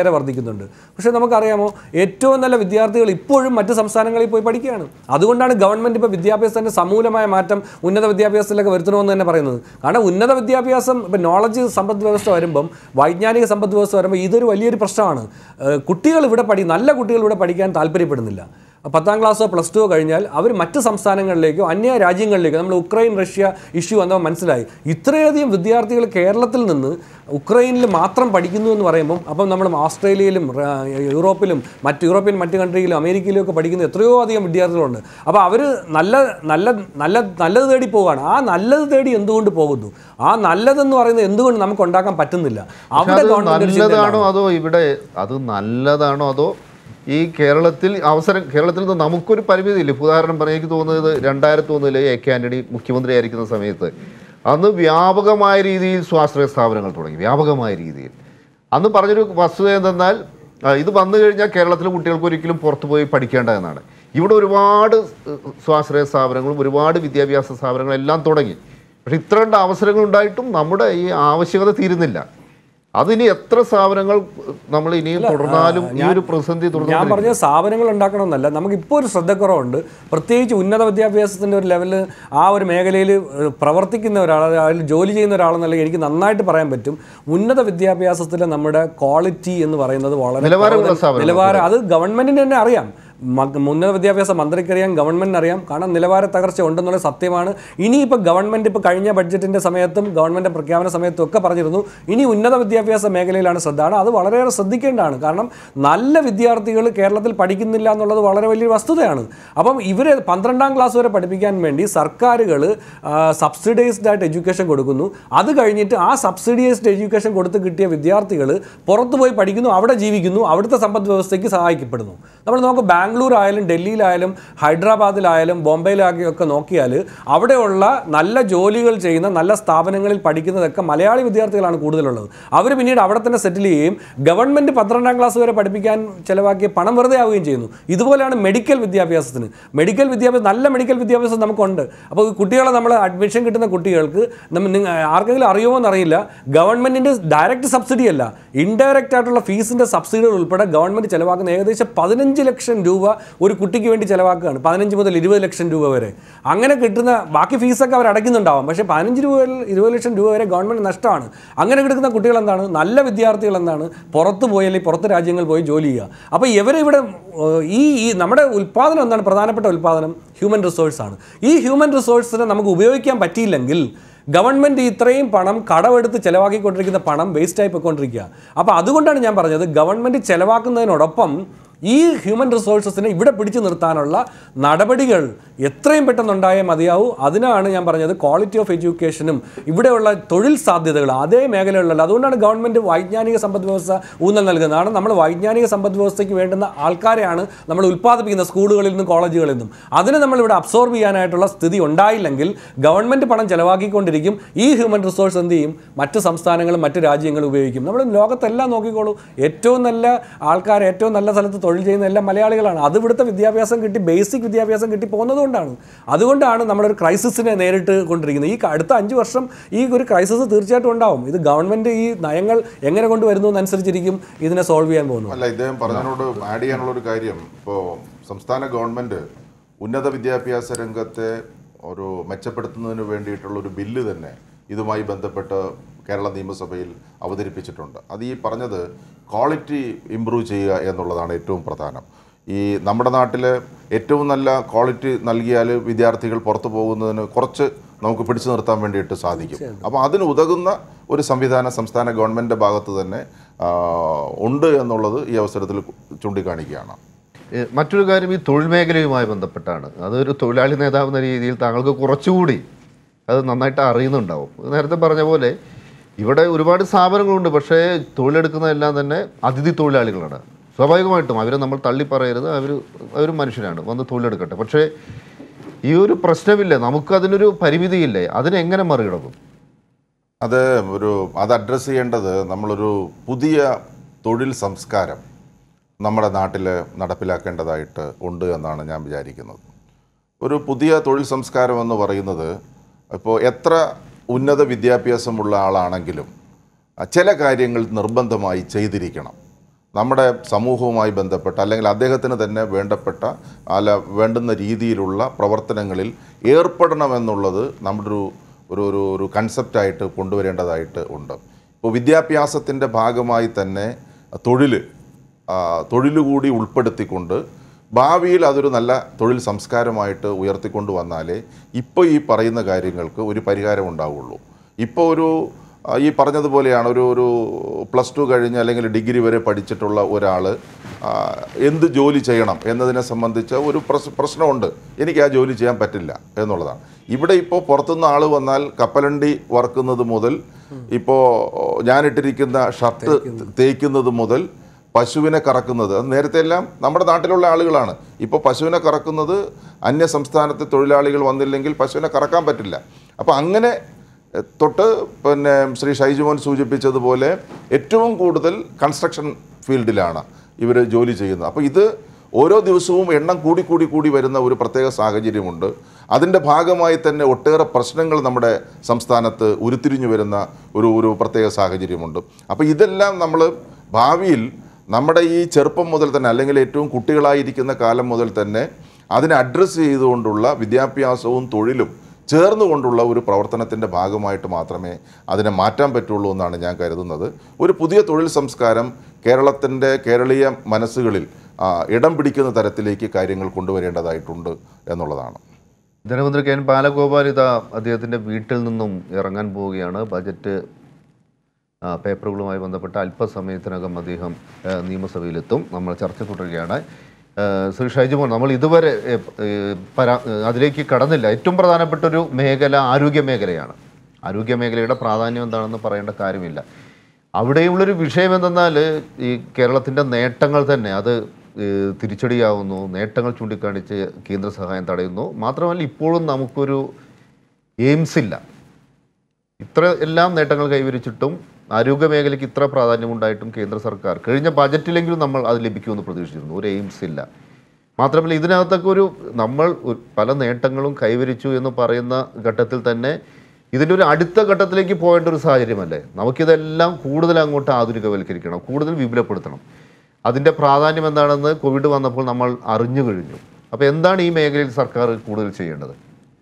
വരുന്നുണ്ട് പക്ഷേ നമുക്കറിയാമോ ഏറ്റവും നല്ല വിദ്യാർത്ഥികൾ ഇപ്പോഴും മറ്റ് സംസ്ഥാനങ്ങളിൽ പോയി പഠിക്കുകയാണ് അതുകൊണ്ടാണ് ഗവൺമെൻറ് ഇപ്പോൾ വിദ്യാഭ്യാസത്തിൻ്റെ സമൂലമായ മാറ്റം ഉന്നത വിദ്യാഭ്യാസത്തിലൊക്കെ വരുത്തണമെന്ന് തന്നെ പറയുന്നത് കാരണം ഉന്നത വിദ്യാഭ്യാസം ഇപ്പം നോളജ് സമ്പദ് വ്യവസ്ഥ വരുമ്പം വൈജ്ഞാനിക സമ്പദ് വ്യവസ്ഥ വരുമ്പോൾ ഇതൊരു വലിയൊരു പ്രശ്നമാണ് ഏഹ് കുട്ടികൾ ഇവിടെ പഠി നല്ല കുട്ടികൾ ഇവിടെ പഠിക്കാൻ താല്പര്യപ്പെടുന്നില്ല പത്താം ക്ലാസ്സോ പ്ലസ് ടുവോ കഴിഞ്ഞാൽ അവർ മറ്റ് സംസ്ഥാനങ്ങളിലേക്കോ അന്യ രാജ്യങ്ങളിലേക്കോ നമ്മൾ ഉക്രൈൻ റഷ്യ ഇഷ്യൂ വന്നപ്പോൾ മനസ്സിലായി ഇത്രയധികം വിദ്യാർത്ഥികൾ കേരളത്തിൽ നിന്ന് ഉക്രൈനിൽ മാത്രം പഠിക്കുന്നു എന്ന് പറയുമ്പം അപ്പം നമ്മൾ ഓസ്ട്രേലിയയിലും റ- യൂറോപ്പിലും മറ്റ് യൂറോപ്യൻ മറ്റ് കൺട്രിയിലും അമേരിക്കയിലും ഒക്കെ പഠിക്കുന്ന എത്രയോ അധികം വിദ്യാർത്ഥികളുണ്ട് അപ്പോൾ അവർ നല്ല നല്ല നല്ല നല്ലത് തേടി പോവുകയാണ് ആ നല്ലത് തേടി എന്തുകൊണ്ട് പോകുന്നു ആ നല്ലതെന്ന് പറയുന്നത് എന്തുകൊണ്ട് നമുക്ക് ഉണ്ടാക്കാൻ പറ്റുന്നില്ല പക്ഷെ അവിടെ അത് ഗവൺമെന്റ് ഒരു ചിന്തയിലാണ്. നല്ലതാണോ അതോ ഇവിടെ അത് നല്ലതാണോ അതോ ഈ കേരളത്തിൽ അവസരം കേരളത്തിൽ നിന്ന് നമുക്കൊരു പരിമിതിയില്ല ഇപ്പൊ ഉദാഹരണം പറയാൻ എനിക്ക് തോന്നുന്നത് രണ്ടായിരത്തി ഒന്നിലെ എ കെ ആന്റണി മുഖ്യമന്ത്രി ആയിരിക്കുന്ന സമയത്ത് അന്ന് വ്യാപകമായ രീതിയിൽ സ്വാശ്രയ സ്ഥാപനങ്ങൾ തുടങ്ങി വ്യാപകമായ രീതിയിൽ അന്ന് പറഞ്ഞൊരു വസ്തുത എന്തെന്നാൽ ആ, ഇത് വന്നു കഴിഞ്ഞാൽ കേരളത്തിലെ കുട്ടികൾക്ക് ഒരിക്കലും പുറത്തു പോയി പഠിക്കേണ്ട എന്നാണ് ഇവിടെ ഒരുപാട് ഏഹ്, സ്വാശ്രയ സ്ഥാപനങ്ങളും ഒരുപാട് വിദ്യാഭ്യാസ സ്ഥാപനങ്ങളും എല്ലാം തുടങ്ങി പക്ഷെ ഇത്ര കണ്ട അവസരങ്ങൾ ഉണ്ടായിട്ടും നമ്മുടെ ഈ ആവശ്യകത തീരുന്നില്ല അതിനി എത്ര സ്ഥാപനങ്ങൾ നമ്മൾ ഇനിയും തുടർന്നാലും ഈ ഒരു പ്രതിസന്ധി ഞാൻ തുടർന്നു പറഞ്ഞ സ്ഥാപനങ്ങൾ ഉണ്ടാക്കണമെന്നല്ല നമുക്കിപ്പോൾ ഒരു ശ്രദ്ധക്കുറവുണ്ട് പ്രത്യേകിച്ച് ഉന്നത വിദ്യാഭ്യാസത്തിൻ്റെ ഒരു ലെവലിൽ ആ ഒരു മേഖലയിൽ പ്രവർത്തിക്കുന്ന ഒരാൾ അതിൽ ജോലി ചെയ്യുന്ന ഒരാളെന്നല്ല എനിക്ക് നന്നായിട്ട് പറയാൻ പറ്റും ഉന്നത വിദ്യാഭ്യാസത്തിലെ നമ്മുടെ ക്വാളിറ്റി എന്ന് പറയുന്നത് വളരെ നിലവാരമുള്ള കുറവ്- സ്ഥാപനങ്ങൾ. നിലവാരം അത് ഗവൺമെന്റിന് തന്നെ അറിയാം മ- ഉന്നത വിദ്യാഭ്യാസ മന്ത്രിക്കറിയാം ഗവൺമെന്റിന് അറിയാം കാരണം നിലവാര തകർച്ച ഉണ്ടെന്നുള്ള സത്യമാണ് ഇനിയിപ്പോൾ ഗവൺമെന്റ് ഇപ്പോൾ കഴിഞ്ഞ ബഡ്ജറ്റിന്റെ സമയത്തും ഗവൺമെന്റ് പ്രഖ്യാപന സമയത്തും ഒക്കെ പറഞ്ഞിരുന്നു ഇനി ഉന്നത വിദ്യാഭ്യാസ മേഖലയിലാണ് ശ്രദ്ധ ആണ് അത് വളരെയേറെ ശ്രദ്ധിക്കേണ്ടതാണ് കാരണം നല്ല വിദ്യാർത്ഥികൾ കേരളത്തിൽ പഠിക്കുന്നില്ല എന്നുള്ളത് വളരെ വലിയൊരു വസ്തുതയാണ് അപ്പം ഇവരെ പന്ത്രണ്ടാം ക്ലാസ് വരെ പഠിപ്പിക്കാൻ വേണ്ടി സർക്കാരുകൾ സബ്സിഡൈസ്ഡ് ആയിട്ട് എഡ്യൂക്കേഷൻ കൊടുക്കുന്നു അത് കഴിഞ്ഞിട്ട് ആ സബ്സിഡൈസ്ഡ് എഡ്യൂക്കേഷൻ കൊടുത്ത് കിട്ടിയ വിദ്യാർത്ഥികൾ പുറത്തു പോയി പഠിക്കുന്നു അവിടെ ജീവിക്കുന്നു അവിടുത്തെ സമ്പദ് വ്യവസ്ഥയ്ക്ക് സഹായിക്കപ്പെടുന്നു നമ്മൾ നമുക്ക് ബാംഗ്ലൂർ ആയാലും ഡൽഹിയിലായാലും ഹൈദരാബാദിലായാലും ബോംബെയിലായാലും ഒക്കെ നോക്കിയാൽ അവിടെയുള്ള നല്ല ജോലികൾ ചെയ്യുന്ന നല്ല സ്ഥാപനങ്ങളിൽ പഠിക്കുന്നതൊക്കെ മലയാളി വിദ്യാർത്ഥികളാണ് കൂടുതലുള്ളത് അവർ പിന്നീട് അവിടെ തന്നെ സെറ്റിൽ ചെയ്യുകയും ഗവൺമെൻറ് പന്ത്രണ്ടാം ക്ലാസ് വരെ പഠിപ്പിക്കാൻ ചിലവാക്കിയ പണം വെറുതെ ആവുകയും ചെയ്യുന്നു ഇതുപോലെയാണ് മെഡിക്കൽ വിദ്യാഭ്യാസത്തിന് മെഡിക്കൽ വിദ്യാഭ്യാസം നല്ല മെഡിക്കൽ വിദ്യാഭ്യാസം നമുക്കുണ്ട് അപ്പോൾ ഈ കുട്ടികളെ നമ്മൾ അഡ്മിഷൻ കിട്ടുന്ന കുട്ടികൾക്ക് നമ്മ നിങ്ങ- ആർക്കെങ്കിലും അറിയുമോ എന്നറിയില്ല ഗവൺമെൻറ്റിൻ്റെ ഡയറക്റ്റ് സബ്സിഡി അല്ല ഇൻഡയറക്റ്റ് ആയിട്ടുള്ള ഫീസിൻ്റെ സബ്സിഡികൾ ഉൾപ്പെടെ ഗവൺമെൻറ് ചിലവാക്കുന്ന ഏകദേശം പതിനഞ്ച് ലക്ഷം രൂപ ഒരു കുട്ടിക്ക് വേണ്ടി ചിലവാക്കുകയാണ് പതിനഞ്ച് മുതൽ ഇരുപത് ലക്ഷം രൂപ വരെ അങ്ങനെ കിട്ടുന്ന ബാക്കി ഫീസൊക്കെ അവർ അടയ്ക്കുന്നുണ്ടാവും പക്ഷേ പതിനഞ്ച് രൂപ മുതൽ ഇരുപത് ലക്ഷം രൂപ വരെ ഗവൺമെൻറ് നഷ്ടമാണ് അങ്ങനെ കിടക്കുന്ന കുട്ടികൾ എന്താണ് നല്ല വിദ്യാർത്ഥികൾ എന്താണ് പുറത്ത് പോയി അല്ലെങ്കിൽ പുറത്ത് രാജ്യങ്ങളിൽ പോയി ജോലി ചെയ്യുക അപ്പോൾ ഇവരെ ഇവിടെ ഏഹ്, ഈ ഈ നമ്മുടെ ഉൽപ്പാദനം എന്താണ് പ്രധാനപ്പെട്ട ഉൽപ്പാദനം ഹ്യൂമൻ റിസോഴ്സാണ് ഈ ഹ്യൂമൻ റിസോഴ്സിനെ നമുക്ക് ഉപയോഗിക്കാൻ പറ്റിയില്ലെങ്കിൽ ഗവൺമെൻറ് ഇത്രയും പണം കടമെടുത്ത് ചിലവാക്കിക്കൊണ്ടിരിക്കുന്ന പണം വേസ്റ്റായി പോയിക്കൊണ്ടിരിക്കുക അപ്പോൾ അതുകൊണ്ടാണ് ഞാൻ പറഞ്ഞത് ഗവൺമെൻറ് ചിലവാക്കുന്നതിനോടൊപ്പം ഈ ഹ്യൂമൻ റിസോഴ്സസിനെ ഇവിടെ പിടിച്ചു നിർത്താനുള്ള നടപടികൾ എത്രയും പെട്ടെന്ന് ഉണ്ടായേ മതിയാവൂ അതിനാണ് ഞാൻ പറഞ്ഞത് ക്വാളിറ്റി ഓഫ് എഡ്യൂക്കേഷനും ഇവിടെയുള്ള തൊഴിൽ സാധ്യതകൾ അതേ മേഖലകളിലുള്ള അതുകൊണ്ടാണ് ഗവൺമെൻറ് വൈജ്ഞാനിക സമ്പദ് വ്യവസ്ഥ ഊന്നൽ നൽകുന്നത് കാരണം നമ്മൾ വൈജ്ഞാനിക സമ്പദ് വ്യവസ്ഥയ്ക്ക് വേണ്ടുന്ന ആൾക്കാരെയാണ് നമ്മൾ ഉൽപ്പാദിപ്പിക്കുന്ന സ്കൂളുകളിൽ നിന്നും കോളേജുകളിൽ നിന്നും അതിനെ നമ്മൾ ഇവിടെ അബ്സോർബ് ചെയ്യാനായിട്ടുള്ള സ്ഥിതി ഉണ്ടായില്ലെങ്കിൽ ഗവൺമെൻറ് പണം ചെലവാക്കിക്കൊണ്ടിരിക്കും ഈ ഹ്യൂമൻ റിസോഴ്സ് എന്ത് ചെയ്യും മറ്റ് സംസ്ഥാനങ്ങളും മറ്റ് രാജ്യങ്ങളും ഉപയോഗിക്കും നമ്മൾ ലോകത്തെല്ലാം നോക്കിക്കോളൂ ഏറ്റവും നല്ല ആൾക്കാർ ഏറ്റവും നല്ല സ്ഥലത്ത് തൊഴിൽ ചെയ്യുന്ന എല്ലാം മലയാളികളാണ് അത് ഇവിടുത്തെ വിദ്യാഭ്യാസം കിട്ടി ബേസിക് വിദ്യാഭ്യാസം കിട്ടി പോകുന്നതുകൊണ്ടാണ് അതുകൊണ്ടാണ് നമ്മളൊരു ക്രൈസിസിനെ നേരിട്ട് കൊണ്ടിരിക്കുന്നത് ഈ അടുത്ത അഞ്ച് വർഷം ഈ ഒരു ക്രൈസിസ് തീർച്ചയായിട്ടും ഉണ്ടാവും ഇത് ഗവൺമെൻറ് ഈ നയങ്ങൾ എങ്ങനെ കൊണ്ടുവരുന്നു എന്നനുസരിച്ചിരിക്കും ഇതിനെ സോൾവ് ചെയ്യാൻ പോകുന്നത് അല്ല ഇദ്ദേഹം പറഞ്ഞതിനോട് ആഡ് ചെയ്യാനുള്ള ഒരു കാര്യം ഇപ്പോൾ സംസ്ഥാന ഗവൺമെൻറ് ഉന്നത വിദ്യാഭ്യാസ രംഗത്തെ ഒരു മെച്ചപ്പെടുത്തുന്നതിന് വേണ്ടിയിട്ടുള്ള ഒരു ബില്ല് തന്നെ ഇതുമായി ബന്ധപ്പെട്ട് കേരള നിയമസഭയിൽ അവതരിപ്പിച്ചിട്ടുണ്ട് അത് ഈ പറഞ്ഞത് ക്വാളിറ്റി ഇമ്പ്രൂവ് ചെയ്യുക എന്നുള്ളതാണ് ഏറ്റവും പ്രധാനം ഈ നമ്മുടെ നാട്ടിൽ ഏറ്റവും നല്ല ക്വാളിറ്റി നൽകിയാൽ വിദ്യാർത്ഥികൾ പുറത്തു പോകുന്നതിന് കുറച്ച് നമുക്ക് പിടിച്ചു നിർത്താൻ വേണ്ടിയിട്ട് സാധിക്കും അപ്പോൾ അതിന് ഉതകുന്ന ഒരു സംവിധാനം സംസ്ഥാന ഗവൺമെൻറ്റിൻ്റെ ഭാഗത്ത് തന്നെ ആ, ഉണ്ട് എന്നുള്ളത് ഈ അവസരത്തിൽ ചൂണ്ടിക്കാണിക്കുകയാണ് ഏഹ് മറ്റൊരു കാര്യം ഈ തൊഴിൽ മേഖലയുമായി ബന്ധപ്പെട്ടാണ് അതൊരു തൊഴിലാളി നേതാവ് എന്ന രീതിയിൽ താങ്കൾക്ക് കുറച്ചുകൂടി അത് നന്നായിട്ട് അറിയുന്നുണ്ടാവും നേരത്തെ പറഞ്ഞ പോലെ ഇവിടെ ഒരുപാട് സ്ഥാപനങ്ങളുണ്ട് പക്ഷേ തൊഴിലെടുക്കുന്നതെല്ലാം തന്നെ അതിഥി തൊഴിലാളികളാണ് സ്വാഭാവികമായിട്ടും അവരെ നമ്മൾ തള്ളി പറയരുത് അവർ അവർ മനുഷ്യരാണ് വന്ന് തൊഴിലെടുക്കട്ടെ പക്ഷേ ഈ ഒരു പ്രശ്നമില്ലേ നമുക്കതിനൊരു പരിമിതിയില്ലേ അതിനെങ്ങനെ മറികടക്കും അത് ഒരു അത് അഡ്രസ്സ് ചെയ്യേണ്ടത് നമ്മളൊരു പുതിയ തൊഴിൽ സംസ്കാരം നമ്മുടെ നാട്ടിൽ നടപ്പിലാക്കേണ്ടതായിട്ട് ഉണ്ട് എന്നാണ് ഞാൻ വിചാരിക്കുന്നത് ഒരു പുതിയ തൊഴിൽ സംസ്കാരം എന്ന് പറയുന്നത് ഇപ്പോൾ എത്ര ഉന്നത വിദ്യാഭ്യാസമുള്ള ആളാണെങ്കിലും അഹ് ചില കാര്യങ്ങൾ നിർബന്ധമായി ചെയ്തിരിക്കണം നമ്മുടെ സമൂഹവുമായി ബന്ധപ്പെട്ട അല്ലെങ്കിൽ അദ്ദേഹത്തിന് തന്നെ വേണ്ടപ്പെട്ട അല്ല വേണ്ടുന്ന രീതിയിലുള്ള പ്രവർത്തനങ്ങളിൽ ഏർപ്പെടണമെന്നുള്ളത് നമ്മുടെ ഒരു ഒരു ഒരു ഒരു കൺസെപ്റ്റായിട്ട് കൊണ്ടുവരേണ്ടതായിട്ട് ഉണ്ട് ഇപ്പോൾ വിദ്യാഭ്യാസത്തിൻ്റെ ഭാഗമായി തന്നെ തൊഴിൽ തൊഴിൽ കൂടി ഉൾപ്പെടുത്തിക്കൊണ്ട് ഭാവിയിൽ അതൊരു നല്ല തൊഴിൽ സംസ്കാരമായിട്ട് ഉയർത്തിക്കൊണ്ട് വന്നാലേ ഇപ്പോൾ ഈ പറയുന്ന കാര്യങ്ങൾക്ക് ഒരു പരിഹാരം ഉണ്ടാവുള്ളൂ ഇപ്പോൾ ഒരു ആ, ഈ പറഞ്ഞതുപോലെയാണ് ഒരു ഒരു പ്ലസ് ടു കഴിഞ്ഞ് അല്ലെങ്കിൽ ഡിഗ്രി വരെ പഠിച്ചിട്ടുള്ള ഒരാൾ എന്ത് ജോലി ചെയ്യണം എന്നതിനെ സംബന്ധിച്ച് ഒരു പ്രശ് പ്രശ്നമുണ്ട് എനിക്ക് ആ ജോലി ചെയ്യാൻ പറ്റില്ല എന്നുള്ളതാണ് ഇവിടെ ഇപ്പോൾ പുറത്തുനിന്ന് ആൾ വന്നാൽ കപ്പലണ്ടി വറുക്കുന്നത് മുതൽ ഇപ്പോൾ ഞാനിട്ടിരിക്കുന്ന ഷർട്ട് തേക്കുന്നത് മുതൽ പശുവിനെ കറക്കുന്നത് അത് നേരത്തെ എല്ലാം നമ്മുടെ നാട്ടിലുള്ള ആളുകളാണ് ഇപ്പോൾ പശുവിനെ കറക്കുന്നത് അന്യ സംസ്ഥാനത്തെ തൊഴിലാളികൾ വന്നില്ലെങ്കിൽ പശുവിനെ കറക്കാൻ പറ്റില്ല അപ്പോൾ അങ്ങനെ എഹ്, തൊട്ട് പിന്നെ ശ്രീ ഷൈജുമോൻ സൂചിപ്പിച്ചതുപോലെ ഏറ്റവും കൂടുതൽ കൺസ്ട്രക്ഷൻ ഫീൽഡിലാണ് ഇവർ ജോലി ചെയ്യുന്നത് അപ്പോൾ ഇത് ഓരോ ദിവസവും എണ്ണം കൂടി കൂടി കൂടി വരുന്ന ഒരു പ്രത്യേക സാഹചര്യമുണ്ട് അതിൻ്റെ ഭാഗമായി തന്നെ ഒട്ടേറെ പ്രശ്നങ്ങൾ നമ്മുടെ സംസ്ഥാനത്ത് ഉരുത്തിരിഞ്ഞു വരുന്ന ഒരു ഒരു പ്രത്യേക സാഹചര്യമുണ്ട് അപ്പോൾ ഇതെല്ലാം നമ്മൾ ഭാവിയിൽ നമ്മുടെ ഈ ചെറുപ്പം മുതൽ തന്നെ അല്ലെങ്കിൽ ഏറ്റവും കുട്ടികളായിരിക്കുന്ന കാലം മുതൽ തന്നെ അതിനെ അഡ്രസ്സ് ചെയ്തുകൊണ്ടുള്ള വിദ്യാഭ്യാസവും തൊഴിലും ചേർന്നുകൊണ്ടുള്ള ഒരു പ്രവർത്തനത്തിൻ്റെ ഭാഗമായിട്ട് മാത്രമേ അതിനെ മാറ്റാൻ പറ്റുള്ളൂ എന്നാണ് ഞാൻ കരുതുന്നത് ഒരു പുതിയ തൊഴിൽ സംസ്കാരം കേരളത്തിൻ്റെ കേരളീയ മനസ്സുകളിൽ ആ, ഇടം പിടിക്കുന്ന തരത്തിലേക്ക് കാര്യങ്ങൾ കൊണ്ടുവരേണ്ടതായിട്ടുണ്ട് എന്നുള്ളതാണ് ധനമന്ത്രി കെ എൻ ബാലഗോപാൽ ഇതാ അദ്ദേഹത്തിൻ്റെ വീട്ടിൽ നിന്നും ഇറങ്ങാൻ പോവുകയാണ് ബജറ്റ് ആ, പേപ്പറുകളുമായി ബന്ധപ്പെട്ട അല്പസമയത്തിനകം അദ്ദേഹം ആ, നിയമസഭയിലെത്തും നമ്മൾ ചർച്ച തുടരുകയാണ് ആ, ശ്രീ ഷൈജുമോൻ നമ്മൾ ഇതുവരെ ഏ, ഏ, പരാ അതിലേക്ക് കടന്നില്ല ഏറ്റവും പ്രധാനപ്പെട്ട ഒരു മേഖല ആരോഗ്യ മേഖലയാണ് ആരോഗ്യ മേഖലയുടെ പ്രാധാന്യം എന്താണെന്ന് പറയേണ്ട കാര്യമില്ല അവിടെയുള്ളൊരു വിഷയം എന്തെന്നാൽ ഈ കേരളത്തിൻ്റെ നേട്ടങ്ങൾ തന്നെ അത് ഏ, തിരിച്ചടിയാവുന്നു നേട്ടങ്ങൾ ചൂണ്ടിക്കാണിച്ച് കേന്ദ്ര സഹായം തടയുന്നു മാത്രമല്ല ഇപ്പോഴും നമുക്കൊരു എയിംസ് ഇല്ല ഇത്ര എല്ലാം നേട്ടങ്ങൾ കൈവരിച്ചിട്ടും ആരോഗ്യ മേഖലയ്ക്ക് ഇത്ര പ്രാധാന്യമുണ്ടായിട്ടും കേന്ദ്ര സർക്കാർ കഴിഞ്ഞ ബജറ്റിലെങ്കിലും നമ്മൾ അത് ലഭിക്കുമെന്ന് പ്രതീക്ഷിച്ചിരുന്നു ഒരു എയിംസ് ഇല്ല മാത്രമല്ല ഇതിനകത്തൊക്കെ ഒരു നമ്മൾ ഒരു പല നേട്ടങ്ങളും കൈവരിച്ചു എന്ന് പറയുന്ന ഘട്ടത്തിൽ തന്നെ ഇതിൻ്റെ ഒരു അടുത്ത ഘട്ടത്തിലേക്ക് പോകേണ്ട ഒരു സാഹചര്യമല്ലേ നമുക്കിതെല്ലാം കൂടുതൽ അങ്ങോട്ട് ആധുനികവൽക്കരിക്കണം കൂടുതൽ വിപുലപ്പെടുത്തണം അതിൻ്റെ പ്രാധാന്യം എന്താണെന്ന് കോവിഡ് വന്നപ്പോൾ നമ്മൾ അറിഞ്ഞു കഴിഞ്ഞു അപ്പോൾ എന്താണ് ഈ മേഖലയിൽ സർക്കാർ കൂടുതൽ ചെയ്യേണ്ടത്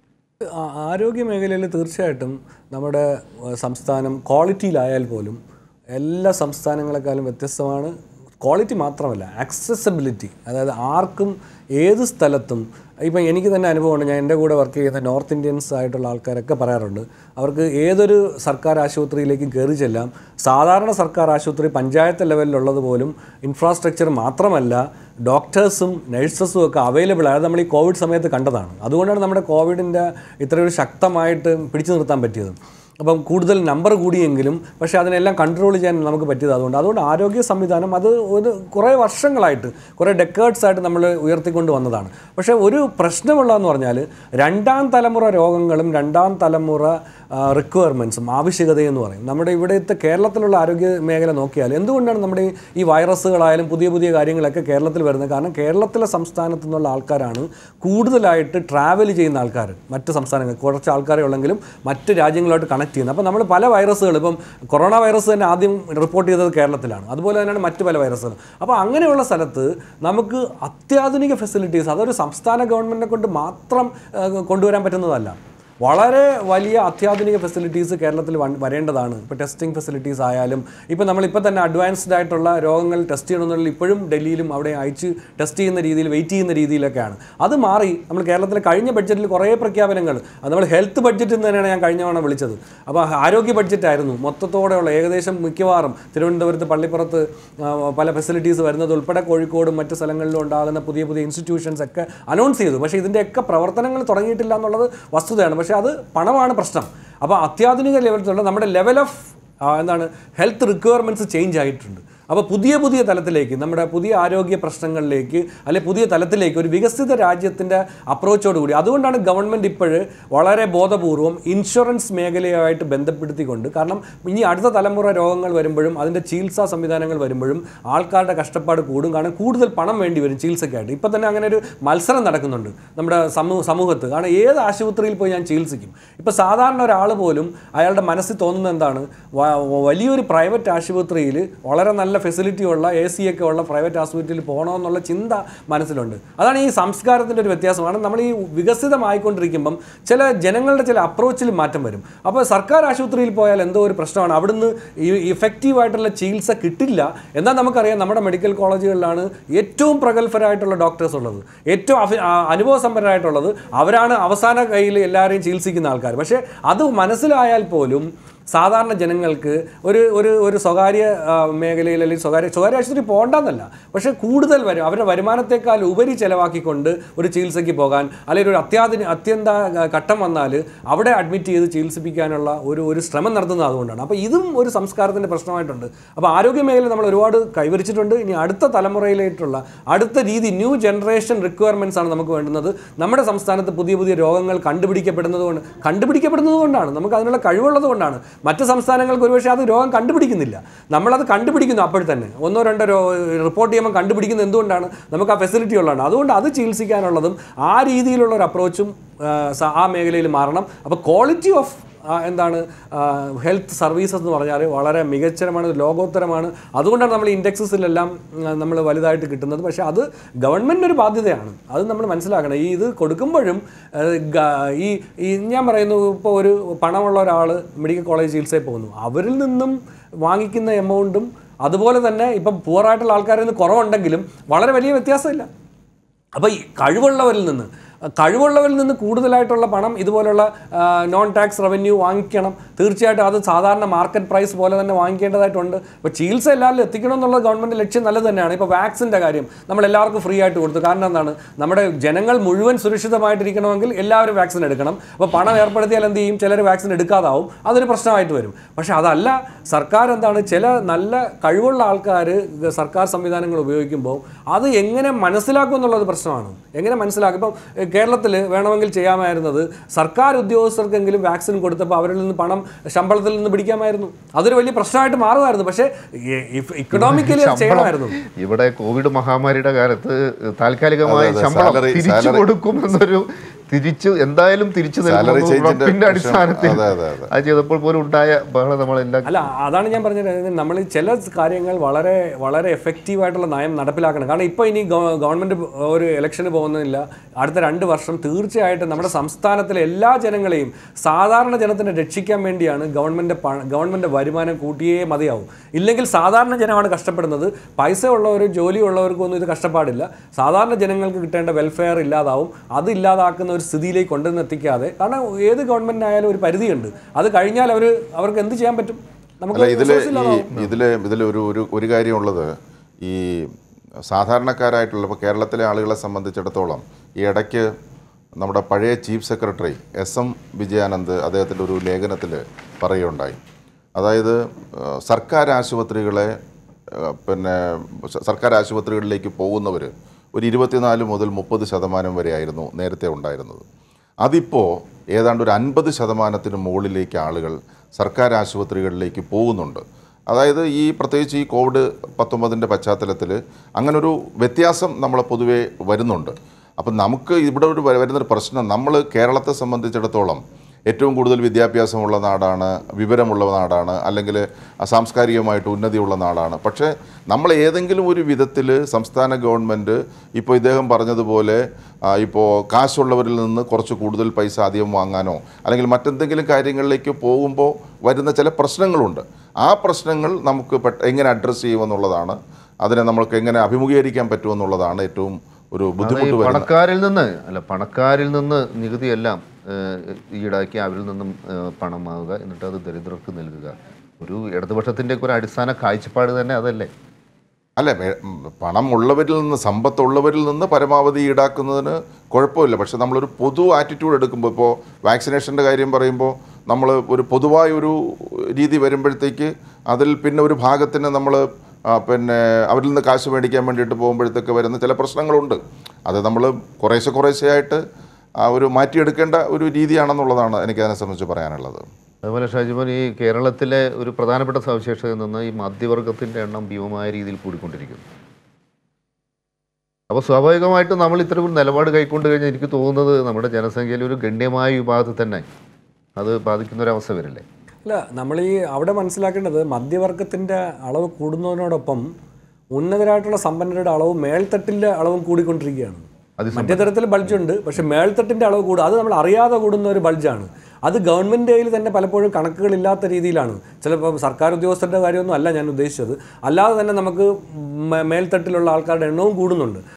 ആ- ആരോഗ്യ മേഖലയിൽ തീർച്ചയായിട്ടും നമ്മുടെ ഏഹ്, സംസ്ഥാനം ക്വാളിറ്റിയിലായാൽ പോലും എല്ലാ സംസ്ഥാനങ്ങളെക്കാളും വ്യത്യസ്തമാണ് ക്വാളിറ്റി മാത്രമല്ല ആക്സസബിലിറ്റി അതായത് ആർക്കും ഏത് സ്ഥലത്തും ഇപ്പം എനിക്ക് തന്നെ അനുഭവമുണ്ട് ഞാൻ എൻ്റെ കൂടെ വർക്ക് ചെയ്യുന്ന നോർത്ത് ഇന്ത്യൻസ് ആയിട്ടുള്ള ആൾക്കാരൊക്കെ പറയാറുണ്ട് അവർക്ക് ഏതൊരു സർക്കാർ ആശുപത്രിയിലേക്കും കയറി ചെല്ലാം സാധാരണ സർക്കാർ ആശുപത്രി പഞ്ചായത്ത് ലെവലിലുള്ളത് പോലും ഇൻഫ്രാസ്ട്രക്ചർ മാത്രമല്ല ഡോക്ടേഴ്സും നഴ്സസും ഒക്കെ അവൈലബിൾ ആയത് നമ്മൾ ഈ കോവിഡ് സമയത്ത് കണ്ടതാണ് അതുകൊണ്ടാണ് നമ്മുടെ കോവിഡിൻ്റെ ഇത്രയൊരു ശക്തമായിട്ട് പിടിച്ചു നിർത്താൻ പറ്റിയത് അപ്പം കൂടുതൽ നമ്പർ കൂടിയെങ്കിലും പക്ഷേ അതിനെല്ലാം കൺട്രോൾ ചെയ്യാൻ നമുക്ക് പറ്റിയത് അതുകൊണ്ട് അതുകൊണ്ട് ആരോഗ്യ സംവിധാനം അത് ഒരു കുറേ വർഷങ്ങളായിട്ട് കുറേ ഡെക്കേഡ്സ് ആയിട്ട് നമ്മൾ ഉയർത്തിക്കൊണ്ട് വന്നതാണ് പക്ഷേ ഒരു പ്രശ്നമുള്ളതെന്ന് പറഞ്ഞാൽ രണ്ടാം തലമുറ രോഗങ്ങളും രണ്ടാം തലമുറ റിക്വയർമെൻറ്റ്സും ആവശ്യകതയും എന്ന് പറയും നമ്മുടെ ഇവിടുത്തെ കേരളത്തിലുള്ള ആരോഗ്യ മേഖല നോക്കിയാൽ എന്തുകൊണ്ടാണ് നമ്മുടെ ഈ- ഈ വൈറസുകളായാലും പുതിയ പുതിയ കാര്യങ്ങളൊക്കെ കേരളത്തിൽ വരുന്നത് കാരണം കേരളത്തിലെ സംസ്ഥാനത്തു നിന്നുള്ള ആൾക്കാരാണ് കൂടുതലായിട്ട് ട്രാവൽ ചെയ്യുന്ന ആൾക്കാർ മറ്റ് സംസ്ഥാനങ്ങൾ കുറച്ച് ആൾക്കാരെ ഉള്ളെങ്കിലും മറ്റ് രാജ്യങ്ങളുമായിട്ട് കണക്ട് ചെയ്യുന്നത് അപ്പോൾ നമ്മൾ പല വൈറസുകൾ ഇപ്പം കൊറോണ വൈറസ് തന്നെ ആദ്യം റിപ്പോർട്ട് ചെയ്തത് കേരളത്തിലാണ് അതുപോലെ തന്നെയാണ് മറ്റ് പല വൈറസുകൾ അപ്പോൾ അങ്ങനെയുള്ള സ്ഥലത്ത് നമുക്ക് അത്യാധുനിക ഫെസിലിറ്റീസ് അതൊരു സംസ്ഥാന ഗവൺമെൻറ്റിനെ കൊണ്ട് മാത്രം ആ, കൊണ്ടുവരാൻ പറ്റുന്നതല്ല വളരെ വലിയ അത്യാധുനിക ഫെസിലിറ്റീസ് കേരളത്തിൽ വൺ- വരേണ്ടതാണ് ഇപ്പോൾ ടെസ്റ്റിംഗ് ഫെസിലിറ്റീസ് ആയാലും ഇപ്പോൾ നമ്മളിപ്പോൾ തന്നെ അഡ്വാൻസ്ഡ് ആയിട്ടുള്ള രോഗങ്ങൾ ടെസ്റ്റ് ചെയ്യണമെന്നുള്ള ഇപ്പോഴും ഡൽഹിയിലും അവിടെ അയച്ച് ടെസ്റ്റ് ചെയ്യുന്ന രീതിയിൽ വെയിറ്റ് ചെയ്യുന്ന രീതിയിലൊക്കെയാണ് അത് മാറി നമ്മൾ കേരളത്തിലെ കഴിഞ്ഞ ബഡ്ജറ്റിൽ കുറേ പ്രഖ്യാപനങ്ങൾ അത് നമ്മൾ ഹെൽത്ത് ബഡ്ജറ്റ് എന്ന് തന്നെയാണ് ഞാൻ കഴിഞ്ഞ തവണ വിളിച്ചത് അപ്പോൾ ആരോഗ്യ ബഡ്ജറ്റായിരുന്നു മൊത്തത്തോടെയുള്ള ഏകദേശം മിക്കവാറും തിരുവനന്തപുരത്ത് പള്ളിപ്പുറത്ത് ആ, പല ഫെസിലിറ്റീസ് വരുന്നത് ഉൾപ്പെടെ കോഴിക്കോടും മറ്റ് സ്ഥലങ്ങളിലും ഉണ്ടാകുന്ന പുതിയ പുതിയ ഇൻസ്റ്റിറ്റ്യൂഷൻസ് ഒക്കെ അനൗൺസ് ചെയ്തു പക്ഷേ ഇതിൻ്റെയൊക്കെ പ്രവർത്തനങ്ങൾ തുടങ്ങിയിട്ടില്ല എന്നുള്ളത് വസ്തുതയാണ് പക്ഷേ അത് പണമാണ് പ്രശ്നം അപ്പോൾ അത്യാധുനിക ലെവലിലുള്ള നമ്മുടെ ലെവൽ ഓഫ് എന്താണ് ഹെൽത്ത് റിക്വയർമെൻറ്റ്സ് ചേഞ്ച് ആയിട്ടുണ്ട് അപ്പോൾ പുതിയ പുതിയ തലത്തിലേക്ക് നമ്മുടെ പുതിയ ആരോഗ്യ പ്രശ്നങ്ങളിലേക്ക് അല്ലെ പുതിയ തലത്തിലേക്ക് ഒരു വികസിത രാജ്യത്തിൻ്റെ അപ്രോച്ചോടുകൂടി അതുകൊണ്ടാണ് ഗവൺമെൻറ് ഇപ്പോഴ് വളരെ ബോധപൂർവം ഇൻഷുറൻസ് മേഖലയുമായിട്ട് ബന്ധപ്പെടുത്തിക്കൊണ്ട് കാരണം ഇനി അടുത്ത തലമുറ രോഗങ്ങൾ വരുമ്പോഴും അതിൻ്റെ ചികിത്സാ സംവിധാനങ്ങൾ വരുമ്പോഴും ആൾക്കാരുടെ കഷ്ടപ്പാട് കൂടും കാരണം കൂടുതൽ പണം വേണ്ടി വരും ചികിത്സയ്ക്കായിട്ട് ഇപ്പം തന്നെ അങ്ങനെ ഒരു മത്സരം നടക്കുന്നുണ്ട് നമ്മുടെ സമൂഹ സമൂഹത്ത് കാരണം ഏത് ആശുപത്രിയിൽ പോയി ഞാൻ ചികിത്സിക്കും ഇപ്പോൾ സാധാരണ ഒരാൾ പോലും അയാളുടെ മനസ്സിൽ തോന്നുന്നത് എന്താണ് വ- വലിയൊരു പ്രൈവറ്റ് ആശുപത്രിയിൽ വളരെ നല്ല ഫെസിലിറ്റി ഉള്ള എ സി ഒക്കെ ഉള്ള പ്രൈവറ്റ് ഹോസ്പിറ്റലിൽ പോകണമെന്നുള്ള ചിന്ത മനസ്സിലുണ്ട് അതാണ് ഈ സംസ്കാരത്തിൻ്റെ ഒരു വ്യത്യാസമാണ് നമ്മൾ ഈ വികസിതമായിക്കൊണ്ടിരിക്കുമ്പം ചില ജനങ്ങളുടെ ചില അപ്രോച്ചിൽ മാറ്റം വരും അപ്പോൾ സർക്കാർ ആശുപത്രിയിൽ പോയാൽ എന്തോ ഒരു പ്രശ്നമാണ് അവിടുന്ന് ഈ ഇഫക്റ്റീവായിട്ടുള്ള ചികിത്സ കിട്ടില്ല എന്നാൽ നമുക്കറിയാം നമ്മുടെ മെഡിക്കൽ കോളേജുകളിലാണ് ഏറ്റവും പ്രഗത്ഭരായിട്ടുള്ള ഡോക്ടേഴ്സ് ഉള്ളത് ഏറ്റവും അഭി- ആ, അനുഭവസമ്പന്നരായിട്ടുള്ളത് അവരാണ് അവസാന കയ്യിൽ എല്ലാവരെയും ചികിത്സിക്കുന്ന ആൾക്കാർ പക്ഷേ അത് മനസ്സിലായാൽ പോലും സാധാരണ ജനങ്ങൾക്ക് ഒരു ഒരു ഒരു സ്വകാര്യ ആ, മേഖലയിൽ അല്ലെങ്കിൽ സ്വകാര്യ സ്വകാര്യ ആശുപത്രി പോകണ്ടെന്നല്ല പക്ഷേ കൂടുതൽ വരും അവരുടെ വരുമാനത്തെക്കാൾ ഉപരി ചെലവാക്കിക്കൊണ്ട് ഒരു ചികിത്സയ്ക്ക് പോകാൻ അല്ലെങ്കിൽ ഒരു അത്യാധുനിക അത്യന്ത ആ, ഘട്ടം വന്നാൽ അവിടെ അഡ്മിറ്റ് ചെയ്ത് ചികിത്സിപ്പിക്കാനുള്ള ഒരു ഒരു ശ്രമം നടത്തുന്നത് അതുകൊണ്ടാണ് അപ്പോൾ ഇതും ഒരു സംസ്കാരത്തിൻ്റെ പ്രശ്നമായിട്ടുണ്ട് അപ്പോൾ ആരോഗ്യ മേഖല നമ്മൾ ഒരുപാട് കൈവരിച്ചിട്ടുണ്ട് ഇനി അടുത്ത തലമുറയിലേക്കുള്ള അടുത്ത രീതി ന്യൂ ജനറേഷൻ റിക്വയർമെൻറ്റ്സ് ആണ് നമുക്ക് വേണ്ടുന്നത് നമ്മുടെ സംസ്ഥാനത്ത് പുതിയ പുതിയ രോഗങ്ങൾ കണ്ടുപിടിക്കപ്പെടുന്നത് കൊണ്ട് കണ്ടുപിടിക്കപ്പെടുന്നത് കൊണ്ടാണ് നമുക്ക് അതിനുള്ള കഴിവുള്ളത് കൊണ്ടാണ് മറ്റ് സംസ്ഥാനങ്ങൾക്ക് ഒരുപക്ഷെ അത് രോഗം കണ്ടുപിടിക്കുന്നില്ല നമ്മളത് കണ്ടുപിടിക്കുന്നു അപ്പോൾ തന്നെ ഒന്നോ രണ്ടോ രോ റിപ്പോർട്ട് ചെയ്യുമ്പോൾ കണ്ടുപിടിക്കുന്നത് എന്തുകൊണ്ടാണ് നമുക്ക് ആ ഫെസിലിറ്റി ഉള്ളതാണ് അതുകൊണ്ട് അത് ചികിത്സിക്കാനുള്ളതും ആ രീതിയിലുള്ള ഒരു അപ്രോച്ചും ആ മേഖലയിൽ മാറണം അപ്പോൾ ക്വാളിറ്റി ഓഫ് ആ, എന്താണ് ഹെൽത്ത് സർവീസസ് എന്ന് പറഞ്ഞാൽ വളരെ മികച്ചരമാണ് ലോകോത്തരമാണ് അതുകൊണ്ടാണ് നമ്മൾ ഇൻഡെക്സസിലെല്ലാം നമ്മൾ വലുതായിട്ട് കിട്ടുന്നത് പക്ഷേ അത് ഗവൺമെൻറ്റിന് ഒരു ബാധ്യതയാണ് അത് നമ്മൾ മനസ്സിലാക്കണം ഈ ഇത് കൊടുക്കുമ്പോഴും ആ, ഗ- ഈ ഈ ഞാൻ പറയുന്നു ഇപ്പോൾ ഒരു പണമുള്ള ഒരാൾ മെഡിക്കൽ കോളേജ് ചികിത്സയിൽ പോകുന്നു അവരിൽ നിന്നും വാങ്ങിക്കുന്ന എമൗണ്ടും അതുപോലെ തന്നെ ഇപ്പം പൂറായിട്ടുള്ള ആൾക്കാരിൽ നിന്ന് കുറവുണ്ടെങ്കിലും വളരെ വലിയ വ്യത്യാസമില്ല അപ്പോൾ ഈ കഴിവുള്ളവരിൽ നിന്ന് കഴിവുള്ളവരിൽ നിന്ന് കൂടുതലായിട്ടുള്ള പണം ഇതുപോലുള്ള നോൺ ടാക്സ് റവന്യൂ വാങ്ങിക്കണം തീർച്ചയായിട്ടും അത് സാധാരണ മാർക്കറ്റ് പ്രൈസ് പോലെ തന്നെ വാങ്ങിക്കേണ്ടതായിട്ടുണ്ട് അപ്പോൾ ചികിത്സ എല്ലാവരിലും എത്തിക്കണം എന്നുള്ള ഗവൺമെൻറ് ലക്ഷ്യം നല്ലത് തന്നെയാണ് ഇപ്പോൾ വാക്സിൻ്റെ കാര്യം നമ്മൾ എല്ലാവർക്കും ഫ്രീ ആയിട്ട് കൊടുത്തു കാരണം എന്താണ് നമ്മുടെ ജനങ്ങൾ മുഴുവൻ സുരക്ഷിതമായിട്ടിരിക്കണമെങ്കിൽ എല്ലാവരും വാക്സിൻ എടുക്കണം അപ്പോൾ പണം ഏർപ്പെടുത്തിയാൽ എന്ത് ചെയ്യും ചിലർ വാക്സിൻ എടുക്കാതാവും അതൊരു പ്രശ്നമായിട്ട് വരും പക്ഷേ അതല്ല സർക്കാർ എന്താണ് ചില നല്ല കഴിവുള്ള ആൾക്കാർ സർക്കാർ സംവിധാനങ്ങൾ ഉപയോഗിക്കുമ്പോൾ അത് എങ്ങനെ മനസ്സിലാക്കും എന്നുള്ളത് പ്രശ്നമാണ് എങ്ങനെ മനസ്സിലാക്കും ഇപ്പം കേരളത്തിൽ വേണമെങ്കിൽ ചെയ്യാമായിരുന്നത് സർക്കാർ ഉദ്യോഗസ്ഥർക്കെങ്കിലും വാക്സിൻ കൊടുത്തപ്പോൾ അവരിൽ നിന്ന് പണം ശമ്പളത്തിൽ നിന്ന് പിടിക്കാമായിരുന്നു അതൊരു വലിയ പ്രശ്നമായിട്ട് മാറുമായിരുന്നു പക്ഷേ ഇക്കണോമിക്കലി അത് ചെയ്യണമായിരുന്നു ഇവിടെ കോവിഡ് മഹാമാരിയുടെ കാലത്ത് താൽക്കാലികമായി അതെ, അതെ. ശമ്പളം Salary- തിരിച്ചു salary- കൊടുക്കുമെന്നൊരു തിരിച്ചു എന്തായാലും തിരിച്ചു Salary നൽകുമെന്ന change ന്റെ ഉറപ്പിന്റെ പ്രശ്നം. അടിസ്ഥാനത്തിൽ അതെ, അതെ, അതെ. അത് ചെയ്തപ്പോൾ പോലും ഉണ്ടായ ബഹളം നമ്മളെല്ലാം അല്ല അതാണ് ഞാൻ പറഞ്ഞത് നമ്മൾ ചില കാര്യങ്ങൾ വളരെ വളരെ എഫക്റ്റീവായിട്ടുള്ള നയം നടപ്പിലാക്കണം കാരണം ഇപ്പോൾ ഇനി ഗവ- ഗവൺമെൻറ് ഒരു ഇലക്ഷന് പോകുന്നില്ല അടുത്ത രണ്ട് വർഷം തീർച്ചയായിട്ടും നമ്മുടെ സംസ്ഥാനത്തിലെ എല്ലാ ജനങ്ങളെയും സാധാരണ ജനത്തിനെ രക്ഷിക്കാൻ വേണ്ടിയാണ് ഗവൺമെൻറ് ഗവൺമെൻറ് വരുമാനം കൂട്ടിയേ മതിയാവും ഇല്ലെങ്കിൽ സാധാരണ ജനമാണ് കഷ്ടപ്പെടുന്നത് പൈസ ഉള്ളവരും ജോലി ഉള്ളവർക്കും ഒന്നും ഇത് കഷ്ടപ്പാടില്ല സാധാരണ ജനങ്ങൾക്ക് കിട്ടേണ്ട വെൽഫെയർ ഇല്ലാതാവും അത് ഇല്ലാതാക്കുന്ന ഒരു സ്ഥിതിയിലേക്ക് കൊണ്ടുവന്ന് എത്തിക്കാതെ കാരണം ഏത് ഗവൺമെൻറ്റിനായാലും ഒരു പരിധിയുണ്ട് അത് കഴിഞ്ഞാൽ അവർ അവർക്ക് എന്ത് ചെയ്യാൻ പറ്റും നമുക്ക് അല്ല ഇതിൽ resource ഈ ഇല്ലാതാവും. ഇതിൽ ഇതിൽ ഒരു ഒരു ഒരു കാര്യമുള്ളത് ഈ സാധാരണക്കാരായിട്ടുള്ള ഇപ്പോൾ കേരളത്തിലെ ആളുകളെ സംബന്ധിച്ചിടത്തോളം ഈ ഇടയ്ക്ക് നമ്മുടെ പഴയ chief secretary S M Vijayanand അദ്ദേഹത്തിൻ്റെ ഒരു ലേഖനത്തിൽ പറയുകയുണ്ടായി അതായത് ആ, സർക്കാർ ആശുപത്രികളെ ആ, പിന്നെ സ- സർക്കാർ ആശുപത്രികളിലേക്ക് പോകുന്നവർ ഒരു ഇരുപത്തിനാല് മുതൽ മുപ്പത് ശതമാനം വരെയായിരുന്നു നേരത്തെ ഉണ്ടായിരുന്നത് അതിപ്പോൾ ഏതാണ്ട് ഒരു അൻപത് ശതമാനത്തിന് മുകളിലേക്ക് ആളുകൾ സർക്കാർ ആശുപത്രികളിലേക്ക് പോകുന്നുണ്ട് അതായത് ഈ പ്രത്യേകിച്ച് ഈ കോവിഡ് പത്തൊമ്പതിൻ്റെ പശ്ചാത്തലത്തിൽ അങ്ങനൊരു വ്യത്യാസം നമ്മൾ പൊതുവേ വരുന്നുണ്ട് അപ്പം നമുക്ക് ഇവിടെ ഒരു വ- വരുന്നൊരു പ്രശ്നം നമ്മൾ കേരളത്തെ സംബന്ധിച്ചിടത്തോളം ഏറ്റവും കൂടുതൽ വിദ്യാഭ്യാസമുള്ള നാടാണ് വിവരമുള്ള നാടാണ് അല്ലെങ്കിൽ സാംസ്കാരികമായിട്ട് ഉന്നതിയുള്ള നാടാണ് പക്ഷേ നമ്മൾ ഏതെങ്കിലും ഒരു വിധത്തിൽ സംസ്ഥാന ഗവൺമെൻറ് ഇപ്പോൾ ഇദ്ദേഹം പറഞ്ഞതുപോലെ ആ, ഇപ്പോൾ കാശുള്ളവരിൽ നിന്ന് കുറച്ച് കൂടുതൽ പൈസ അധികം വാങ്ങാനോ അല്ലെങ്കിൽ മറ്റെന്തെങ്കിലും കാര്യങ്ങളിലേക്ക് പോകുമ്പോൾ വരുന്ന ചില പ്രശ്നങ്ങളുണ്ട് ആ പ്രശ്നങ്ങൾ നമുക്ക് പെട്ട എങ്ങനെ അഡ്രസ്സ് ചെയ്യുമെന്നുള്ളതാണ് അതിനെ നമ്മൾക്ക് എങ്ങനെ അഭിമുഖീകരിക്കാൻ പറ്റുമെന്നുള്ളതാണ് ഏറ്റവും ഒരു അത് ഈ ബുദ്ധിമുട്ട് വരുന്നത് പണക്കാരിൽ നിന്ന് അല്ല പണക്കാരിൽ നിന്ന് നികുതിയെല്ലാം ഏഹ്, ഈടാക്കി അവരിൽ നിന്നും ഏഹ്, പണം വാങ്ങുക എന്നിട്ട് അത് ദരിദ്രർക്ക് നൽകുക ഒരു ഇടതുപക്ഷത്തിൻ്റെ ഒരു അടിസ്ഥാന കാഴ്ചപ്പാട് തന്നെ അതല്ലേ അല്ല വേ- ഉം, പണം ഉള്ളവരിൽ നിന്ന് സമ്പത്തുള്ളവരിൽ നിന്ന് പരമാവധി ഈടാക്കുന്നതിന് കുഴപ്പമില്ല പക്ഷെ നമ്മളൊരു പൊതു ആറ്റിറ്റ്യൂഡ് എടുക്കുമ്പോൾ ഇപ്പോൾ വാക്സിനേഷൻ്റെ കാര്യം പറയുമ്പോൾ നമ്മൾ ഒരു പൊതുവായ ഒരു രീതി വരുമ്പോഴത്തേക്ക് അതിൽ പിന്നെ ഒരു ഭാഗത്തിന് നമ്മൾ പിന്നെ അവരിൽ നിന്ന് കാശ് മേടിക്കാൻ വേണ്ടിയിട്ട് പോകുമ്പോഴത്തേക്ക് വരുന്ന ചില പ്രശ്നങ്ങളുണ്ട് അത് നമ്മൾ കുറേശ്ശെ കുറേശ്ശെയായിട്ട് ആ ഒരു മാറ്റിയെടുക്കേണ്ട ഒരു രീതിയാണെന്നുള്ളതാണ് എനിക്കതിനെ സംബന്ധിച്ച് പറയാനുള്ളത് അതുപോലെ ഷാജിമോൻ ഈ കേരളത്തിലെ ഒരു പ്രധാനപ്പെട്ട സവിശേഷതയിൽ നിന്ന് ഈ മധ്യവർഗത്തിൻ്റെ എണ്ണം ഭീമമായ രീതിയിൽ കൂടിക്കൊണ്ടിരിക്കുന്നു അപ്പോൾ സ്വാഭാവികമായിട്ടും നമ്മൾ ഇത്തരം ഒരു നിലപാട് കൈക്കൊണ്ട് കഴിഞ്ഞാൽ എനിക്ക് തോന്നുന്നത് നമ്മുടെ ജനസംഖ്യയിലെ ഒരു ഗണ്യമായ വിഭാഗത്തിൽ തന്നെ അത് ബാധിക്കുന്ന ഒരു അവസ്ഥ വരില്ലേ അല്ല നമ്മൾ ഈ അവിടെ മനസ്സിലാക്കേണ്ടത് മധ്യവർഗത്തിൻ്റെ അളവ് കൂടുന്നതിനോടൊപ്പം ഉന്നതരായിട്ടുള്ള സമ്പന്നരുടെ അളവ് മേൽത്തട്ടിൻ്റെ അളവും കൂടിക്കൊണ്ടിരിക്കുകയാണ് മധ്യതരത്തിൽ ബൾജുണ്ട് പക്ഷെ മേൽത്തട്ടിൻ്റെ അളവ് കൂടുക അത് നമ്മൾ അറിയാതെ കൂടുന്ന ഒരു ബൾജാണ് അത് ഗവൺമെൻറ് കയ്യിൽ തന്നെ പലപ്പോഴും കണക്കുകളില്ലാത്ത രീതിയിലാണ് ചിലപ്പോൾ സർക്കാർ ഉദ്യോഗസ്ഥരുടെ കാര്യമൊന്നും അല്ല ഞാൻ ഉദ്ദേശിച്ചത് അല്ലാതെ തന്നെ നമുക്ക് മേ- മേൽത്തട്ടിലുള്ള ആൾക്കാരുടെ എണ്ണവും കൂടുന്നുണ്ട്